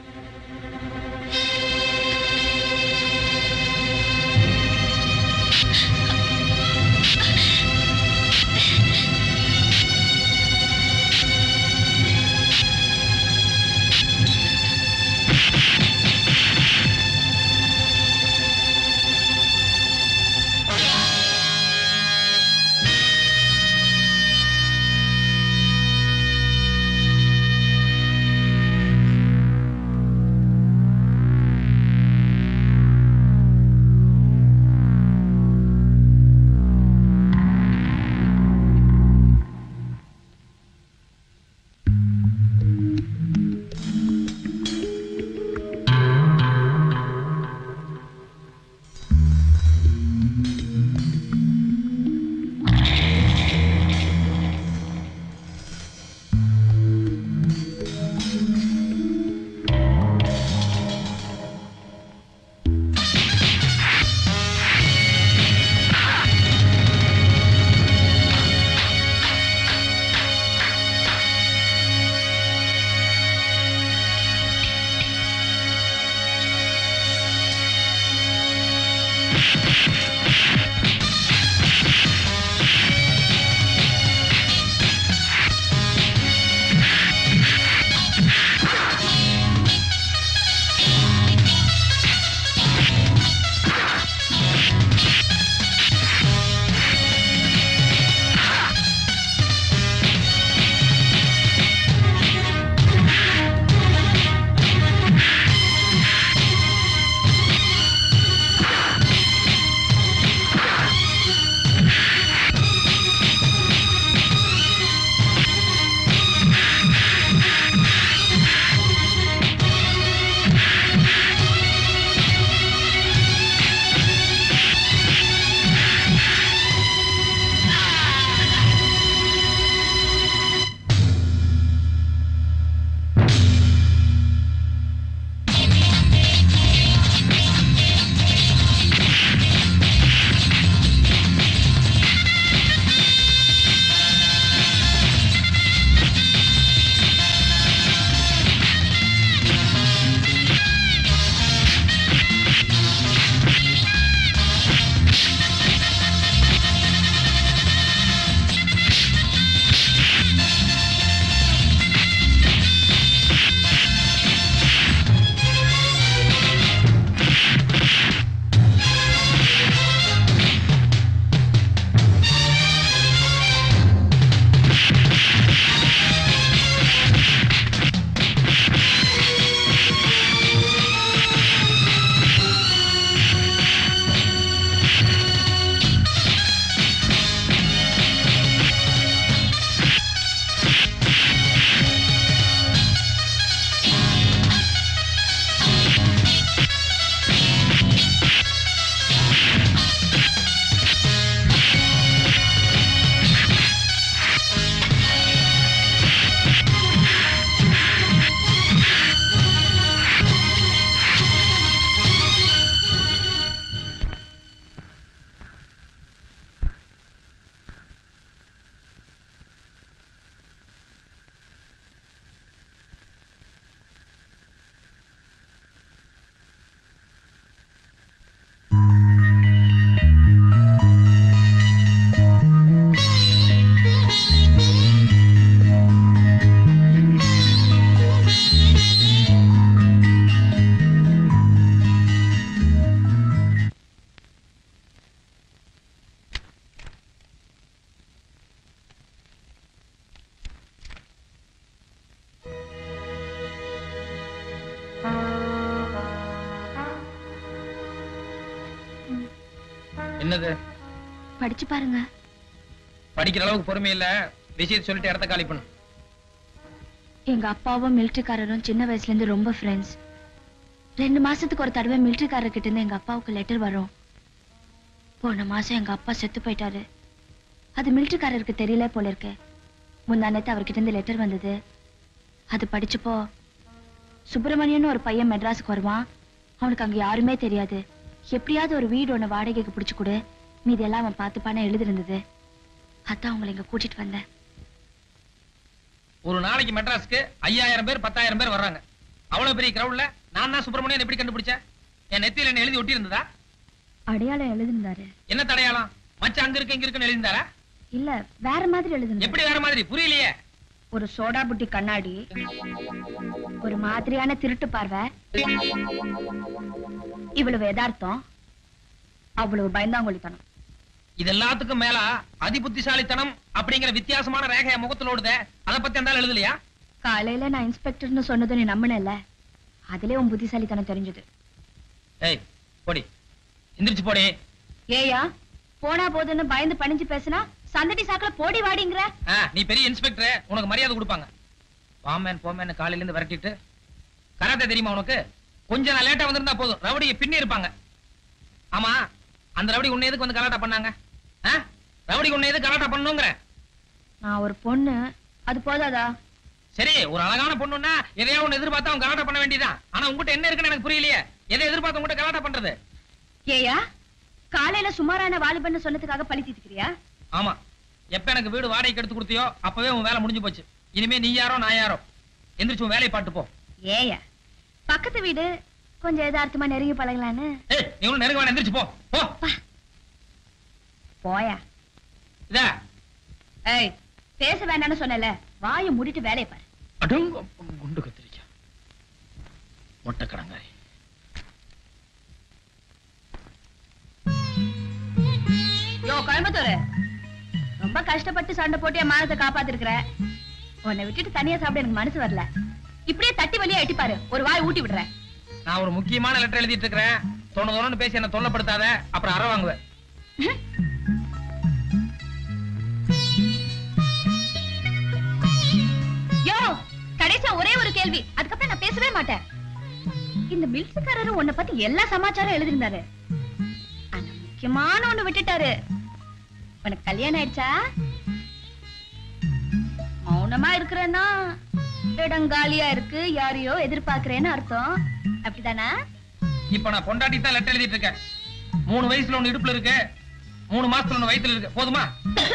என்னது படிச்சு பாருங்க படிக்கிற அளவுக்கு பொறுமை இல்ல விஷயத்தை சொல்லிட்டு இடத்த காலி பண்ணு எங்க அப்பாவும் மிலிட்டரிக்காரரும் சின்ன வயசுல இருந்து ரொம்ப ஃப்ரெண்ட்ஸ் ரெண்டு மாசத்துக்கு ஒரு தடவை மிலிட்டரிக்காரர் கிட்ட இருந்து எங்க அப்பாவுக்கு லெட்டர் வரும் போன மாசம் எங்க அப்பா செத்து போயிட்டாரு அது மிலிட்டரிக்காரருக்கு தெரியல போல இருக்கு முந்தானத்து அவர்கிட்ட இருந்து லெட்டர் வந்தது அது படிச்சப்போ சுப்பிரமணியன் ஒரு பையன் மெட்ராஸுக்கு வருவான் அவனுக்கு அங்க யாருமே தெரியாது எப்படியாவது ஒரு வீடு ஒண்ணு வாடகைக்கு பிடிச்சு கொடு மீதி எல்லாம் அவன் பார்த்துப்பானே எழுதிருந்தது அதான் உங்களை இங்க கூட்டிட்டு வந்தேன் ஒரு நாளைக்கு மெட்ராஸ்க்கு ஐயாயிரம் பேர் பத்தாயிரம் பேர் வர்றாங்க அவ்வளவு பெரிய கிரௌட்ல நான் தான் சுப்பிரமணியன் எப்படி கண்டுபிடிச்சேன் என் நெத்தியில என்ன எழுதி ஒட்டி இருந்ததா அடையாளம் எழுதிருந்தாரு என்ன தடையாளம் மச்சான் அங்க இருக்கு இங்க இருக்குன்னு எழுதிந்தாரா இல்ல வேற மாதிரி எழுதிருந்தாரு எப்படி வேற மாதிரி புரியலையே ஒரு சோடா புட்டி கண்ணாடி ஒரு மாதிரியான திருட்டு பார்வை இவ்வளவு யதார்த்தம் அவ்வளவு பயந்தாங்கொழித்தனம் இது எல்லாத்துக்கும் மேல அதிபுத்திசாலித்தனம் அப்படிங்கிற வித்தியாசமான ரேகைய முகத்துல ஓடுதே அதை பத்தி அந்த ஆள் எழுதலையா காலையில நான் இன்ஸ்பெக்டர்னு சொன்னதை நீ நம்பினல அதுலயே உன் புத்திசாலித்தனம் தெரிஞ்சது ஏய் போடி எந்திரிச்சு போடி ஏயா போனா போதுன்னு பயந்து பணிஞ்சு பேசினா சந்தடி சாக்குல போடி வாடிங்கிற ஆ, நீ பெரிய இன்ஸ்பெக்டர் உனக்கு மரியாதை கொடுப்பாங்க வாமேன் போமேன் காலையில இருந்து விரட்டிட்டு கராத்தே தெரியுமா உனக்கு கொஞ்சம் நான் லேட்டா வந்திருந்தா போதும் ரவுடியை பின்னி இருப்பாங்க ஆமா அந்த ரவுடி உன்னை எதுக்கு வந்து கலாட்டா பண்ணாங்க ஆ? ரவுடி உன்னை எதுக்கு கலாட்டா பண்ணுங்கிற நான் ஒரு பொண்ணு அது போதாதா சரி ஒரு அழகான பொண்ணுன்னா எதையோ ஒண்ணு எதிர்பார்த்தா அவன் கலாட்டா பண்ண வேண்டியதான் ஆனா உங்ககிட்ட என்ன இருக்குன்னு எனக்கு புரியலையே எதை எதிர்பார்த்து உங்ககிட்ட கலாட்டா பண்றது ஏயா காலையில சுமாரான வாலிபன்னு சொன்னதுக்காக பழி தீர்த்துக்கிறியா ஆமா எப்ப எனக்கு வீடு வாடகைக்கு எடுத்து கொடுத்தியோ அப்பவே உன் வேலை முடிஞ்சு போச்சு இனிமே நீ யாரோ நான் யாரோ எந்திரிச்சு உன் வேலையை பாட்டு போ ஏயா பக்கத்து வீடு கொஞ்சம் எதார்த்தமா நெருங்கி பழகலான்னு ஏய் நீ ஒண்ணு நெருங்க வேணாம் எந்திரிச்சு போ போ போயா இதா ஏய் பேச வேண்டாம்னு சொன்னல வாயை மூடிட்டு வேலையை பாரு அடங்க குண்டு கத்திரிக்கா மொட்டை கடங்காய் யோ கோயம்புத்தூர் ரொம்ப கஷ்டப்பட்டு சண்டை போட்டு என் மானத்தை காப்பாத்திருக்கிற உன்னை விட்டுட்டு தனியா சாப்பிட எனக்கு மனசு வரல இப்படியே தட்டி வழியா எட்டி பாரு ஒரு வாய் ஊட்டி விடுறேன் நான் ஒரு முக்கியமான லெட்டர் எழுதிட்டு இருக்கிறேன் தோணு தோணுன்னு பேசி என்ன தொல்லப்படுத்தாத அப்புறம் அற வாங்குவேன் யோ கடைசியா ஒரே ஒரு கேள்வி அதுக்கப்புறம் நான் பேசவே மாட்டேன் இந்த மில்ஸுக்காரரு உன்னை பத்தி எல்லா சமாச்சாரம் எழுதிருந்தாரு ஆனா முக்கியமான ஒண்ணு விட்டுட்டாரு உனக்கு கல்யாணம் ஆயிடுச்சா மௌனமா இருக்கிறேன்னா இடங்காலியா இருக்கு யாரையோ எதிர்பார்க்கிறேன்னு அர்த்தம் அப்படிதானா இப்ப நான் பொண்டாட்டி தான் லெட்டர் எழுதிட்டு இருக்கேன் மூணு வயசுல ஒண்ணு இடுப்புல இருக்கு மூணு மாசத்துல ஒண்ணு வயித்துல இருக்கு போதுமா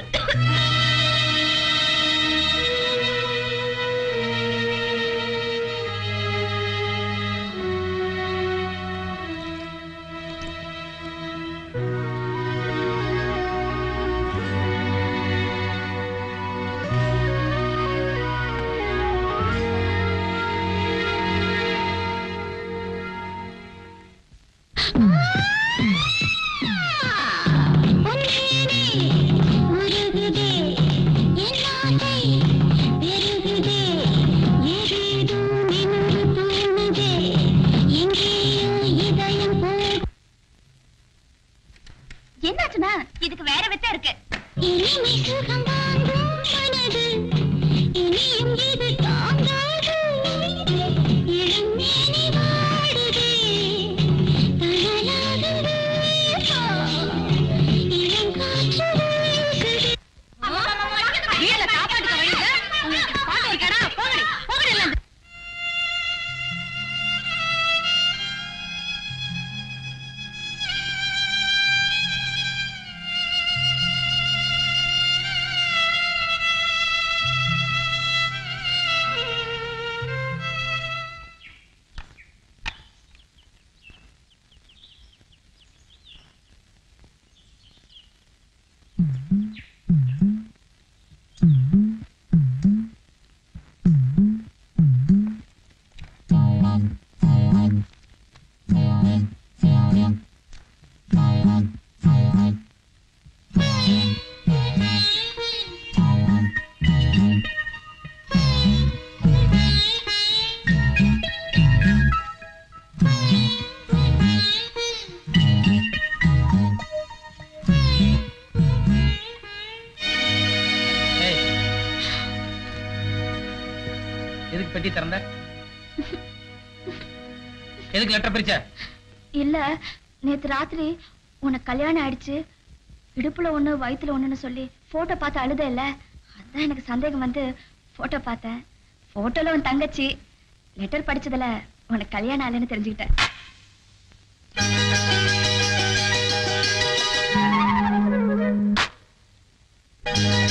என்னாச்சுன்னா இதுக்கு வேற வித்த இருக்கு வீட்டுல சாப்பாட்டுக்கு வழி இல்ல? உங்களுக்கு பாட்டு வைக்கடா போகடி போகடி இல்ல ஏய். எதுக்கு பெட்டி திறந்த எதுக்கு லெட்டர் பிரிச்ச இல்ல நேத்து ராத்திரி உனக்கு கல்யாணம் ஆயிடுச்சு இடுப்புல ஒண்ணு வயித்துல ஒண்ணுன்னு சொல்லி போட்டோ பார்த்து அழுத இல்ல அதான் எனக்கு சந்தேகம் வந்து போட்டோ பார்த்தேன் போட்டோல உன் தங்கச்சி லெட்டர் படிச்சதுல உனக்கு கல்யாணம் ஆகலைன்னு தெரிஞ்சுக்கிட்டேன் Thank you.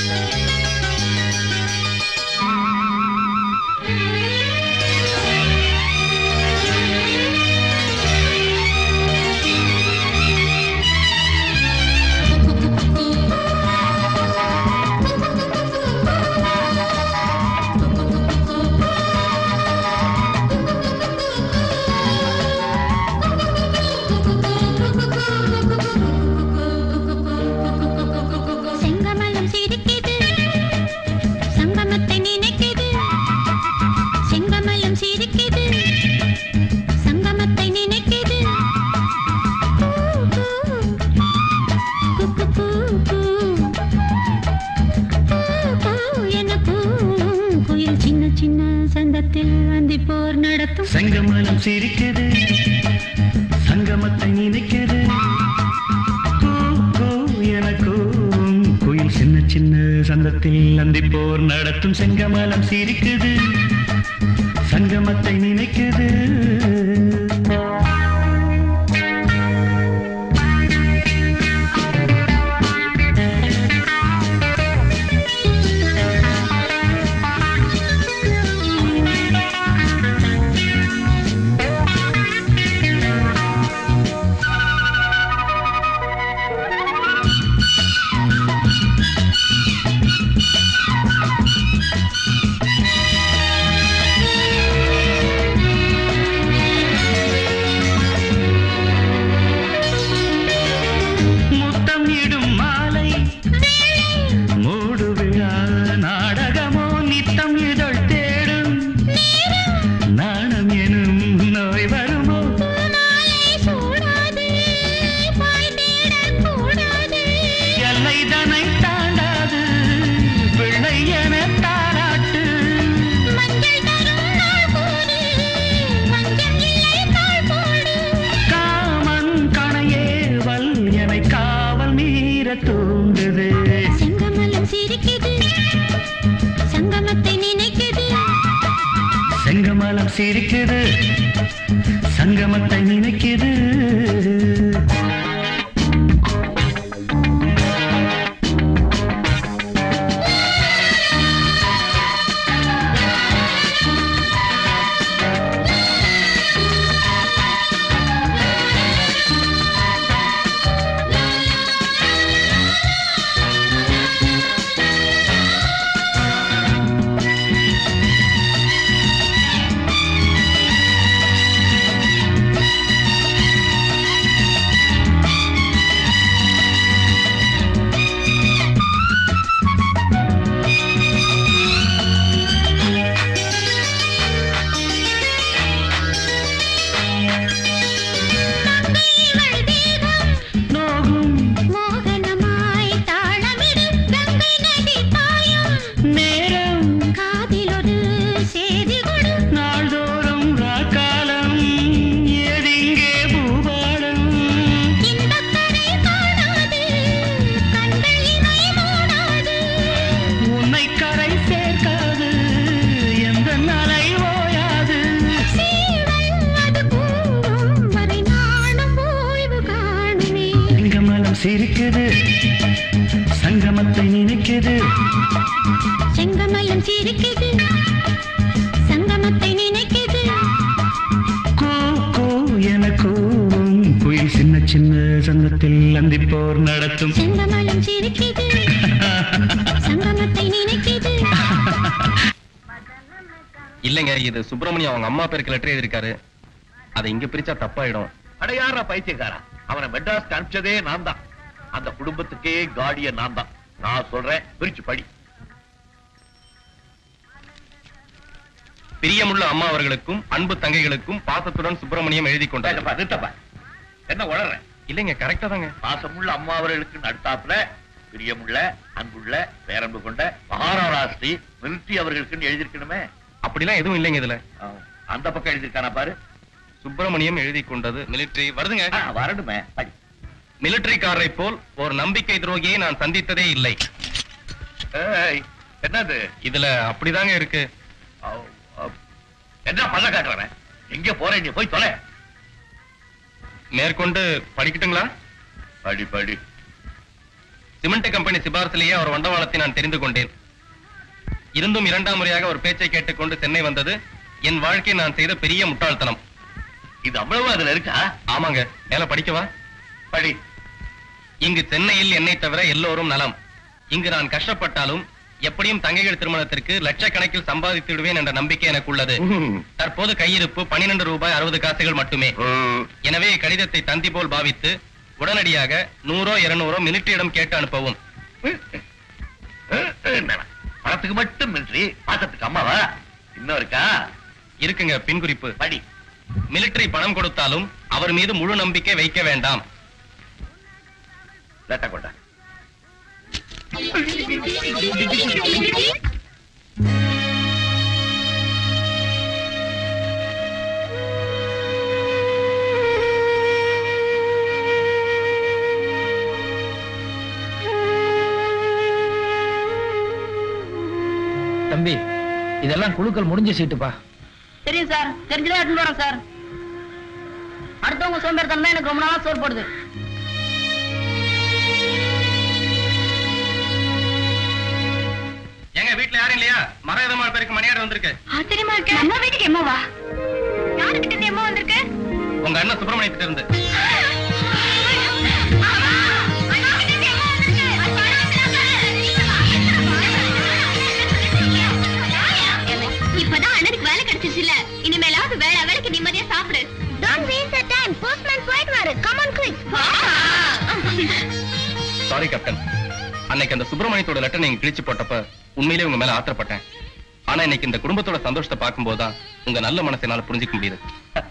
செங்கமலம் சிரிக்குது சங்கமத்தை நினைக்குது கூ, கூ எனக்கும் குயில் சின்ன சின்ன சந்தத்தில் அந்திப்போர் நடத்தும் செங்கமலம் சிரிக்குது சங்கமத்தை நினைக்குது முத்தம் இடும் மாலை மூடு விழா நாடகமோ நித்தம் இதழ் தேடும் நாணம் எனும் நோய் வருமோ எல்லை தனை தாண்டாது பிள்ளை என தாராட்டு காமன் கணையேவல் என்னை காவல் மீற தூண்டுது செங்கமலம் சிரிக்குது சங்கமத்தை நினைக்குது செங்கமலம் சிரிக்குது சங்கமத்தை நினைக்குது நோகும் மோகனமாய் தாளமிடும் கங்கை நதி பாயும் நேரம் காதில் ஒரு செய்தி கொடு நாள்தோறும் ராக்காலம் ஏதிங்கே பூபாலம் இன்பக்கரை காணாது கண்கள் இமை மூடாது உன்னை கரை சேர்க்காது எந்த நலை ஓயாது சீவல் அது கூடும் வரை நானும் ஓய்வு காணுமே செங்கமலம் சிரிக்குது சங்கமத்தை நினைக்குது செங்கமலம் சிரிக்குது சங்கமத்தை நினைக்குது கூ கூ எனக்கும் குயில் சின்ன சின்ன சங்கத்தில் அந்திப்போர் நடத்தும் செங்கமலம் சிரிக்குது சங்கமத்தை நினைக்குது இல்லைங்க இது சுப்பிரமணியம் அவங்க அம்மா பேருக்கு லெட்டர் எழுதியிருக்காரு அதை இங்க பிரிச்சா தப்பாயிடும் அடையாற பைத்தியக்காரா அவனை மெட்ராஸ்க்கு அனுப்பிச்சதே நான் தான் அந்த குடும்பத்துக்கே கார்டியன் நான் தான் நான் சொல்றேன் பிரிச்சு படி பிரியமுள்ள அம்மா அவர்களுக்கும் அன்பு தங்கைகளுக்கும் பாசத்துடன் சுப்பிரமணியம் எழுதி கொண்டார் நிறுத்தப்பா என்ன உளற இல்லைங்க கரெக்டா தாங்க பாசமுள்ள அம்மா அவர்களுக்கு நடுத்தாப்புல பிரியமுள்ள அன்புள்ள பேரன்பு கொண்ட மகாராஷ்டிரி மிலிட்ரி அவர்களுக்குன்னு எழுதியிருக்கணுமே அப்படிலாம் எதுவும் இல்லைங்க இதுல அந்த பக்கம் எழுதியிருக்கானா பாரு சுப்பிரமணியம் எழுதி கொண்டது மிலிட்டரி வருதுங்க வரணுமே படி மிலிட்டரிக்காரரை போல் ஒரு நம்பிக்கை துரோகியை நான் சந்தித்ததே இல்லை ஏய், என்னது இதுல அப்படிதாங்க இருக்கு என்ன பண்ண காட்டுறேன் எங்க போறேன் நீ போய் தொலை மேற்கொண்டு படிக்கட்டுங்களா படி படி சிமெண்ட் கம்பெனி சிபாரசிலேயே அவர் வண்டவாளத்தை நான் தெரிந்து கொண்டேன் இருந்தும் இரண்டாம் முறையாக ஒரு பேச்சை கேட்டுக்கொண்டு சென்னை வந்தது என் வாழ்க்கை நான் செய்த பெரிய முட்டாள்தனம் இது அவ்வளவு அதுல இருக்கா ஆமாங்க மேல படிக்கவா படி இங்கு சென்னையில் என்னை தவிர எல்லோரும் நலம் இங்கு நான் கஷ்டப்பட்டாலும் எப்படியும் தங்கைகள் திருமணத்திற்கு லட்சக்கணக்கில் சம்பாதித்து விடுவேன் என்ற நம்பிக்கை எனக்கு உள்ளது தற்போது கையிருப்பு பன்னிரண்டு ரூபாய் அறுபது காசுகள் மட்டுமே எனவே கடிதத்தை தந்தி போல் பாவித்து உடனடியாக நூறோ இருநூறோ மிலிட்டரியிடம் கேட்டு அனுப்பவும் பணத்துக்கு மட்டும் மிலிட்ரி பாசத்துக்கு அம்மாவா இன்னும் இருக்கா இருக்குங்க பின் குறிப்பு படி மிலிட்டரி பணம் கொடுத்தாலும் அவர் மீது முழு நம்பிக்கை வைக்க வேண்டாம் லேட்டா கொண்டா தம்பி இதெல்லாம் குழுக்கள் முடிஞ்ச சீட்டுப்பா தெரியும் சார் தெரிஞ்சதே எடுத்துட்டு வரேன் சார் அடுத்தவங்க சோம்பேறித்தனம் தான் எனக்கு ரொம்ப நாளா சோறு போடுது எங்க வீட்டுல யாரும் இல்லையா மர விதமான பேருக்கு மணியாடு வந்திருக்கு ஆச்சரியமா இருக்கு நம்ம வீட்டுக்கு எம்மாவா யாருக்கிட்ட இருந்து எம்மா வந்திருக்கு உங்க அண்ணன் சுப்பிரமணியத்திட்ட இருந்து இப்பதான் அண்ணனுக்கு வேலை கிடைச்சிச்சுல இனிமேலாவது வேலை வேலைக்கு நிம்மதியா சாப்பிடு Don't waste the time. Postman போயிட்டு வாரு. Come on quick. Sorry captain அன்னைக்கு அந்த சுப்பிரமணியத்தோட லெட்டர் நீங்க கிழிச்சு போட்டப்ப உண்மையிலேயே உங்க மேல ஆத்திரப்பட்டேன் ஆனா இன்னைக்கு இந்த குடும்பத்தோட சந்தோஷத்தை பார்க்கும்போது தான் உங்க நல்ல மனசை என்னால புரிஞ்சுக்க முடியுது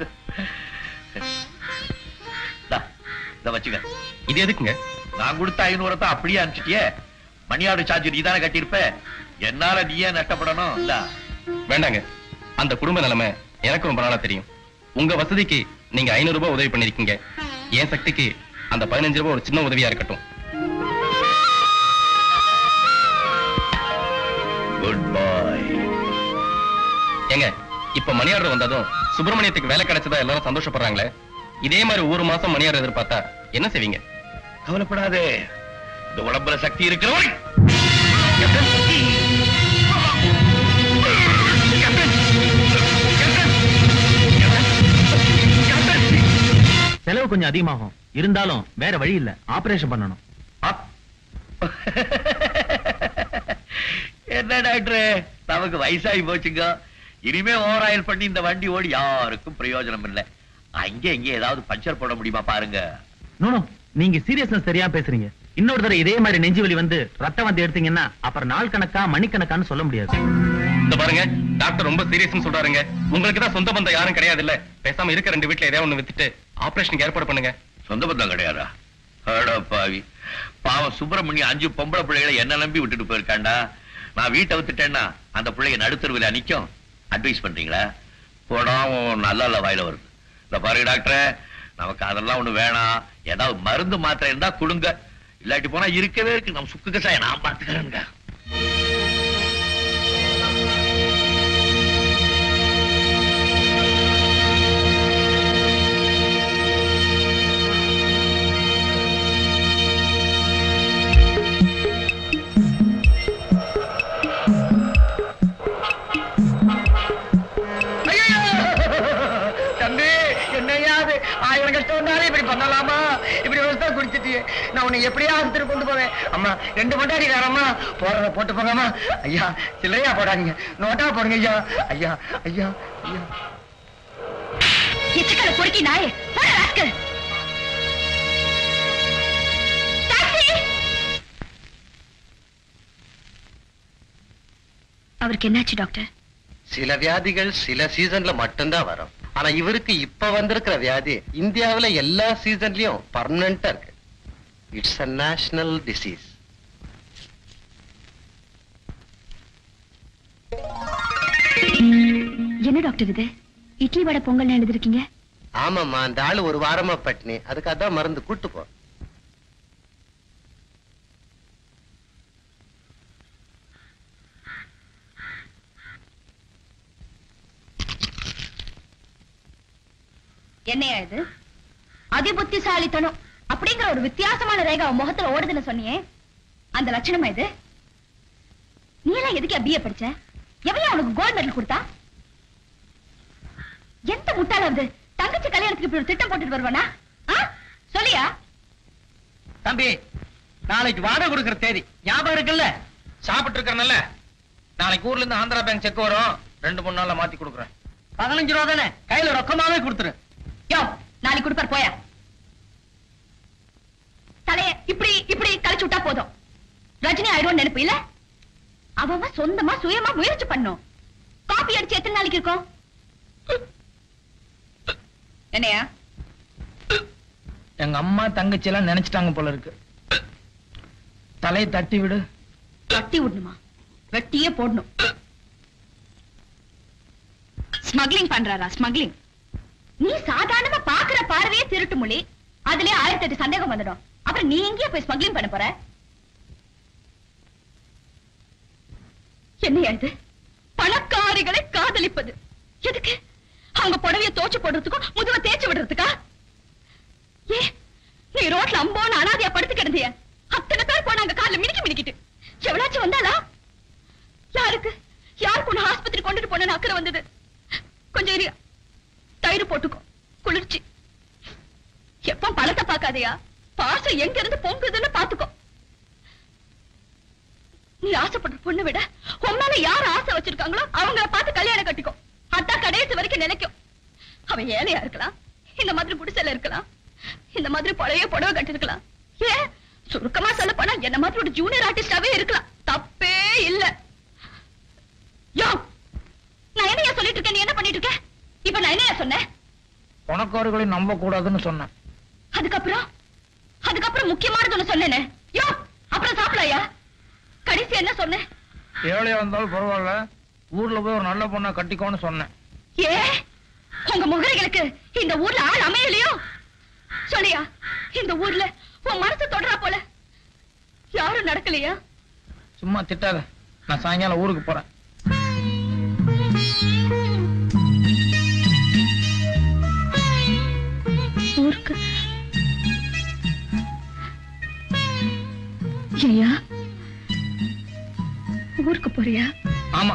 இத வச்சுக்க இது எதுக்குங்க நான் கொடுத்த ஐநூறத்தை அப்படியே அனுப்பிச்சிட்டியே மணியாடு சார்ஜ் நீ தானே கட்டியிருப்ப என்னால நீ ஏன் நஷ்டப்படணும் இல்ல வேண்டாங்க அந்த குடும்ப நிலைமை எனக்கு ரொம்ப நாளா தெரியும் உங்க வசதிக்கு நீங்க ஐநூறு ரூபாய் உதவி பண்ணிருக்கீங்க என் சக்திக்கு அந்த பதினஞ்சு ரூபாய் ஒரு சின்ன உதவியா இருக்கட்டும் குட் பாய் ஏங்க இப்ப மணி ஆர்டர் வந்ததும் சுப்பிரமணியத்துக்கு வேலை கிடைச்சதா எல்லாரும் சந்தோஷப்படுறாங்களே இதே மாதிரி ஒரு மாசம் மணி ஆர்டர் எதிர்பார்த்தா என்ன செய்வீங்க கவலைப்படாதே இந்த உடம்புல சக்தி இருக்கிறவன் செலவு கொஞ்சம் அதிகமாகும் இருந்தாலும் வேற வழி இல்ல ஆபரேஷன் பண்ணணும் என்ன டாக்டர் நமக்கு வயசாகி போச்சுங்க இனிமே ஓவர் ஆயில் பண்ணி இந்த வண்டி ஓடி யாருக்கும் பிரயோஜனம் இல்ல அங்க இங்க ஏதாவது பஞ்சர் போட முடியுமா பாருங்க நோ நீங்க சீரியஸ்னஸ் சரியா பேசுறீங்க இன்னொரு தடவை இதே மாதிரி நெஞ்சு வலி வந்து ரத்தம் வந்து எடுத்தீங்கன்னா அப்புறம் நாள் கணக்கா மணிக்கணக்கான்னு சொல்ல முடியாது இந்த பாருங்க டாக்டர் ரொம்ப சீரியஸ்னு சொல்றாருங்க உங்களுக்கு தான் சொந்த பந்தம் யாரும் கிடையாது இல்ல பேசாம இருக்க ரெண்டு வீட்ல ஏதாவது ஒண்ணு வித்துட்டு ஆபரேஷனுக்கு ஏற்பாடு பண்ணுங்க சொந்த பந்தம் கிடையாதா அட பாவி பாவம் சுப்பிரமணியம் அஞ்சு பொம்பளை பிள்ளைகளை என்ன நம்பி விட்டுட்டு போயிருக்காண்டா நான் வீட்டை வித்துட்டேன்னா அந்த பிள்ளைங்க நடுத்தருவில் நிக்கும் அட்வைஸ் பண்றீங்களா போடாம நல்ல நல்ல வாயில வருது இந்த பாருங்க டாக்டர் நமக்கு அதெல்லாம் ஒண்ணு வேணாம் ஏதாவது மருந்து மாத்திரை இருந்தா கொடுங்க இல்லாட்டி போனா இருக்கவே இருக்கு நம்ம சுக்கு கசாயம் நான் பாத்துக்கிறேங்க தம்பி என்னையா அது ஆயிரம் கஷ்டம் வந்தாலும் இப்படி பண்ணலாமா இப்படி விவசாய குடிச்சிட்டு நான் உன்னை எப்படியா ஆஸ்பத்திரி கொண்டு போவேன் அம்மா ரெண்டு மண்டாடி வேறம்மா போறத போட்டு போங்கம்மா ஐயா சில்லையா போடாதீங்க நோட்டா போடுங்க ஐயா ஐயா ஐயா ஐயா எச்சக்கல பொறுக்கி நாயே போட ராஸ்கல் அவருக்கு என்னாச்சு டாக்டர் சில வியாதிகள் சில சீசன்ல மட்டும்தான் வரும் ஆனா இவருக்கு இப்ப வந்திருக்கிற வியாதி இந்தியாவுல எல்லா சீசன்லயும் பர்மனண்டா இருக்கு இட்ஸ் அ நேஷனல் டிசீஸ் என்ன டாக்டர் இது இட்லி வடை பொங்கல் எழுதிருக்கீங்க ஆமாம்மா அந்த ஆளு ஒரு வாரமா பட்டினி அதுக்கு அதான் மருந்து கூட்டு போ என்னையா இது அதி புத்திசாலித்தனம் அப்படிங்கிற ஒரு வித்தியாசமான ரேகை அவன் முகத்துல ஓடுதுன்னு சொன்னியே அந்த லட்சணமா இது நீ எல்லாம் எதுக்கு பிஏ படிச்ச எவையா உனக்கு கோல்ட் மெடல் கொடுத்தா எந்த முட்டாளாவது தங்கச்சி கல்யாணத்துக்கு இப்படி ஒரு திட்டம் போட்டுட்டு வருவானா ஆ? சொல்லியா தம்பி நாளைக்கு வாடகை கொடுக்கிற தேதி ஞாபகம் இருக்குல்ல சாப்பிட்டு இருக்கறனால நாளைக்கு ஊர்ல இருந்து ஆந்திரா பேங்க் செக் வரும் ரெண்டு மூணு நாள்ல மாத்தி கொடுக்குறேன் பதினஞ்சு ரூபா தானே கையில ரொக்கமாவே கொடுத்துரு யோ நாளைக்கு கொடுப்பார் போயா தலைய இப்படி இப்படி கழிச்சு விட்டா போதும் ரஜினி ஆயிரும் நினைப்பு இல்ல அவன் அவன் சொந்தமா சுயமா முயற்சி பண்ணும் காப்பி அடிச்சு எத்தனை நாளைக்கு இருக்கும் என்னையா எங்க அம்மா தங்கச்சி எல்லாம் நினைச்சிட்டாங்க போல இருக்கு தலையை தட்டி விடு தட்டி விடணுமா வெட்டியே போடணும் ஸ்மக்லிங் பண்றாரா ஸ்மக்லிங் நீ சாதாரணமா பாக்குற பார்வையே திருட்டு மொழி அதுலயே ஆயிரத்தி எட்டு சந்தேகம் வந்துடும் அப்புறம் நீ எங்கேயே போய் ஸ்மக்லிங் பண்ண போற என்னையா இது பணக்காரிகளை காதலிப்பது எதுக்கு அவங்க புடவைய தோச்சு போடுறதுக்கும் முதுவ தேய்ச்சு விடுறதுக்கா ஏ நீ ரோட்ல அம்போன்னு அனாதையா படுத்து கிடந்திய அத்தனை பேர் போனாங்க கால்ல மினிக்கி மினிக்கிட்டு எவ்வளாச்சும் வந்தாளா யாருக்கு யாருக்கு உன்னை ஆஸ்பத்திரி கொண்டுட்டு போன அக்கறை வந்தது கொஞ்சம் இரு தயிர் போட்டுக்கோ குளிர்ச்சி எப்ப பழத்தை பார்க்காதயா பாசம் எங்க இருந்து பொங்குதுன்னு பாத்துக்கோ நீ ஆசைப்படுற பொண்ணை விட உன் மேல யார் ஆசை வச்சிருக்காங்களோ அவங்கள பார்த்து கல்யாணம் கட்டிக்கோ அதான் கடைசி வரைக்கும் நிலைக்கும் அவன் ஏழையா இருக்கலாம் இந்த மாதிரி குடிசைல இருக்கலாம் இந்த மாதிரி பழைய புடவை கட்டிருக்கலாம் ஏன் சுருக்கமா சொல்ல போனா என்ன மாதிரி ஒரு ஜூனியர் ஆர்டிஸ்டாவே இருக்கலாம் தப்பே இல்ல யோ நான் என்னையா சொல்லிட்டு இருக்கேன் நீ என்ன பண்ணிட்டு இருக்க இப்ப நான் என்னையா சொன்னேன் பணக்காரர்களை நம்ப கூடாதுன்னு சொன்னேன் அதுக்கப்புறம் அதுக்கப்புறம் முக்கியமானது ஒண்ணு சொன்னேனே யோ அப்புறம் சாப்பிடலையா கடைசி என்ன சொன்னேன் ஏழையா இருந்தாலும் பரவாயில்ல ஊர்ல போய் ஒரு நல்ல பொண்ணை கட்டிக்கோன்னு சொன்னேன் ஏ உங்க முகரைகளுக்கு இந்த ஊர்ல ஆள் அமையலையோ சொல்லியா இந்த ஊர்ல உன் மனசு தொடரா போல யாரும் நடக்கலையா சும்மா திட்டாத நான் சாயங்காலம் ஊருக்கு போறேன் ஊருக்கு ஐயா ஊருக்கு போறியா ஆமா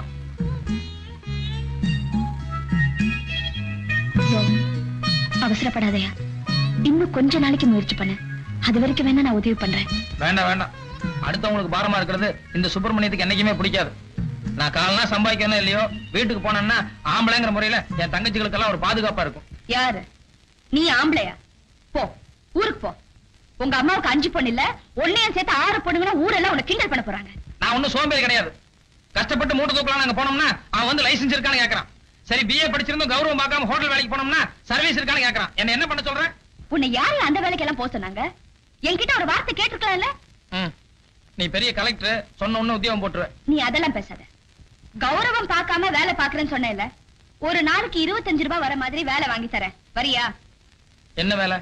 யோ, அவசரப்படாதயா இன்னும் கொஞ்ச நாளைக்கு முயற்சி பண்ணு அது வரைக்கும் வேணா நான் உதவி பண்றேன் வேண்டாம் வேண்டாம் அடுத்தவங்களுக்கு பாரமா இருக்கிறது இந்த சுப்பிரமணியத்துக்கு என்னைக்குமே பிடிக்காது நான் காலனா சம்பாதிக்கணும் இல்லையோ வீட்டுக்கு போனேன்னா ஆம்பளைங்கிற முறையில என் தங்கச்சிகளுக்கெல்லாம் ஒரு பாதுகாப்பா இருக்கும் யாரு நீ ஆம்பளையா போ ஊருக்கு போ உங்க அம்மாவுக்கு அஞ்சு பொண்ணு இல்ல ஒன்னையும் சேர்த்து ஆறு பொண்ணுங்கன்னா ஊரெல்லாம் உன்னை கிண்டல் பண்ண போறாங்க நான் ஒண்ணும் சோம்பேறி கிடையாது கஷ்டப்பட்டு மூட்டை தூக்கலாம் நாங்க போனோம்னா அவன் வந்து லைசென்ஸ் இருக்கான்னு கேக்குறான் சரி பிஏ படிச்சிருந்தும் கௌரவம் பார்க்காம ஹோட்டல் வேலைக்கு போனோம்னா சர்வீஸ் இருக்கான்னு கேக்குறான் என்ன என்ன பண்ண சொல்றேன் உன்னை யாரு அந்த வேலைக்கெல்லாம் போக சொன்னாங்க என்கிட்ட ஒரு வார்த்தை கேட்டிருக்கலாம்ல ம். நீ பெரிய கலெக்டர் சொன்ன உடனே உத்தியோகம் போட்டுருவேன் நீ அதெல்லாம் பேசாத கௌரவம் பார்க்காம வேலை பாக்குறேன்னு சொன்னேன்ல ஒரு நாளைக்கு இருபத்தஞ்சு ரூபாய் வர மாதிரி வேலை வாங்கி தரேன் வரியா என்ன வேலை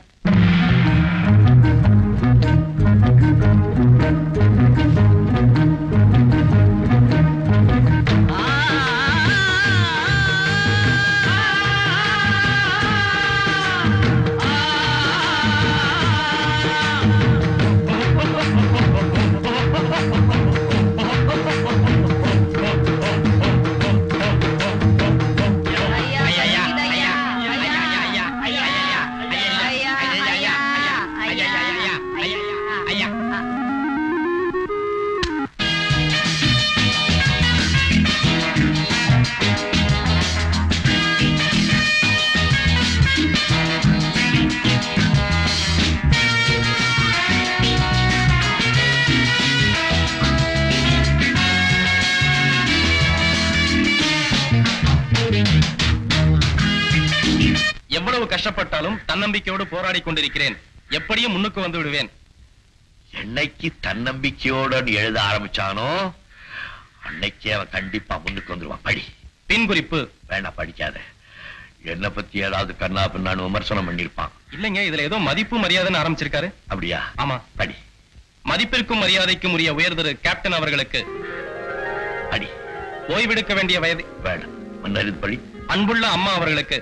எவ்வளவு கஷ்டப்பட்டாலும் தன்னம்பிக்கையோடு போராடி கொண்டிருக்கிறேன் எப்படியும் முன்னுக்கு வந்து விடுவேன் என்னைக்கு தன்னம்பிக்கையோட நீ எழுத ஆரம்பிச்சானோ அன்னைக்கே அவன் கண்டிப்பா முன்னுக்கு வந்துருவான் படி பின் குறிப்பு வேண்டாம் படிக்காத என்ன பத்தி ஏதாவது கண்ணா பின்னான்னு விமர்சனம் பண்ணிருப்பான் இல்லைங்க இதுல ஏதோ மதிப்பு மரியாதைன்னு ஆரம்பிச்சிருக்காரு அப்படியா ஆமா படி மதிப்பிற்கும் மரியாதைக்கும் உரிய உயர்திரு கேப்டன் அவர்களுக்கு படி ஓய்வெடுக்க வேண்டிய வயது வேண்டாம் முன்னறிந்து படி அன்புள்ள அம்மா அவர்களுக்கு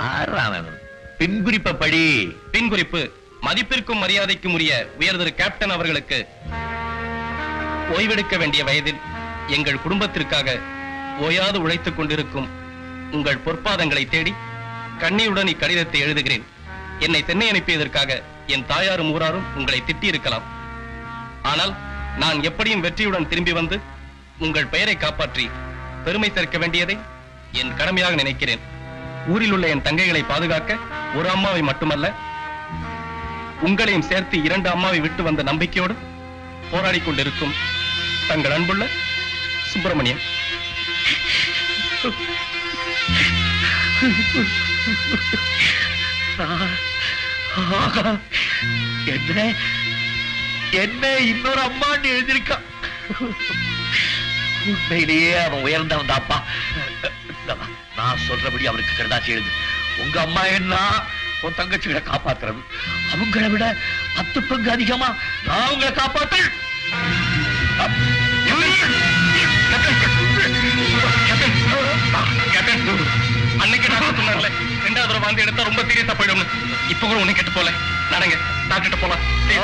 பின் குறிப்ப படி பின் குறிப்பு மதிப்பிற்கும் மரியாதைக்கும் உரிய உயர்திரு கேப்டன் அவர்களுக்கு ஓய்வெடுக்க வேண்டிய வயதில் எங்கள் குடும்பத்திற்காக ஓயாது உழைத்துக் கொண்டிருக்கும் உங்கள் பொற்பாதங்களை தேடி கண்ணீருடன் இக்கடிதத்தை எழுதுகிறேன் என்னை சென்னை அனுப்பியதற்காக என் தாயாரும் ஊராரும் உங்களை திட்டியிருக்கலாம் ஆனால் நான் எப்படியும் வெற்றியுடன் திரும்பி வந்து உங்கள் பெயரை காப்பாற்றி பெருமை சேர்க்க வேண்டியதை என் கடமையாக நினைக்கிறேன் ஊரில் உள்ள என் தங்கைகளை பாதுகாக்க ஒரு அம்மாவை மட்டுமல்ல உங்களையும் சேர்த்து இரண்டு அம்மாவை விட்டு வந்த நம்பிக்கையோடு போராடிக் கொண்டிருக்கும் தங்கள் அன்புள்ள சுப்பிரமணியன் ஆஹா, என்ன என்ன இன்னொரு அம்மான்னு எழுதியிருக்கான் உண்மையிலேயே அவன் உயர்ந்தவன் தாப்பா நான் சொல்றபடி அவனுக்கு கருதாசி எழுது உங்க அம்மா என்ன உன் தங்கச்சிகளை காப்பாத்துறது அவங்கள விட பத்து பங்கு அதிகமா நான் உங்களை காப்பாத்து அன்னைக்கு டாக்டர் சொன்னார்ல ரெண்டாவது தடவை வாந்தி எடுத்தா ரொம்ப சீரியஸா போயிடும் இப்ப கூட ஒண்ணு கெட்டு போல நடங்க டாக்டர் போலாம்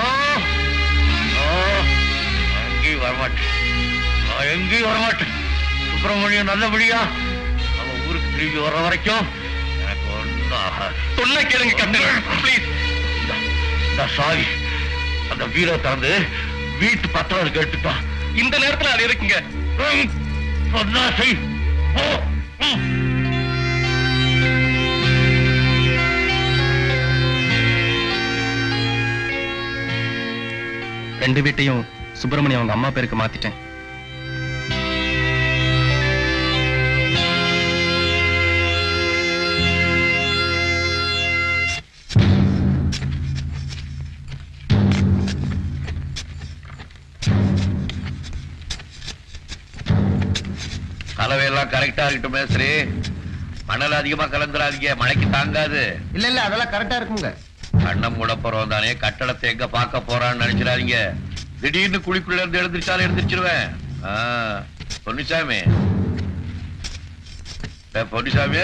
எங்கேயும் வரமாட்டேன் நான் எங்கேயும் வரமாட்டேன் சுப்பிரமணியம் நல்லபடியா அவன் ஊருக்கு திரும்பி வர்ற வரைக்கும் எனக்கு ஒன்றும் ஆகாது சொன்ன கேளுங்க கேப்டன் ப்ளீஸ் இந்த சாவி அந்த வீரை திறந்து வீட்டு பத்திரம் கேட்டுட்டான் இந்த நேரத்துல அது இருக்குங்க சொன்னா செய் போ. ம். ரெண்டு வீட்டையும் சுப்பிரமணியம் அவங்க அம்மா பேருக்கு மாத்திட்டேன் கலவையெல்லாம் கரெக்டா இருக்கட்டும் மேஸ்திரி மணல் அதிகமா கலந்துராதீங்க மழைக்கு தாங்காது இல்ல இல்ல அதெல்லாம் கரெக்டா இருக்குங்க கண்ணம் கூட போறோம் தானே கட்டடத்தை எங்க பார்க்க போறான்னு நினைச்சிடாதீங்க திடீர்னு குழிக்குள்ள இருந்து எழுந்திரிச்சாலும் எழுந்திரிச்சிருவேன் ஆ, பொன்னுசாமி ஏ, பொன்னுசாமி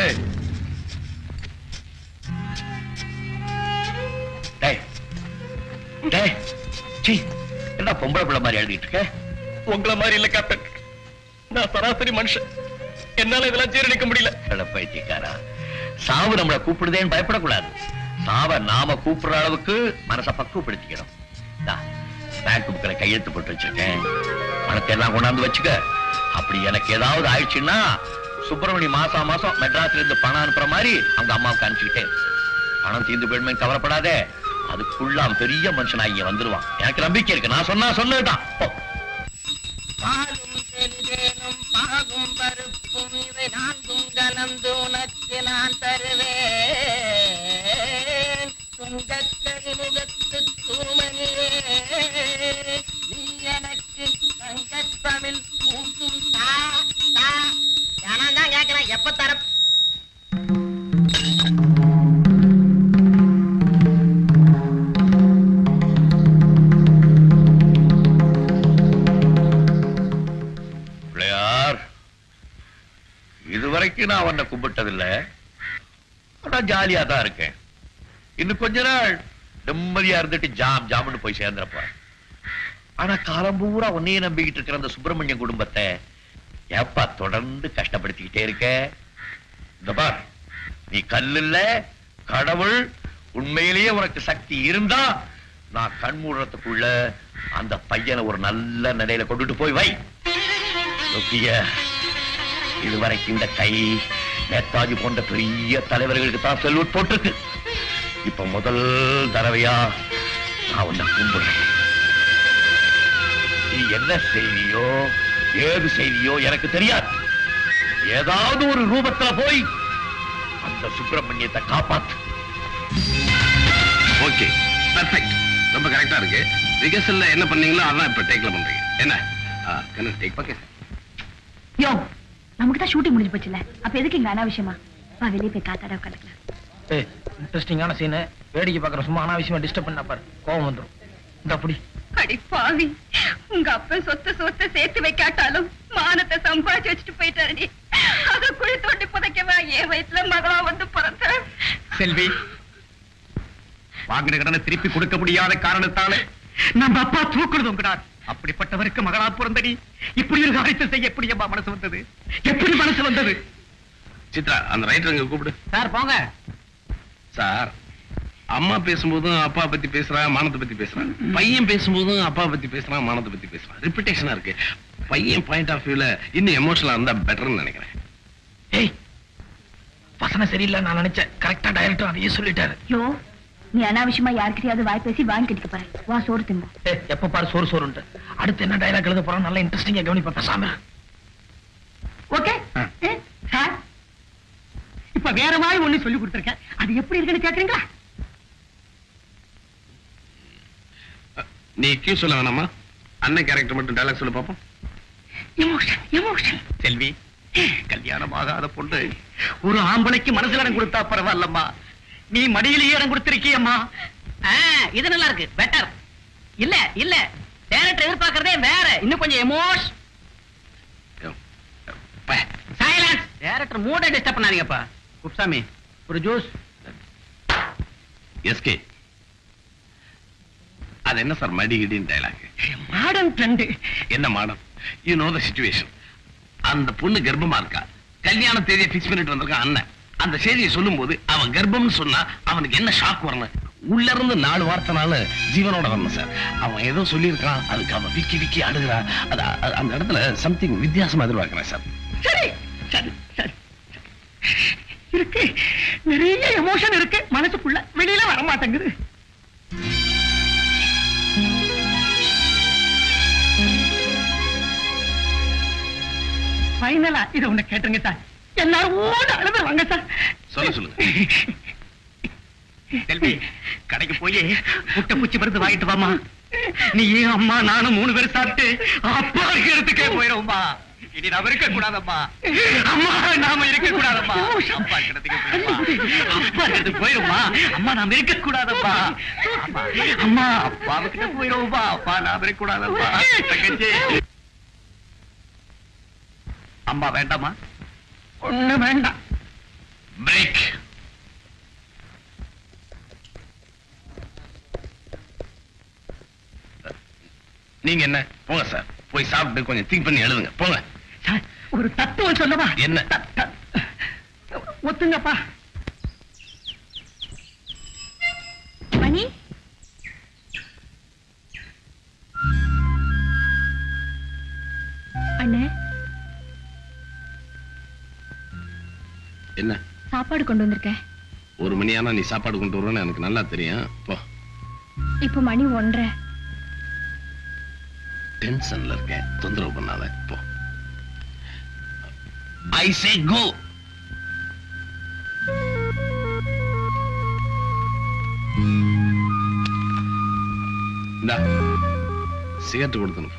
டேய் டேய் சீ என்ன பொம்பளை பிள்ளை மாதிரி எழுதிட்டு இருக்க உங்களை மாதிரி இல்ல கேப்டன் நான் சராசரி மனுஷன் என்னால இதெல்லாம் ஜீரணிக்க முடியல அட பைத்தியக்காரா சாவு நம்மளை கூப்பிடுதேன்னு பயப்படக்கூடாது சாவ நாம கூப்பிடுற அளவுக்கு மனசை பக்குவப்படுத்திக்கணும் இந்தா, பேங்க் புக்கில் கையெழுத்து போட்டு வச்சிருக்கேன் பணத்தை எல்லாம் கொண்டாந்து வச்சுக்க அப்படி எனக்கு ஏதாவது ஆயிடுச்சுன்னா சுப்பிரமணி மாசம் மாசம் மெட்ராஸ்ல இருந்து பணம் அனுப்புற மாதிரி அவங்க அம்மாவுக்கு அனுப்பிச்சுக்கிட்டே இரு. பணம் தீர்ந்து போயிடுமே கவலைப்படாதே அதுக்குள்ள அவன் பெரிய மனுஷனாகி இங்க வந்துருவான் எனக்கு நம்பிக்கை இருக்கு நான் சொன்னா சொன்னதுதான் போ. பாலும் தெளிதேனும் பாகும் பருப்பும் இவை நான்கும் கலந்து உனக்கு நான் தருவேன் துங்கக்கரி முகத்து தூமணியே நீ எனக்கு தங்கத்தமிழ் பூசும் தா தா நான் தான் கேட்கிறேன் எப்ப தர பிள்ளையார் இதுவரைக்கும் நான் உன்னை கும்பிட்டதில்ல ஆனா ஜாலியா தான் இருக்கேன் இன்னும் கொஞ்ச நாள் நிம்மதியா இருந்துட்டு ஜாம் ஜாம்னு போய் சேர்ந்துறப்ப ஆனா காலம் பூரா உன்னையே நம்பிக்கிட்டு இருக்கிற அந்த சுப்பிரமணிய குடும்பத்தை ஏப்பா தொடர்ந்து கஷ்டப்படுத்திக்கிட்டே இருக்க இந்த பார் நீ கல்லுல்ல கடவுள் உண்மையிலேயே உனக்கு சக்தி இருந்தா நான் கண் மூடுறதுக்குள்ள அந்த பையனை ஒரு நல்ல நிலையில கொண்டுட்டு போய் வை ருக்கிய இதுவரைக்கும் இந்த கை நேதாஜி போன்ற பெரிய தலைவர்களுக்கு தான் செல்வட் போட்டிருக்கு இப்ப முதல் தடவையா நான் உன்னை கும்பிடுறேன் நீ என்ன செய்தியோ ஏது செய்தியோ எனக்கு தெரியாது ஏதாவது ஒரு ரூபத்துல போய் அந்த சுப்பிரமணியத்தை காப்பாத்து ஓகே பெர்ஃபெக்ட் ரொம்ப கரெக்டா இருக்கு ரிகர்சல்ல என்ன பண்ணீங்களோ அதான் இப்ப டேக்ல பண்றீங்க என்ன கண்ணன் டேக் ஓகே யோ நமக்கு தான் ஷூட்டிங் முடிஞ்சு போச்சுல அப்ப எதுக்கு இங்க அனாவசியமா வா வெளியே போய் காத்தாட உட்காந்துக்கலாம் ஏய் இன்ட்ரெஸ்டிங்கான சீனு வேடிக்கை பார்க்குற சும்மா அனாவசியமா டிஸ்டர்ப் பண்ணா பாரு கோவம் வந்துடும் இந்த அப்படி அடி பாவி உங்க அப்பா சொத்து சொத்தை சேர்த்து வைக்காட்டாலும் மானத்தை சம்பாதிச்சு வச்சுட்டு போயிட்டாரு அத குழி தோண்டி புதைக்கவா என் வயிற்றுல மகளா வந்து பிறந்த செல்வி வாங்கின கடனை திருப்பி கொடுக்க முடியாத காரணத்தால நம்ம அப்பா தூக்குறது உங்கடார் அப்படிப்பட்டவருக்கு மகளா பிறந்தடி இப்படி ஒரு காரியத்தை செய்ய எப்படி அம்மா மனசு வந்தது எப்படி மனசு வந்தது சித்ரா அந்த ரைட்டர் கூப்பிடு சார் போங்க சார் அம்மா பேசும்போதும் அப்பா பத்தி பேசுறான் மானத்தை பத்தி பேசுறான் பையன் பேசும்போதும் அப்பா பத்தி பேசுறான் மானத்தை பத்தி பேசுறான் ரிப்பிட்டேஷனா இருக்கு பையன் பாயிண்ட் ஆஃப் வியூல இன்னும் எமோஷனலா இருந்தா பெட்டர்னு நினைக்கிறேன் ஏய் வசனம் சரியில்லை நான் நினைச்சேன் கரெக்டா டைரக்டர் அதையே சொல்லிட்டாரு யோ நீ அனாவசியமா யாருக்கிட்டயாவது வாய் பேசி வாங்கி கட்டிக்க போற வா சோறு திம்பு ஏய், எப்ப பாரு சோறு சோறுன்ட்டு அடுத்து என்ன டைலாக் எழுத போறோம் நல்லா இன்ட்ரெஸ்டிங்கா கவனிப்பா பேசாம இரு. ஓகே சார் இப்ப வேற மாதிரி ஒண்ணு சொல்லி கொடுத்துருக்கேன் அது எப்படி இருக்குன்னு கேக்குறீங்களா நீ கியூ சொல்ல வேணாமா அண்ணன் கேரக்டர் மட்டும் டைலாக் சொல்ல பாப்போம் எமோஷன் எமோஷன் செல்வி கல்யாணம் ஆகாத பொண்ணு ஒரு ஆம்பளைக்கு மனசுல இடம் கொடுத்தா பரவாயில்லம்மா நீ மடியிலேயே இடம் கொடுத்திருக்கியம்மா ஆ, இது நல்லா இருக்கு பெட்டர் இல்ல இல்ல டேரக்டர் எதிர்பார்க்கறதே வேற இன்னும் கொஞ்சம் எமோஷ் சைலன்ஸ் டேரக்டர் மூட டிஸ்டர்ப் பண்ணாதீங்கப்பா குப்சாமி ஒரு ஜூஸ் எஸ்கே அது என்ன சார் மடிகிடின்னு டைலாக் மாடர்ன் ட்ரெண்ட் என்ன madam you know the situation அந்த பொண்ணு கர்ப்பமா இருக்கா கல்யாண தேதியை பிக்ஸ் பண்ணிட்டு வந்திருக்கான் அண்ணன் அந்த செய்தியை சொல்லும்போது அவன் கர்ப்பம்னு சொன்னா அவனுக்கு என்ன ஷாக் வரணும் உள்ள இருந்து நாலு வார்த்தைனால ஜீவனோட வரணும் சார் அவன் ஏதோ சொல்லியிருக்கான் அதுக்கு அவன் விக்கி விக்கி அழுகிறா அது அது- அந்த இடத்துல சம்திங் வித்தியாசமா எதிர்பார்க்கிறேன் சார் சரி சரி சரி இருக்கு நிறைய எமோஷன் இருக்கு மனசுக்குள்ள வெளியில வர மாட்டேங்குது ஃபைனலா இதை ஒண்ணு கேட்டுருங்க சார் எல்லாரும் ஓட அழுதுருவாங்க சார் சொல்ல சொல்லுங்க செல்வி கடைக்கு போய் முட்டை பூச்சி மருந்து வாங்கிட்டு வாமா நீ ஏன் அம்மா நானும் மூணு பேர் சாப்பிட்டு அப்பா இருக்கிறதுக்கே போயிடுவோம்மா இனி நாம இருக்க கூடாதம்மா அம்மா நாம இருக்க கூடாதம்மா அப்பா இருக்கிறதுக்கு போயிடுமா அப்பா இருக்கிறதுக்கு போயிடுமா அம்மா நாம இருக்க கூடாதம்மா அம்மா, அம்மா அப்பாவுக்கிட்ட போயிடுவோம்மா அப்பா நாம இருக்க கூடாதம்மா தங்கச்சி அம்மா வேண்டாமா ஒண்ணு வேண்டாம் பிரேக் நீங்க என்ன போங்க சார் போய் சாப்பிட்டு கொஞ்சம் திங்க் பண்ணி எழுதுங்க போங்க சார் ஒரு தத்துவம் சொல்லவா என்ன ஒத்துங்கப்பா மணி அண்ணே என்ன சாப்பாடு கொண்டு வந்திருக்கேன் ஒரு மணி ஆனா நீ சாப்பாடு கொண்டு வருவேன்னு எனக்கு நல்லா தெரியும் போ இப்போ மணி ஒன்றரை டென்ஷன்ல இருக்கேன் தொந்தரவு பண்ணாத போ ஐ சே கோ இந்தா சிகரெட் கொடுத்தணும்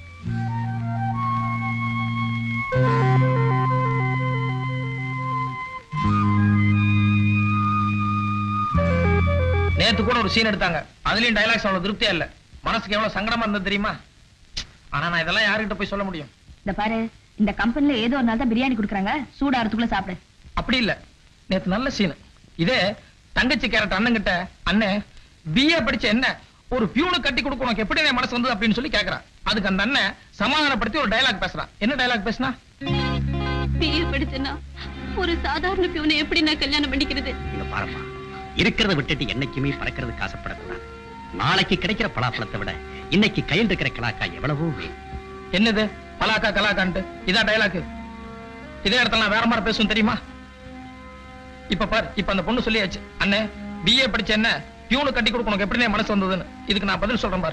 நேத்து கூட ஒரு சீன் எடுத்தாங்க அதுலயும் டைலாக்ஸ் அவ்வளவு திருப்தியா இல்ல மனசுக்கு எவ்வளவு சங்கடமா இருந்தது தெரியுமா ஆனா நான் இதெல்லாம் யாருகிட்ட போய் சொல்ல முடியும் இந்த பாரு இந்த கம்பெனில ஏதோ ஒரு நாள் தான் பிரியாணி கொடுக்குறாங்க சூடாறதுக்குள்ள சாப்பிடு அப்படி இல்ல நேத்து நல்ல சீன் இதே தங்கச்சி கேரட் அண்ணன் கிட்ட அண்ணே பிஏ படிச்ச என்ன ஒரு பியூனு கட்டி கொடுக்க உனக்கு எப்படி என் மனசு வந்தது அப்படின்னு சொல்லி கேக்குறான் அதுக்கு அந்த அண்ணன் சமாதானப்படுத்தி ஒரு டயலாக் பேசுறான் என்ன டயலாக் பேசுனா பிஏ படிச்சேன்னா ஒரு சாதாரண பியூனை எப்படி நான் கல்யாணம் பண்ணிக்கிறது இங்க பாரும்மா இருக்கிறத விட்டுட்டு என்னைக்குமே பறக்கிறதுக்கு ஆசைப்படக்கூடாது நாளைக்கு கிடைக்கிற பலாப்பழத்தை விட இன்னைக்கு கையில் இருக்கிற கலாக்கா எவ்வளவோ வேணும் என்னது பலாக்கா கலாக்கான்ட்டு இதா டயலாக் இதே இடத்துல நான் வேற மாதிரி பேசும் தெரியுமா இப்ப பார் இப்ப அந்த பொண்ணு சொல்லியாச்சு அண்ணே பிஏ படிச்ச என்ன பியூனு கட்டி கொடுக்க உனக்கு எப்படி என் மனசு வந்ததுன்னு இதுக்கு நான் பதில் சொல்றேன் பாரு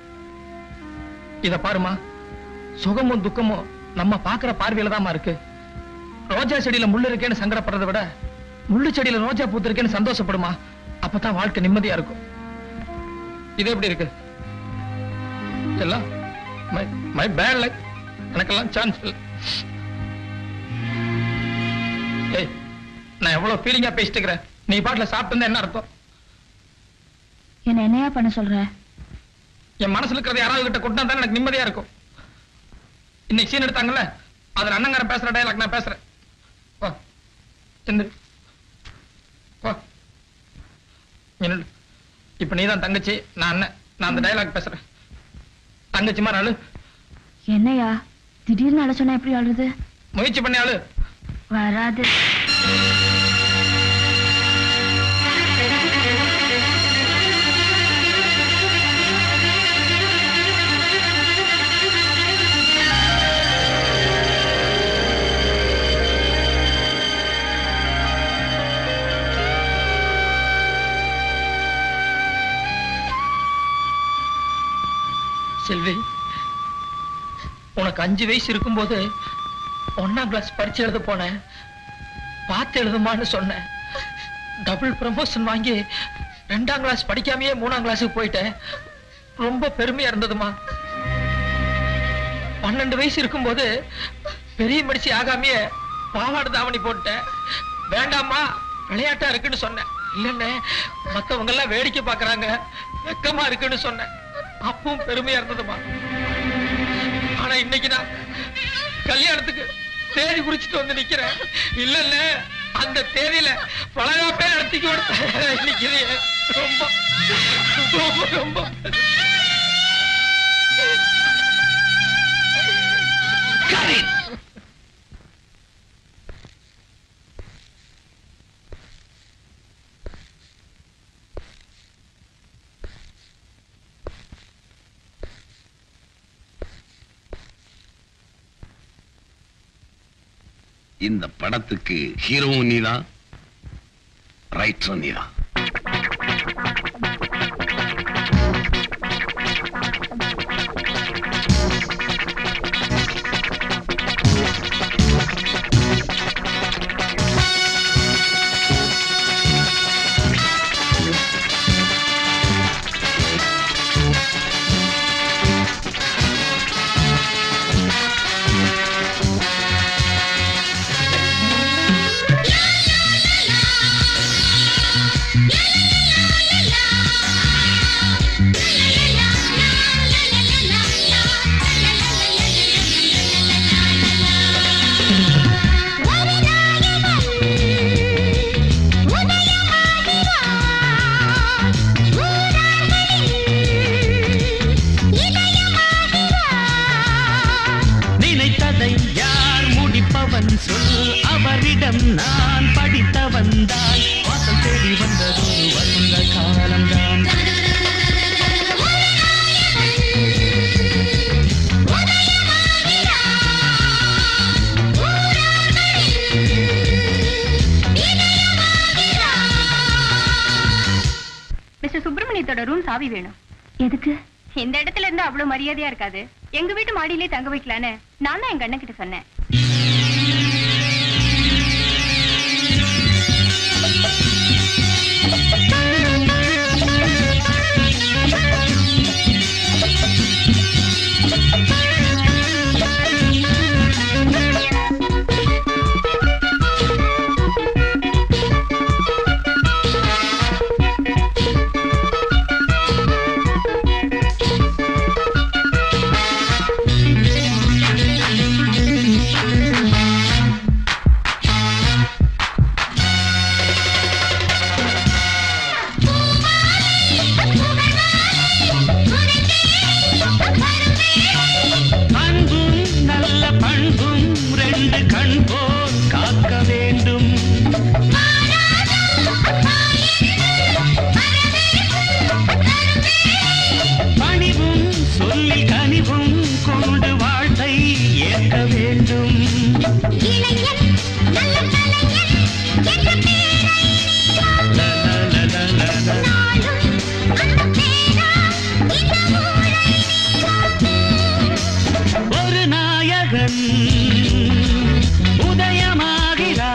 இத பாருமா சுகமும் துக்கமும் நம்ம பாக்குற பார்வையில தாம்மா இருக்கு ரோஜா செடியில முள்ளு இருக்கேன்னு சங்கடப்படுறதை விட முள்ளு செடியில ரோஜா பூத்து இருக்கேன்னு சந்தோஷப்படுமா அப்பதான் வாழ்க்கை நிம்மதியா இருக்கும் இது எப்படி இருக்கு எல்லாம் மை மை பேட் லைக் எனக்கெல்லாம் சான்ஸ் இல்லை ஏய் நான் எவ்வளவு ஃபீலிங்கா பேசிட்டு இருக்கிறேன் நீ பாட்டுல சாப்பிட்டு என்ன அர்த்தம் என்ன என்னையா பண்ண சொல்ற என் மனசுல இருக்கிறத யாராவது கிட்ட கொண்டா தான் எனக்கு நிம்மதியா இருக்கும் இன்னைக்கு சீன் எடுத்தாங்கல்ல அதுல அண்ணங்காரன் பேசுற டயலாக் நான் பேசுறேன் வா எந்திரி வா என்னடு இப்ப நீதான் தங்கச்சி நான் அண்ணன் நான் அந்த டயலாக் பேசுறேன் தங்கச்சி மாதிரி ஆளு என்னையா திடீர்னு அழ சொன்னா எப்படி அழுது முயற்சி பண்ணி ஆளு வராது செல்வி உனக்கு அஞ்சு வயசு இருக்கும்போது ஒன்னாம் கிளாஸ் படிச்சு எழுத போனேன் பார்த்து எழுதுமான்னு சொன்னேன் டபுள் ப்ரமோஷன் வாங்கி ரெண்டாம் கிளாஸ் படிக்காமயே மூணாம் கிளாஸுக்கு போயிட்டேன் ரொம்ப பெருமையா இருந்ததுமா பன்னெண்டு வயசு இருக்கும்போது பெரிய மனுஷி ஆகாமையே பாவாடை தாவணி போட்டேன் வேண்டாம்மா விளையாட்டா இருக்குன்னு சொன்னேன் இல்லன்னு மத்தவங்க எல்லாம் வேடிக்கை பாக்குறாங்க வெக்கமா இருக்குன்னு சொன்னேன் அப்பவும் பெருமையா இருந்ததுமா ஆனா இன்னைக்கு நான் கல்யாணத்துக்கு தேதி குறிச்சிட்டு வந்து நிக்கிறேன் இல்ல இல்ல அந்த தேதியில பலகாப்பே நடத்திக்கு நிக்கிறேன் ரொம்ப ரொம்ப ரொம்ப இந்த படத்துக்கு ஹீரோவும் நீதான் ரைட்டரும் நீதான் நினைத்ததை யார் முடிப்பவன் சொல் அவரிடம் நான் படித்த வந்தால் வாசல் தேடி வந்ததொரு வசந்த காலம்தான் மிஸ்டர் சுப்பிரமணியத்தோட ரூம் சாவி வேணும் எதுக்கு இந்த இடத்துல இருந்து அவ்வளவு மரியாதையா இருக்காது எங்க வீட்டு மாடியிலே தங்க வைக்கலான்னு நான் தான் எங்க அண்ணன் கிட்ட சொன்னேன் அன்பும் நல்ல பண்பும் ரெண்டு கண் போல் காக்க வேண்டும் பணிவும் சொல்லில் கனிவும் கொண்டு வாழ்த்தை ஏற்க வேண்டும் லா, லா, லா, லா, லா, லா. ஒரு நாயகன் உதயமாகிறார்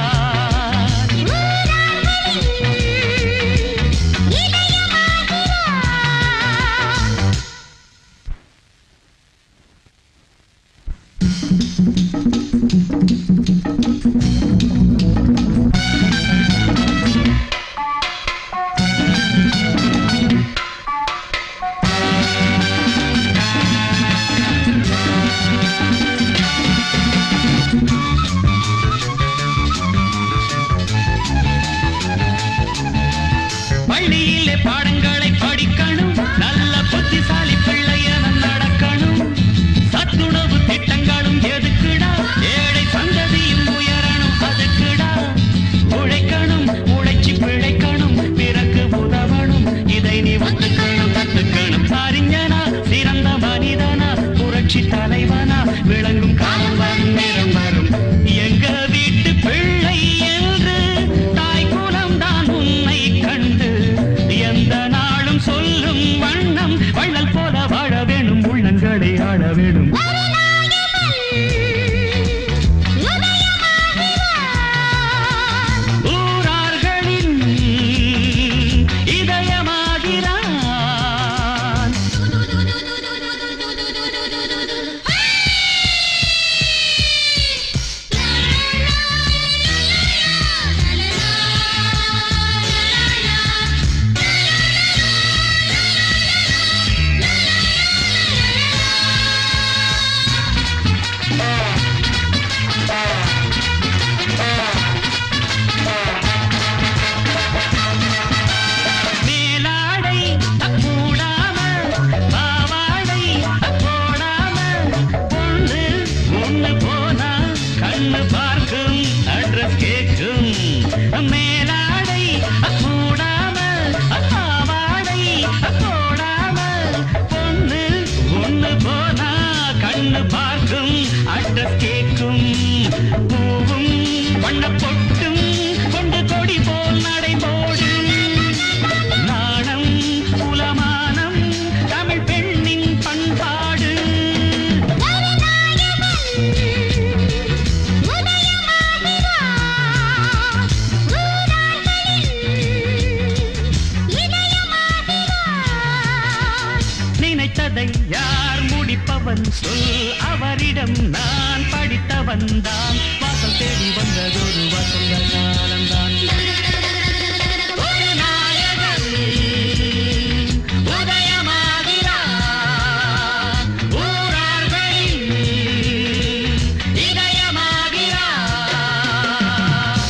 பள்ளியிலே பாடங்களை படிக்கணும் நல்ல புத்திசாலி பிள்ளையன நடக்கணும் சத்துணவு திட்டங்களும் எதுக்குடா ஏழை சந்ததியும் உயரணும் அதுக்குடா உழைக்கணும் உழைச்சி பிழைக்கணும் பிறகு உதவணும் இதை நீ ஒத்துக்கணும் கத்துக்கணும் அறிஞனா சிறந்த மனிதனா புரட்சி தலைவனா விளங்கும் காலம் வரும் நேரம் வரும் எங்க வீட்டு பிள்ளை என்று தாய் குலம் தான் உன்னை கண்டு எந்த நாளும் சொல்லும் வண்ணம் வள்ளல் போல வாழ வேணும் உள்ளங்களை ஆள வேணும் ஊரார்களின் இதயமாகிறான் குடிப்பவன் சொல் அவரிடம் நான் படித்தவன் தான் வாசல் தேடி வந்ததொரு வசந்த காலம்தான் ஒரு நாயகன் உதயமாகிறார் ஊரார்களின் இதயமாகிறார்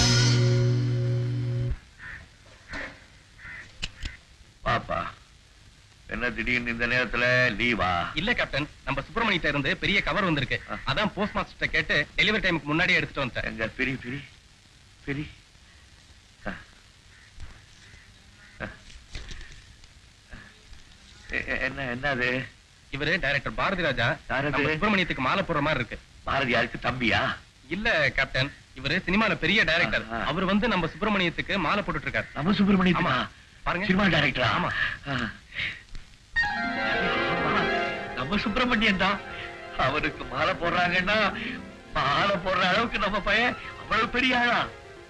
பாப்பா என்ன திடீர்னு இந்த நேரத்துல லீவா இல்ல கேப்டன் நம்ம சுப்பிரமணியத்துல இருந்து பெரிய கவர் வந்திருக்கு அதான் போஸ்ட் மாஸ்டர் கேட்டு டெலிவரி டைமுக்கு முன்னாடியே எடுத்துட்டு வந்துட்டேன் எங்க பிரி பிரி பிரி எ- எ- என்ன என்ன அது இவரு டைரக்டர் பாரதி ராஜா யாரது? நம்ம சுப்பிரமணியத்துக்கு மாலை போடுற மாதிரி இருக்கு பாரதியாருக்கு தம்பியா இல்ல கேப்டன் இவரு சினிமால பெரிய டைரக்டர் அவர் வந்து நம்ம சுப்பிரமணியத்துக்கு மாலை போட்டுட்டு இருக்காரு நம்ம சுப்பிரமணியத்துக்கா? ஆமா. பாருங்க சினிமா டைரக்டரா ஆமா நம்ம சுப்பிரமணியன் தான் அவருக்கு மாலை போடுறாங்கன்னா மாலை போடுற அளவுக்கு நம்ம பையன் அவ்வளவு பெரிய ஆளா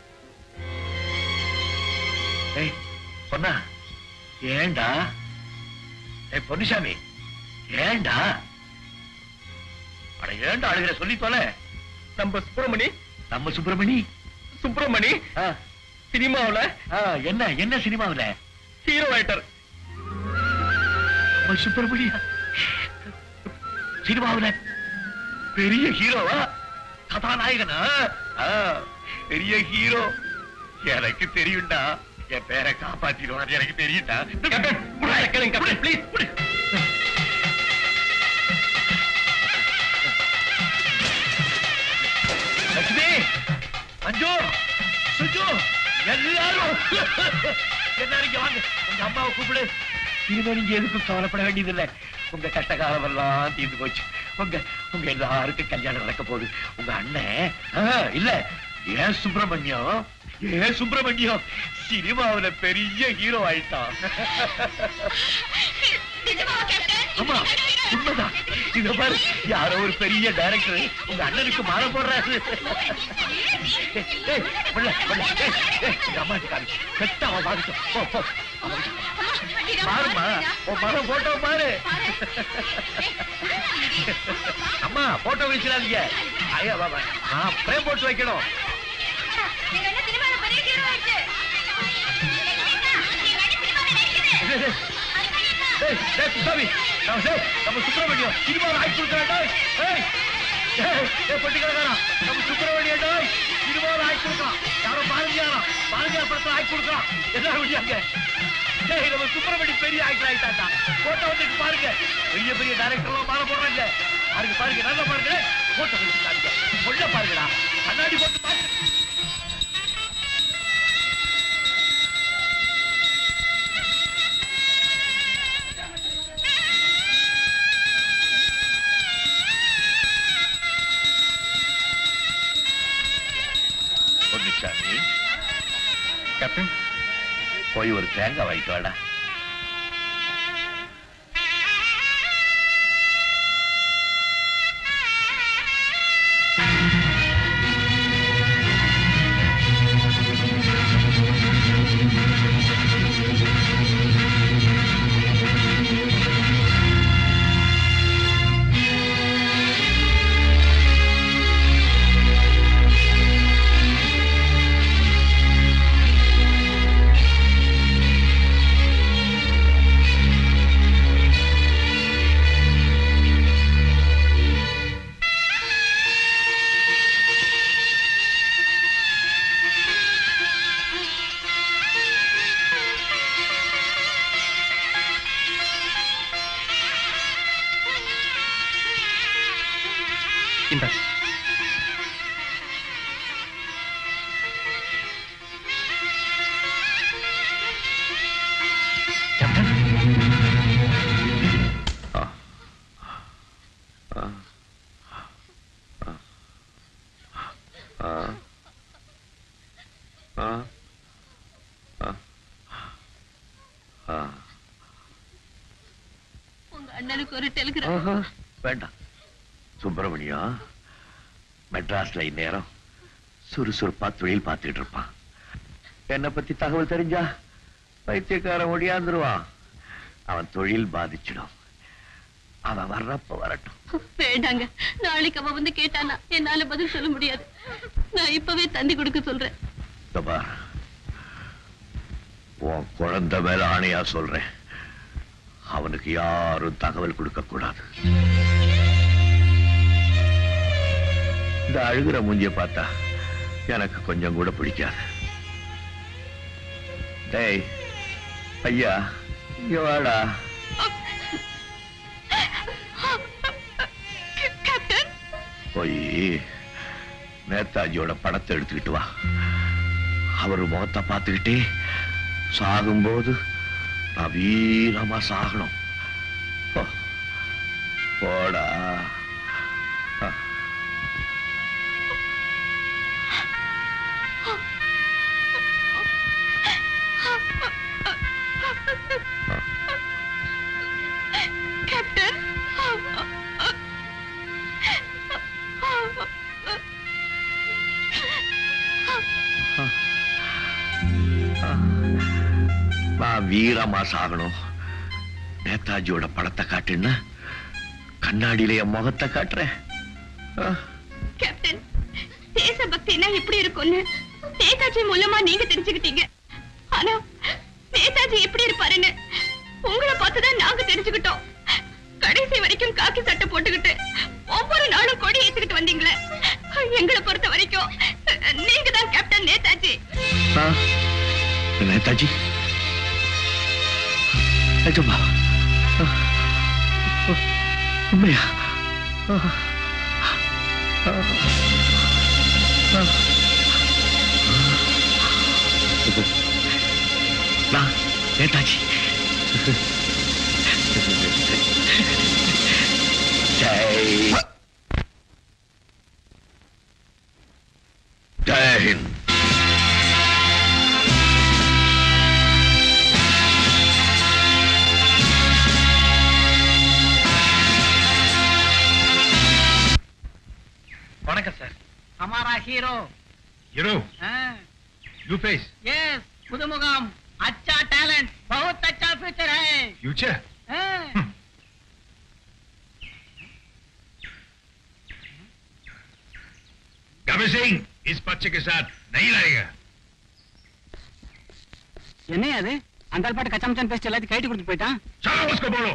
ஏய் பொண்ணா ஏண்டா ஏய் பொன்னுசாமி ஏண்டா அட ஏண்டா அழுகிற சொல்லி தொலை நம்ம சுப்பிரமணி நம்ம சுப்பிரமணி சுப்பிரமணி சினிமாவுல என்ன என்ன சினிமாவுல ஹீரோ ஆயிட்டார் நம்ம சுப்பிரமணியா சினிமாவுல பெரிய ஹீரோவா கதாநாயகனா ஆ, பெரிய ஹீரோ எனக்கு தெரியும்டா என் பேரை காப்பாத்திடுவான் எனக்கு தெரியும்டா ப்ளீஸ் லட்சுமி மஞ்சு சுஜு எல்லாரும் எல்லாரும் இங்க வாங்க உங்க அம்மாவை கூப்பிடு இனிமே நீங்க எதுக்கும் கவலைப்பட வேண்டியதில்லை உங்க கஷ்ட காலம் எல்லாம் தீர்ந்து போச்சு உங்க உங்க எல்லாருக்கும் கல்யாணம் நடக்க போகுது உங்க அண்ணன் ஆ, இல்ல ஏன் சுப்பிரமணியம் ஏன் சுப்பிரமணியம் சினிமாவுல பெரிய ஹீரோ ஆயிட்டான் ஆமா உண்மைதான் இத பாரு யாரோ ஒரு பெரிய டைரக்டர் உங்க அண்ணனுக்கு மாற போடுறாரு ஏய், ஏய், உள்ள, உள்ள, ஏய், ஏய், எங்க அம்மா இருக்காரு. பெத்த அவன் பாக்கட்டும். போ, போ. அவன் கிட்ட. பாரும்மா உன் மகன் போட்டோ பாரு அம்மா போட்டோ வச்சிடாதீங்க ஐயா பாபா நான் பிரேம் போட்டு வைக்கணும் ஏய், ஏய், ஏய், ஏய், சுசாமி, நம்ம ஏய், நம்ம சுப்பிரமணியம் சினிமாவில் ஆக்கி கொடுக்குறாண்டா ஏய் ஏய், ஏய், பொட்டிக்கடைக்காரா, நம்ம சுப்பிரமணியம் டேய், சினிமாவில் ஆக்கி கொடுக்குறான் யாரோ பாரதியாரா பாரதியார் படத்தில் ஆக்கி கொடுக்குறான் என்ன முடியாங்க ஏய், நம்ம சுப்பிரமணி பெரிய ஆக்டர் ஆயிட்டாண்டா போட்டோ வந்துட்டு பாருங்க பெரிய பெரிய டைரக்டர்லாம் மாற போடுறாங்க பாருங்க பாருங்க நல்லா பாருங்க போட்டோ வச்சுட்டாங்க உள்ள பாருங்கடா கண்ணாடி போட்டு பாருங்க பொன்னுச்சாமி கேப்டன் போய் ஒரு தேங்காய் வாங்கிட்டு வாடா இந்த உங்க அண்ணனுக்கு ஒரு டெலிகிராம் வேண்டாம் சுப்பிரமணியம் மெட்ராஸ்ல இந்நேரம் சுறுசுறுப்பா தொழில் பார்த்துட்டு இருப்பான் என்னை பத்தி தகவல் தெரிஞ்சா பைத்தியக்காரன் ஒடியாந்துருவான் அவன் தொழில் பாதிச்சிடும் அவ வர்றப்ப வரட்டும் வேண்டாங்க நாளைக்கு அவ வந்து கேட்டானா என்னால பதில் சொல்ல முடியாது நான் இப்பவே தந்தி கொடுக்க சொல்றேன் இதோ பார். உன் குழந்தை மேல ஆணையா சொல்றேன் அவனுக்கு யாரும் தகவல் கொடுக்க கூடாது இந்த அழுகிற மூஞ்சிய பார்த்தா எனக்கு கொஞ்சம் கூட பிடிக்காது டேய் ஐயா இங்க வாடா போய் நேதாஜியோட படத்தை எடுத்துக்கிட்டு வா அவர் முகத்தை பார்த்துக்கிட்டே சாகும்போது நான் வீரமா சாகணும் போ. போடா ஆ. கேப்டன் நான் வீரமா சாகணும் நேதாஜியோட படத்தை காட்டுன்னா கண்ணாடியில என் முகத்தை காட்டுறேன் ஆ. கேப்டன் தேசபக்தினா எப்படி இருக்கும்னு நேதாஜி மூலமா நீங்க தெரிஞ்சுக்கிட்டீங்க ஆனா நேதாஜி எப்படி இருப்பாருன்னு உங்களை பார்த்துதான் நாங்க தெரிஞ்சுக்கிட்டோம் கடைசி வரைக்கும் காக்கி சட்டை போட்டுக்கிட்டு ஒவ்வொரு நாளும் கொடி ஏத்துக்கிட்டு வந்தீங்களே எங்களை பொறுத்த வரைக்கும் நீங்க தான் கேப்டன் நேதாஜி ஆ. நேதாஜி நிஜமா ஆ. ஆ. உண்மையா ஆ. ஆ. ஆ. நான் நேதாஜி ஜெய் ஜெய் ஹிந்த் வணக்கம் சார் हमारा hero hero you face yes புதுமுகம் अच्छा टैलेंट बहुत अच्छा फ्यूचर है फ्यूचर हाँ। कबीर सिंह इस बच्चे के साथ नहीं रहेगा என்னையா அது அந்த ஆள் பாட்டு கச்சாமச்சான் பேசி எல்லாத்தையும் கைட்டு கொடுத்து போயிட்டான் चलो उसको बोलो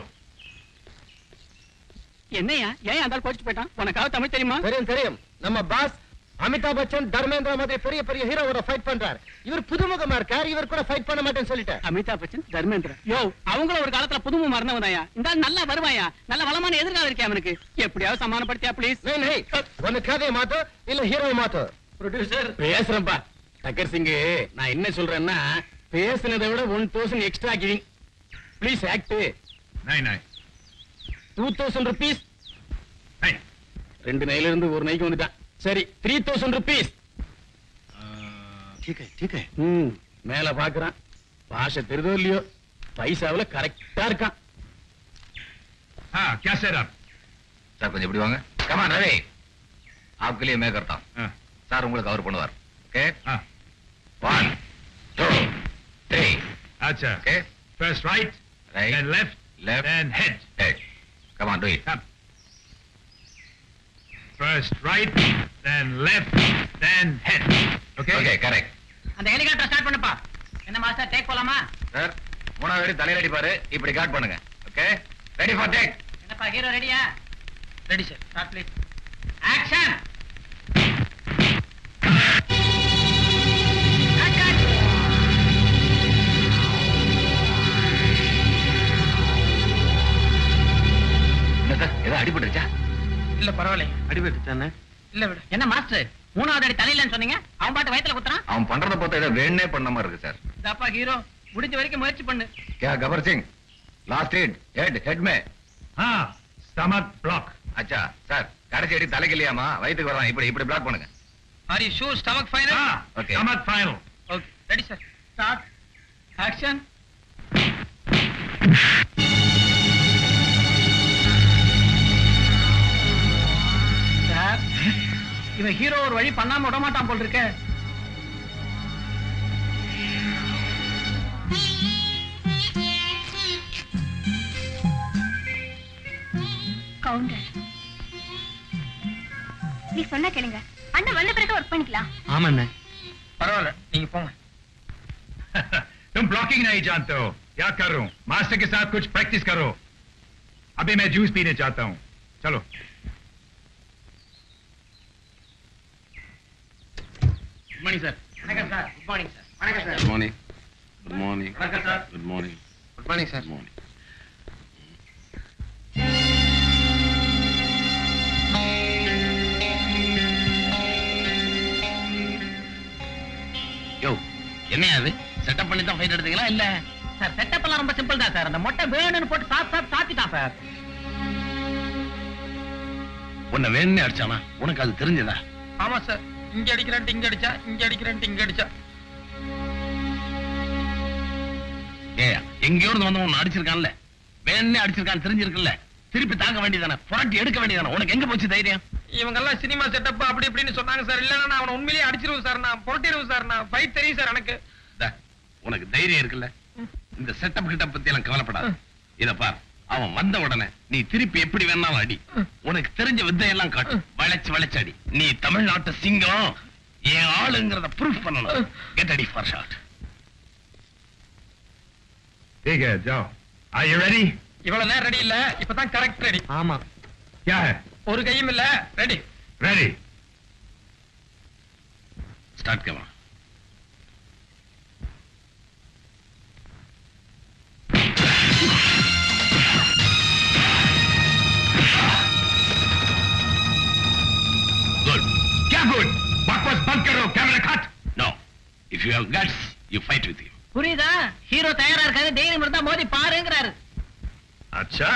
என்னையா ஏன் அந்த ஆள் போச்சுட்டு போயிட்டான் உனக்காக தமிழ் தெரியுமா தெரியும் தெரியும் நம்ம பாஸ் அமிதாப் பச்சன் தர்மேந்திரா மாதிரி பெரிய பெரிய ஹீரோவோட ஃபைட் பண்றாரு இவர் புதுமுகமா இருக்கார் இவர் கூட ஃபைட் பண்ண மாட்டேன்னு சொல்லிட்டார் அமிதாப் பச்சன் தர்மேந்திரா யோ அவங்கள ஒரு காலத்துல புதுமுகம் மறந்தவனாயா இந்த ஆள் நல்லா வருவாயா நல்ல வளமான எதிர்காலம் இருக்கே அவனுக்கு எப்படியாவது சமாதானப்படுத்தியா ப்ளீஸ் नहीं नहीं ஒன்னு கதையை மாத்தோ இல்ல ஹீரோ மாத்தோ ப்ரொடியூசர் பேசுறேன்பா டக்கர் சிங் நான் என்ன சொல்றேன்னா பேசுனதை விட one thousand extra giving please act नहीं नहीं டூ தௌசண்ட் ருபீஸ் नहीं ரெண்டு நைல இருந்து ஒரு நைக்கு வந்துட்டான் சரி த்ரீ தௌசண்ட் ருபீஸ் ठीक है ठीक है ம் மேல பாக்குறான் பாஷை தெரிதோ இல்லையோ பைசாவுல கரெக்டா இருக்கான் हाँ क्या सर आप சார் கொஞ்சம் இப்படி வாங்க கமான் ரவி आपके लिए मैं करता हूं சார் உங்களுக்கு அவர் பண்ணுவார் ஓகே ஒன் டூ த்ரீ अच्छा okay first right right then left left then head head come on do it first right then left then head okay okay correct அந்த ஹெலிகாப்டர் ஸ்டார்ட் பண்ணுப்பா என்ன மாஸ்டர் டேக் போலாமா sir மூணாவது அடி தலையில அடிப்பாரு இப்படி காட் பண்ணுங்க ஓகே ரெடி ஃபார் டேக் என்னப்பா ஹீரோ ரெடியா ready sir start please action என்ன சார் ஏதோ அடிபட்டுருச்சா இல்ல பரவாயில்ல அடிபட்டு தானே இல்ல விடு என்ன மாஸ்டர் மூணாவது அடி தலையிலன்னு சொன்னீங்க அவன் பாட்டு வயித்துல குத்துறான் அவன் பண்றத பார்த்தா ஏதோ வேணே பண்ண மாதிரி இருக்கு சார் இதாப்பா ஹீரோ முடிஞ்ச வரைக்கும் முயற்சி பண்ணு क्या Gabbar Singh last hit head head में हाँ स्टमक ब्लॉक अच्छा சார் கடைசி அடி தலைக்கு இல்லையாமா வயிற்றுக்கு வரான் இப்படி இப்படி பிளாக் பண்ணுங்க are you sure stomach final हाँ Okay. stomach final okay ready sir start action sir இவன் ஹீரோ ஒரு வழி பண்ணாம விட மாட்டான் போல் இருக்க கவுண்டர் நீ சொன்னா கேளுங்க அண்ணன் வந்த பிறகு ஒர்க் பண்ணிக்கலாம் ஆமா அண்ணே பரவாயில்ல நீங்க போங்க तुम ब्लॉकिंग नहीं जानते हो क्या कर रहा हूँ मास्टर के साथ कुछ प्रैक्टिस करो अभी मैं जूस पीने चाहता हूँ चलो குட் மார்னிங் சார் வணக்கம் சார் குட் மார்னிங் சார் வணக்கம் sir good morning good morning வணக்கம் sir. Good morning good morning sir morning யோ என்னையா அது செட்டப் பண்ணி தான் ஃபைட் எடுத்தீங்களா இல்ல சார் செட்டப் எல்லாம் ரொம்ப சிம்பிள் தான் சார் அந்த மொட்டை வேணும்னு போட்டு சாப் சாப் சாத்திட்டான் சார் உன்னை வேணும்னே அடிச்சானா உனக்கு அது தெரிஞ்சதா ஆமா சார் இங்க அடிக்கிறேன் இங்க அடிச்சா இங்க அடிக்கிறேன் இங்க அடிச்சா ஏயா எங்கேயோ இருந்து வந்து உன்னை அடிச்சிருக்கான்ல வேணும்னே அடிச்சிருக்கான்னு தெரிஞ்சிருக்குல்ல திருப்பி தாங்க வேண்டியதானே புரட்டி எடுக்க வேண்டியதானே உனக்கு எங்க போச்சு தைரியம் இவங்க எல்லாம் சினிமா செட்டப் அப்படி இப்படின்னு சொன்னாங்க சார் இல்லன்னா நான் அவனை உண்மையிலேயே அடிச்சிருவேன் சார் நான் புரட்டிடுவேன் சார் நான் ஃபைட் தெரியும் சார் எனக்கு இந்தா, உனக்கு தைரியம் இருக்குல்ல இந்த செட்டப் கிட்ட பத்தி எல்லாம் கவலைப்படாத இத பார் அவன் வந்த உடனே நீ திருப்பி எப்படி வேணாலும் அடி உனக்கு தெரிஞ்ச வித்தையெல்லாம் காட்டு வளைச்சு வளைச்சு அடி நீ தமிழ்நாட்டு சிங்கம் என் ஆளுங்கிறத ப்ரூஃப் பண்ணணும் கெட் அடி ஃபார் ஷாட் ठीक है जाओ आर यू रेडी இவ்வளவு நேரம் ரெடி இல்ல இப்பதான் கரெக்ட் ரெடி ஆமா क्या है ஒரு கையும் இல்ல ready ready start come on good क्या गुड बकवास बंद करो camera cut no if you have guts you fight with him புரியுதா ஹீரோ தயாரா இருக்காரு தைரியம் இருந்தா மோதி பாருங்கிறாரு अच्छा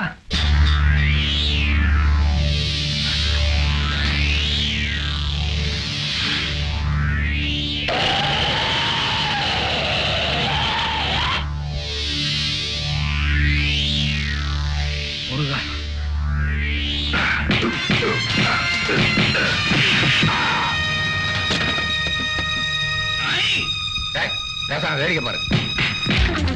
முருகா பேசாம வேடிக்கை பாருங்க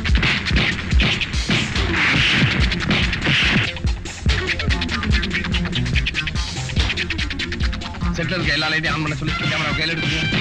செட்டில் இருக்க எல்லா லைட்டையும் ஆன் பண்ண சொல்லி கேமரா கையில் எடுத்துக்கோ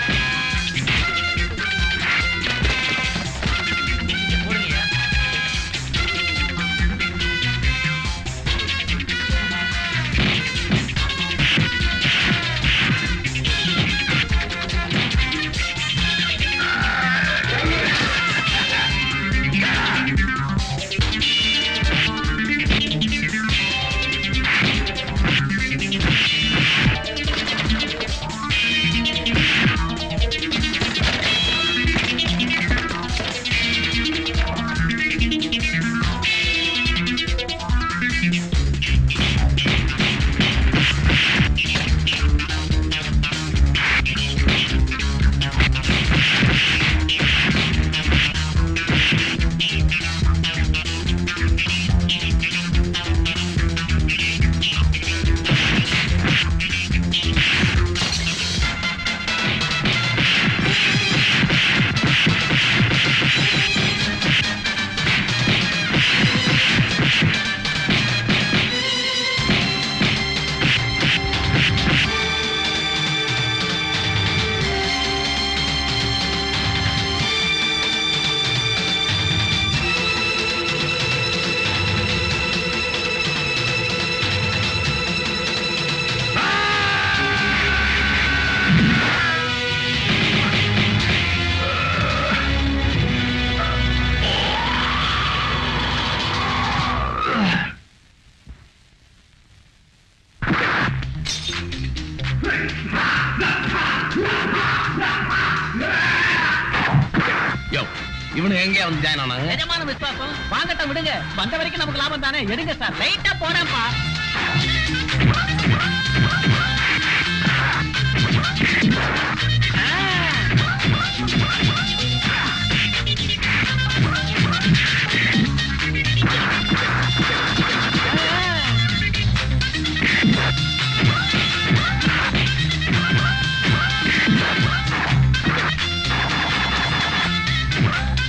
யோ இவனு எங்க வந்து ஜாயின் ஆனாங்க நிஜமான விசுவாசம் வாங்கட்டும் விடுங்க வந்த வரைக்கும் நமக்கு லாபம் தானே எடுங்க சார் லைட்டா போறேன்ப்பா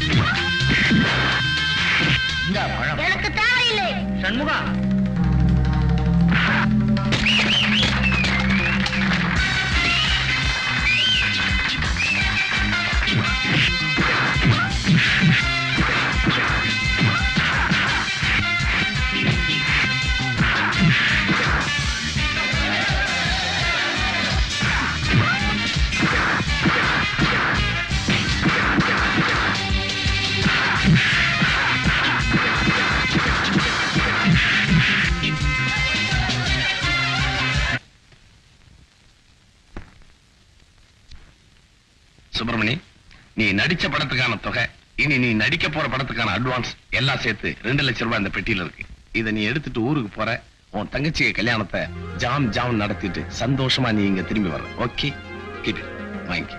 இந்த பழம் எனக்கு தேவையில்லை சண்முகா சுப்பிரமணி நீ நடிச்ச படத்துக்கான தொகை இனி நீ நடிக்க போற படத்துக்கான அட்வான்ஸ் எல்லாம் சேர்த்து ரெண்டு லட்சம் ரூபாய் இந்த பெட்டியில இருக்கு இதை நீ எடுத்துட்டு ஊருக்கு போற உன் தங்கச்சி கல்யாணத்தை ஜாம் ஜாம் நடத்திட்டு சந்தோஷமா நீ இங்க திரும்பி வர்ற ஓகே கீப் வாங்கி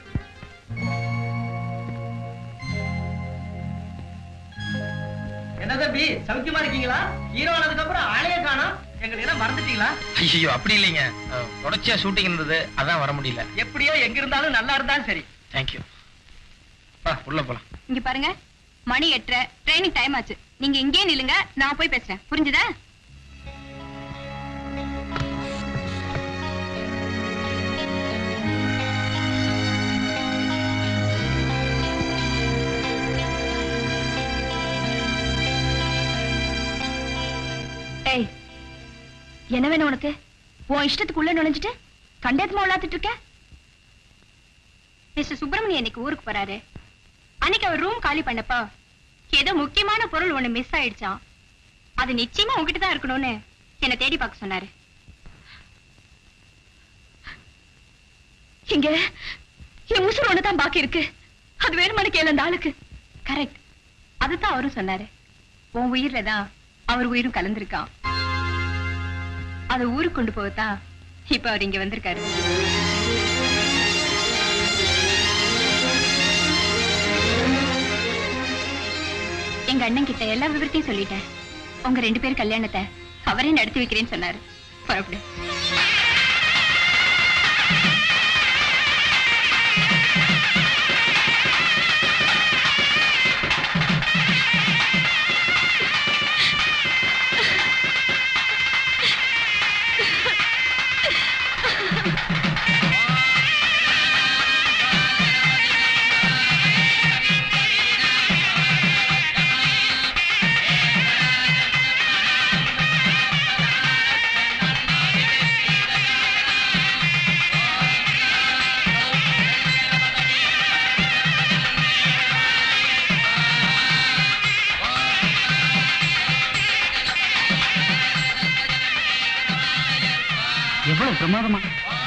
என்ன தம்பி சௌக்கியமா இருக்கீங்களா ஹீரோ ஆனதுக்கு அப்புறம் ஆளையே காணோம் எங்களை எல்லாம் மறந்துட்டீங்களா ஐயோ அப்படி இல்லைங்க அஹ், தொடர்ச்சியா ஷூட்டிங் இருந்தது அதான் வர முடியல எப்படியோ எங்க இருந்தாலும் நல்லா இருந்தாலும் சரி தேங்க்யூ பா உள்ள போலாம் இங்க பாருங்க மணி எட்டரை ட்ரைனிங் டைம் ஆச்சு நீங்க இங்கேயே நில்லுங்க நான் போய் பேசுறேன் புரிஞ்சுதா ஏய் என்ன வேணும் உனக்கு உன் இஷ்டத்துக்குள்ள நுழைஞ்சிட்டு கண்டேத்தமா விளாத்துட்டு இருக்க மிஸ்டர் சுப்பிரமணியம் இன்னைக்கு ஊருக்கு போறாரு அன்னைக்கு அவர் ரூம் காலி பண்ணப்போ ஏதோ முக்கியமான பொருள் ஒண்ணு மிஸ் ஆயிடுச்சாம் அது நிச்சயமா உங்ககிட்ட தான் இருக்கணும்னு என்ன தேடி பார்க்க சொன்னாரு இங்க என் உசுறு ஒண்ணுதான் பாக்கி இருக்கு அது வேணுமானு கேளு அந்த ஆளுக்கு கரெக்ட் அதுதான் அவரும் சொன்னாரு உன் உயிர்ல தான் அவர் உயிரும் கலந்திருக்கான் அதை ஊருக்கு கொண்டு போகத்தான் இப்ப அவர் இங்க வந்திருக்காரு எங்க அண்ணன் கிட்ட எல்லா விவரத்தையும் சொல்லிட்டேன் உங்க ரெண்டு பேர் கல்யாணத்தை அவரே நடத்தி வைக்கிறேன்னு சொன்னாரு புறப்படு எவ்வளவு பிரமாதமா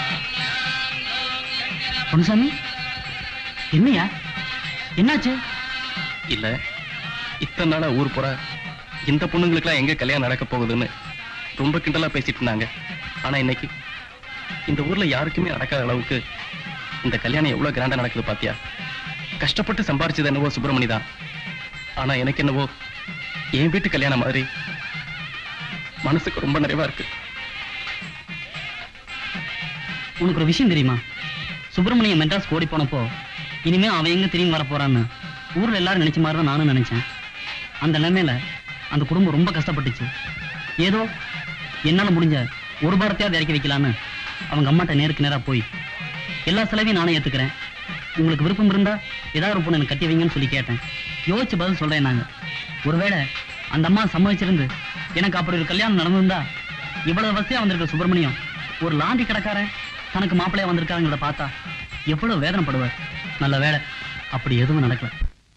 பொன்சாமி என்னையா என்னாச்சு இல்ல இத்தனை நாளா ஊர் போற இந்த பொண்ணுங்களுக்குலாம் எங்க கல்யாணம் நடக்க போகுதுன்னு ரொம்ப கிண்டலா பேசிட்டு இருந்தாங்க ஆனா இன்னைக்கு இந்த ஊர்ல யாருக்குமே நடக்காத அளவுக்கு இந்த கல்யாணம் எவ்வளவு கிராண்டா நடக்குது பாத்தியா கஷ்டப்பட்டு சம்பாரிச்சது என்னவோ சுப்பிரமணி தான் ஆனா எனக்கு என்னவோ என் வீட்டு கல்யாணம் மாதிரி மனசுக்கு ரொம்ப நிறைவா இருக்கு உனக்கு ஒரு விஷயம் தெரியுமா சுப்பிரமணியம் மெட்ராஸ் ஓடி போனப்போ இனிமே அவன் எங்க திரும்பி வர போறான்னு ஊர்ல எல்லாரும் நினைச்ச மாதிரி தான் நானும் நினைச்சேன் அந்த நிலைமையில அந்த குடும்பம் ரொம்ப கஷ்டப்பட்டுச்சு ஏதோ என்னால முடிஞ்ச ஒரு பாரத்தையாவது இறக்கி வைக்கலான்னு அவங்க அம்மாட்ட நேருக்கு நேரா போய் எல்லா செலவையும் நானே ஏத்துக்கிறேன் உங்களுக்கு விருப்பம் இருந்தா ஏதாவது ஒரு பொண்ணு எனக்கு கட்டி வைங்கன்னு சொல்லி கேட்டேன் யோசிச்சு பதில் சொல்றேன் நாங்க ஒருவேளை அந்த அம்மா சம்மதிச்சிருந்து எனக்கு அப்படி ஒரு கல்யாணம் நடந்திருந்தா இவ்வளவு வசதியா வந்திருக்க சுப்பிரமணியம் ஒரு லாண்டி கடைக்காரன் தனக்கு மாப்பிள்ளையா வந்திருக்காங்கிறத பார்த்தா எவ்வளவு வேதனைப்படுவார் நல்ல வேலை அப்படி எதுவும் நடக்கல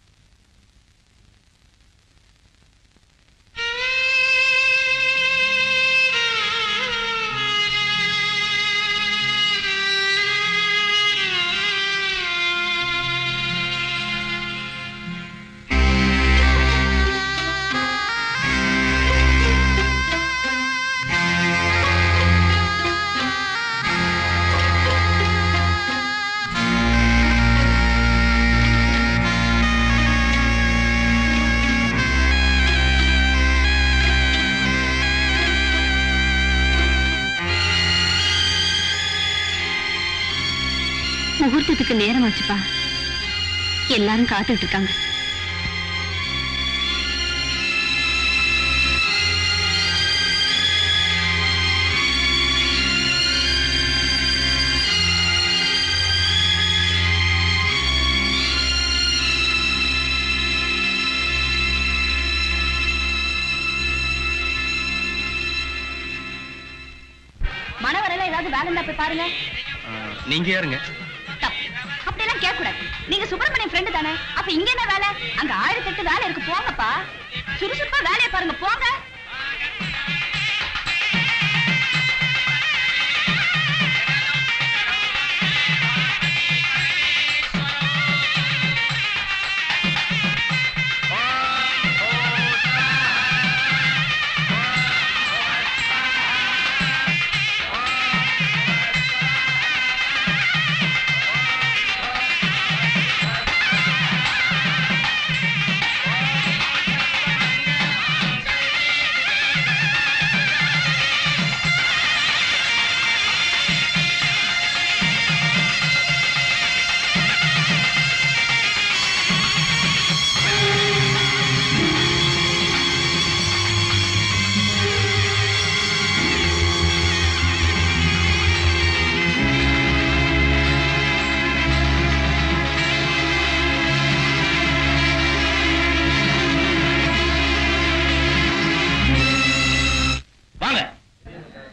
முகூர்த்தத்துக்கு நேரம் ஆச்சுப்பா எல்லாரும் காத்துட்டு இருக்காங்க மனவரையில ஏதாவது வேலை இருந்தா போய் பாருங்க நீங்க யாருங்க தப்பு. அப்படியெல்லாம் கேட்க கூடாது நீங்க சுப்பிரமணியம் ஃப்ரெண்டு தானே அப்ப இங்க என்ன வேலை அங்க ஆயிரத்தி எட்டு வேலை இருக்கு போங்கப்பா சுறுசுறுப்பா வேலையை பாருங்க போங்க Thank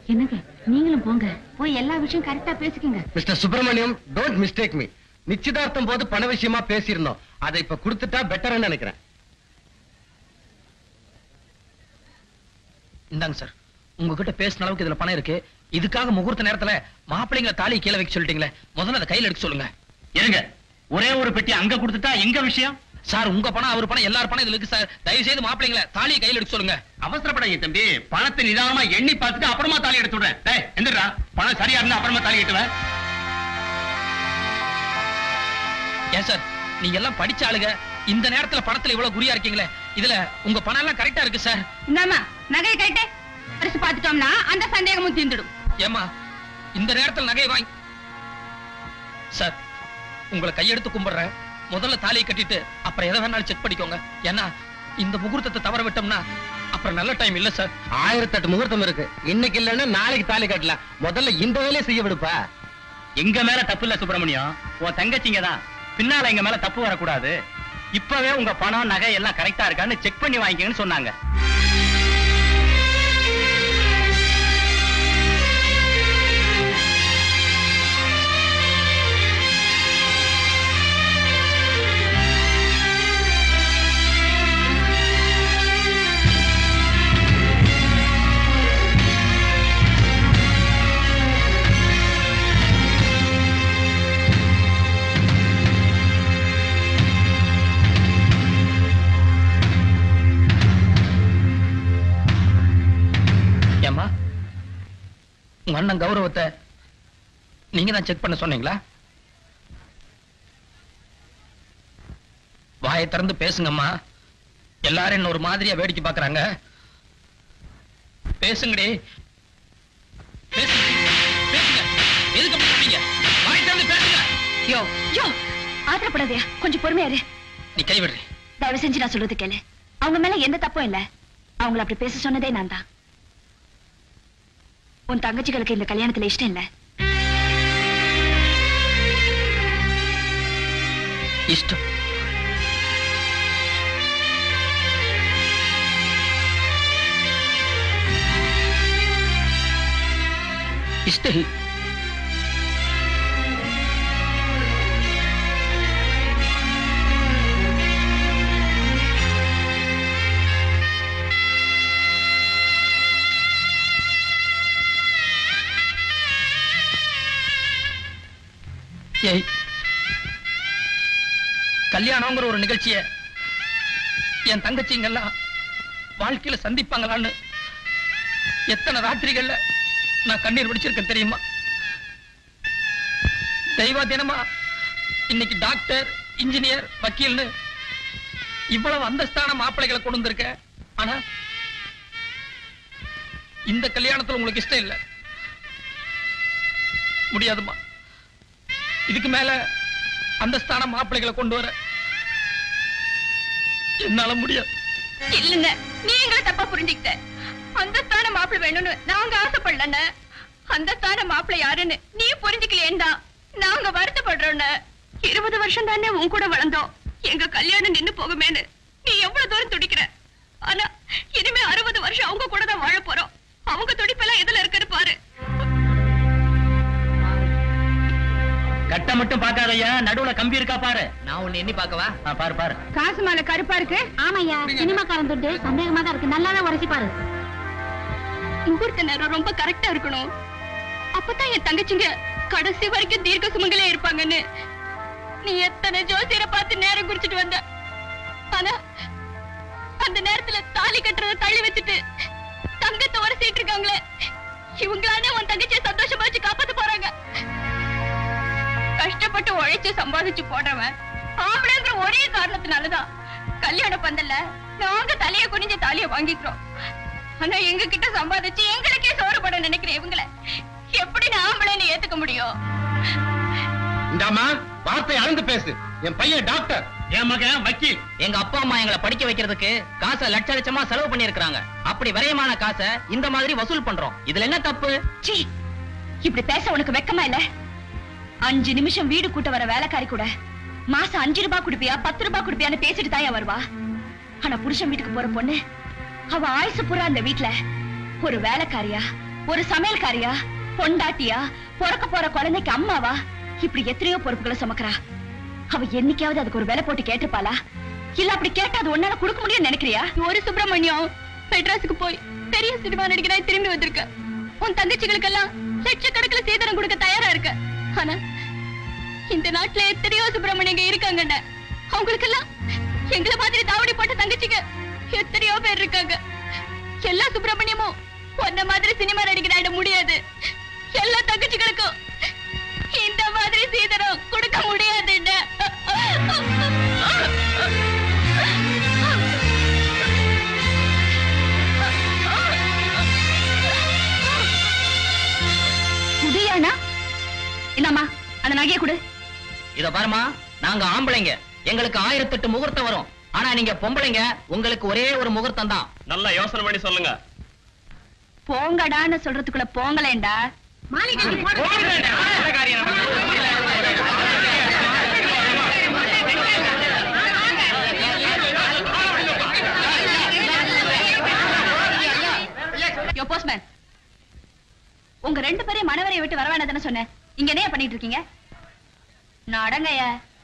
என்னங்க நீங்களும் போங்க போய் எல்லா விஷயம் கரெக்டா பேசிக்கங்க mister Subramaniam don't mistake me நிச்சயதார்த்தம் போது பண விஷயமா பேசியிருந்தோம் அதை இப்ப கொடுத்துட்டா பெட்டர்னு நினைக்கிறேன் இந்தாங்க சார் உங்ககிட்ட பேசின அளவுக்கு இதுல பணம் இருக்கு இதுக்காக முகூர்த்த நேரத்துல மாப்பிள்ளைங்களை தாலி கீழே வைக்க சொல்லிட்டீங்களே முதல்ல அதை கையில எடுக்க சொல்லுங்க இருங்க ஒரே ஒரு பெட்டி அங்க கொடுத்துட்டா எங்க விஷயம் சார் உங்க பணம் அவர் பணம் எல்லார் பணம் இதுல இருக்கு சார் தயவு செய்து மாப்பிள்ளைங்களை தாலியை கையில எடுக்க சொல்லுங்க அவசரப்படாதீங்க தம்பி பணத்தை நிதானமா எண்ணி பார்த்துட்டு அப்புறமா தாலி எடுத்து விடுறேன் டேய் எந்திரா பணம் சரியா இருந்தா அப்புறமா தாலி கட்டுவேன் ஏன் சார் நீங்க எல்லாம் படிச்ச ஆளுங்க இந்த நேரத்துல பணத்துல இவ்வளவு குறியா இருக்கீங்களே இதுல உங்க பணம் எல்லாம் கரெக்டா இருக்கு சார் இந்தாம்மா நகையை கைட்டு அரிசி பார்த்துட்டோம்னா அந்த சந்தேகமும் தீர்ந்துடும் ஏமா இந்த நேரத்துல நகையை வாங்கி சார் உங்களை கையெடுத்து கும்பிடுறேன் முதல்ல தாலியை கட்டிட்டு அப்புறம் எதை வேணாலும் செக் பண்ணிக்கோங்க ஏன்னா இந்த முகூர்த்தத்தை தவற விட்டோம்னா அப்புறம் நல்ல டைம் இல்ல சார் ஆயிரத்தெட்டு முகூர்த்தம் இருக்கு இன்னைக்கு இல்லைன்னா நாளைக்கு தாலி கட்டலாம் முதல்ல இந்த வேலையை செய்ய விடுப்பா எங்க மேல தப்பு இல்ல சுப்பிரமணியம் உன் தங்கச்சிங்க தான் பின்னால எங்க மேல தப்பு வரக்கூடாது இப்பவே உங்க பணம் நகை எல்லாம் கரெக்டா இருக்கான்னு செக் பண்ணி வாங்கிக்கங்கன்னு சொன்னாங்க ஏம்மா உங்க அண்ணன் கௌரவத்தை நீங்க தான் செக் பண்ண சொன்னீங்களா வாயை திறந்து பேசுங்கம்மா எல்லாரும் என்ன ஒரு மாதிரியா வேடிக்கை பாக்குறாங்க பேசுங்கடி பேசுங்க பேசுங்க எதுக்கு அப்படி பண்ணீங்க வாயை திறந்து பேசுங்க யோ யோ ஆத்திரப்படாதயா கொஞ்சம் பொறுமையா இரு நீ கைவிடுறி தயவு செஞ்சு நான் சொல்றது கேளு அவங்க மேல எந்த தப்பும் இல்ல அவங்கள அப்படி பேச சொன்னதே நான் தான் உன் தங்கச்சிகளுக்கு இந்த கல்யாணத்துல இஷ்டம் இல்ல இஷ்டம் இஷ்டம் ஏய் கல்யாணங்கிற ஒரு நிகழ்ச்சிய என் தங்கச்சிங்கெல்லாம் வாழ்க்கையில சந்திப்பாங்களான்னு எத்தனை ராத்திரிகள்ல நான் கண்ணீர் வடிச்சிருக்கேன் தெரியுமா தெய்வா தினமா இன்னைக்கு டாக்டர் இன்ஜினியர் வக்கீல்னு இவ்வளவு அந்தஸ்தான மாப்பிள்ளைகளை கொண்டு வந்திருக்க ஆனா இந்த கல்யாணத்துல உங்களுக்கு இஷ்டம் இல்ல முடியாதுமா இதுக்கு மேல அந்தஸ்தான மாப்பிள்ளைகளை கொண்டு வர என்னால முடியாது இல்லங்க நீ எங்களை தப்பா புரிஞ்சுக்கிட்ட அந்த ஸ்தான மாப்பிள்ளை வேணும்னு நாங்க ஆசைப்படலன்னு அந்த ஸ்தான மாப்பிள்ளை யாருன்னு நீ புரிஞ்சுக்கலையேண்டா நாங்க வருத்தப்படுறோன்னு இருபது வருஷம் தானே உன் கூட வளர்ந்தோம் எங்க கல்யாணம் நின்னு போகுமேன்னு நீ எவ்வளவு தூரம் துடிக்கிற ஆனா இனிமே அறுபது வருஷம் அவங்க கூட தான் வாழ போறோம் அவங்க துடிப்பெல்லாம் எதுல இருக்குன்னு பாரு கட்ட மட்டும் பாக்காதயா நடுவுல கம்பி இருக்கா பாரு நான் உன்னை எண்ணி பார்க்கவா ஆ, பாரு பாரு காசு மாலை கருப்பா இருக்கு ஆமாய்யா சினிமாக்காரன் தொட்டு சந்தேகமா தான் இருக்கு நல்லாவே உரைச்சி பாரு முகூர்த்த நேரம் ரொம்ப கரெக்டா இருக்கணும் அப்பதான் என் தங்கச்சிங்க கடைசி வரைக்கும் தீர்க்க சுமங்கலே இருப்பாங்கன்னு நீ எத்தனை ஜோசியரை பார்த்து நேரம் குறிச்சிட்டு வந்த ஆனா அந்த நேரத்துல தாலி கட்டுறத தள்ளி வச்சுட்டு தங்கத்தை உரசிட்டு இருக்காங்களே இவங்களானே உன் தங்கச்சியை சந்தோஷமா வச்சு காப்பாத்த போறாங்க கஷ்டப்பட்டு உழைச்சு சம்பாதிச்சு போடுறவன் ஆம்பளைங்கிற ஒரே காரணத்தினாலதான் கல்யாண பந்தல்ல நாங்க தலைய குனிஞ்சு தாலிய வாங்கிக்கிறோம் ஆனா எங்க கிட்ட சம்பாதிச்சு எங்களுக்கே சோறுபட நினைக்கிற இவங்கள எப்படி நான் ஆம்பளைன்னு ஏத்துக்க முடியும் இந்தாமா வார்த்தை அளந்து பேசு என் பையன் டாக்டர் என் மகன் வக்கீல் எங்க அப்பா அம்மா எங்களை படிக்க வைக்கிறதுக்கு காசை லட்ச லட்சமா செலவு பண்ணிருக்காங்க அப்படி விரயமான காசை இந்த மாதிரி வசூல் பண்றோம் இதுல என்ன தப்பு சீ இப்படி பேச உனக்கு வெக்கமா இல்ல அஞ்சு நிமிஷம் வீடு கூட்ட வர வேலைக்காரி கூட மாசம் அஞ்சு ரூபாய் கொடுப்பியா பத்து ரூபாய் கொடுப்பியான்னு பேசிட்டு தாயா வருவா ஆனா புருஷன் வீட்டுக்கு போற பொண்ணு அவ ஆயுசு பூரா அந்த வீட்ல ஒரு வேலைக்காரியா ஒரு சமையல்காரியா பொண்டாட்டியா பிறக்க போற குழந்தைக்கு அம்மாவா இப்படி எத்தனையோ பொறுப்புகளை சுமக்கிறா அவ என்னைக்காவது அதுக்கு ஒரு விலை போட்டு கேட்டிருப்பாளா இல்ல அப்படி கேட்டா அது ஒன்னால கொடுக்க முடியும்னு நினைக்கிறியா ஒரு சுப்பிரமணியம் மெட்ராஸுக்கு போய் பெரிய சினிமா நடிகராய் திரும்பி வந்திருக்க உன் தங்கச்சிகளுக்கெல்லாம் லட்சக்கணக்கில் சீதனம் கொடுக்க தயாரா இருக்க ஆனா இந்த நாட்டுல எத்தனையோ சுப்பிரமணியங்க இருக்காங்கண்ண அவங்களுக்கெல்லாம் எங்களை மாதிரி தாவணி போட்ட தங்கச்சிங்க எத்தனையோ பேர் இருக்காங்க எல்லா சுப்பிரமணியமும் உன்ன மாதிரி சினிமா நடிகராயிட முடியாது எல்லா தங்கச்சிகளுக்கும் இந்த மாதிரி சீதனம் கொடுக்க முடியாதுண்ண முடியானா என்னம்மா அந்த நகையை கொடு இத பாருமா நாங்க ஆம்பளைங்க எங்களுக்கு ஆயிரத்தெட்டு முகூர்த்தம் வரும் ஆனா நீங்க பொம்பளைங்க உங்களுக்கு ஒரே ஒரு முகூர்த்தம் தான் நல்லா யோசனை பண்ணி சொல்லுங்க போங்கடான்னு சொல்றதுக்குள்ள போங்களேண்டா யோ போஸ்ட்மேன் உங்க ரெண்டு பேரையும் மனவரையை விட்டு வர வேண்டாம் சொன்னேன் இங்க என்ன பண்ணிட்டு இருக்கீங்க நடங்கய்ய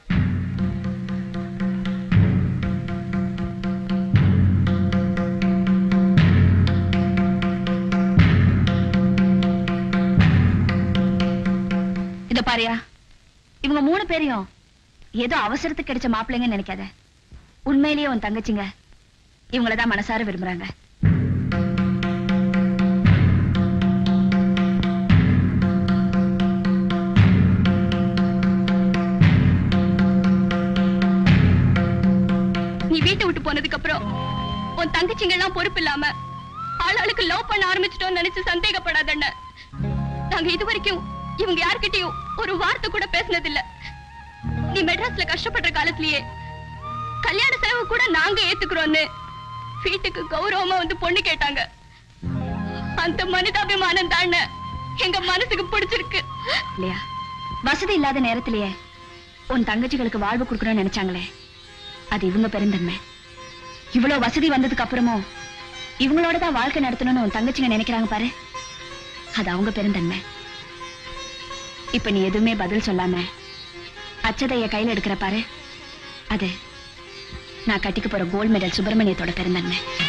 இத பாரியா இவங்க மூணு பேரையும் ஏதோ அவசரத்துக்கு கிடைச்ச மாப்பிள்ளைங்கன்னு நினைக்காத உண்மையிலேயே உன் தங்கச்சிங்க இவங்களதான் மனசார விரும்புறாங்க நீ வீட்டை விட்டு போனதுக்கு அப்புறம் உன் தங்கச்சிங்க எல்லாம் பொறுப்பு இல்லாம ஆளாளுக்கு லவ் பண்ண ஆரம்பிச்சிட்டோம்னு நினைச்சு சந்தேகப்படாதண்ண நாங்க இது வரைக்கும் இவங்க யார்கிட்டயும் ஒரு வார்த்தை கூட பேசினதில்ல நீ மெட்ராஸ்ல கஷ்டப்படுற காலத்திலேயே கல்யாண செலவு கூட நாங்க ஏத்துக்கிறோம்னு வீட்டுக்கு கௌரவமா வந்து பொண்ணு கேட்டாங்க அந்த மனிதாபிமானம் தானே எங்க மனசுக்கு பிடிச்சிருக்கு இல்லையா வசதி இல்லாத நேரத்திலேயே உன் தங்கச்சிகளுக்கு வாழ்வு கொடுக்கணும்னு நினைச்சாங்களே அது இவங்க பெருந்தன்மை இவ்வளவு வசதி வந்ததுக்கு அப்புறமும் இவங்களோட தான் வாழ்க்கை நடத்தணும்னு உன் தங்கச்சிங்க நினைக்கிறாங்க பாரு அது அவங்க பெருந்தன்மை இப்ப நீ எதுவுமே பதில் சொல்லாம அச்சதைய கையில எடுக்கிற பாரு அது நான் கட்டிக்க போற கோல்ட் மெடல் சுப்பிரமணியத்தோட பெருந்தன்மை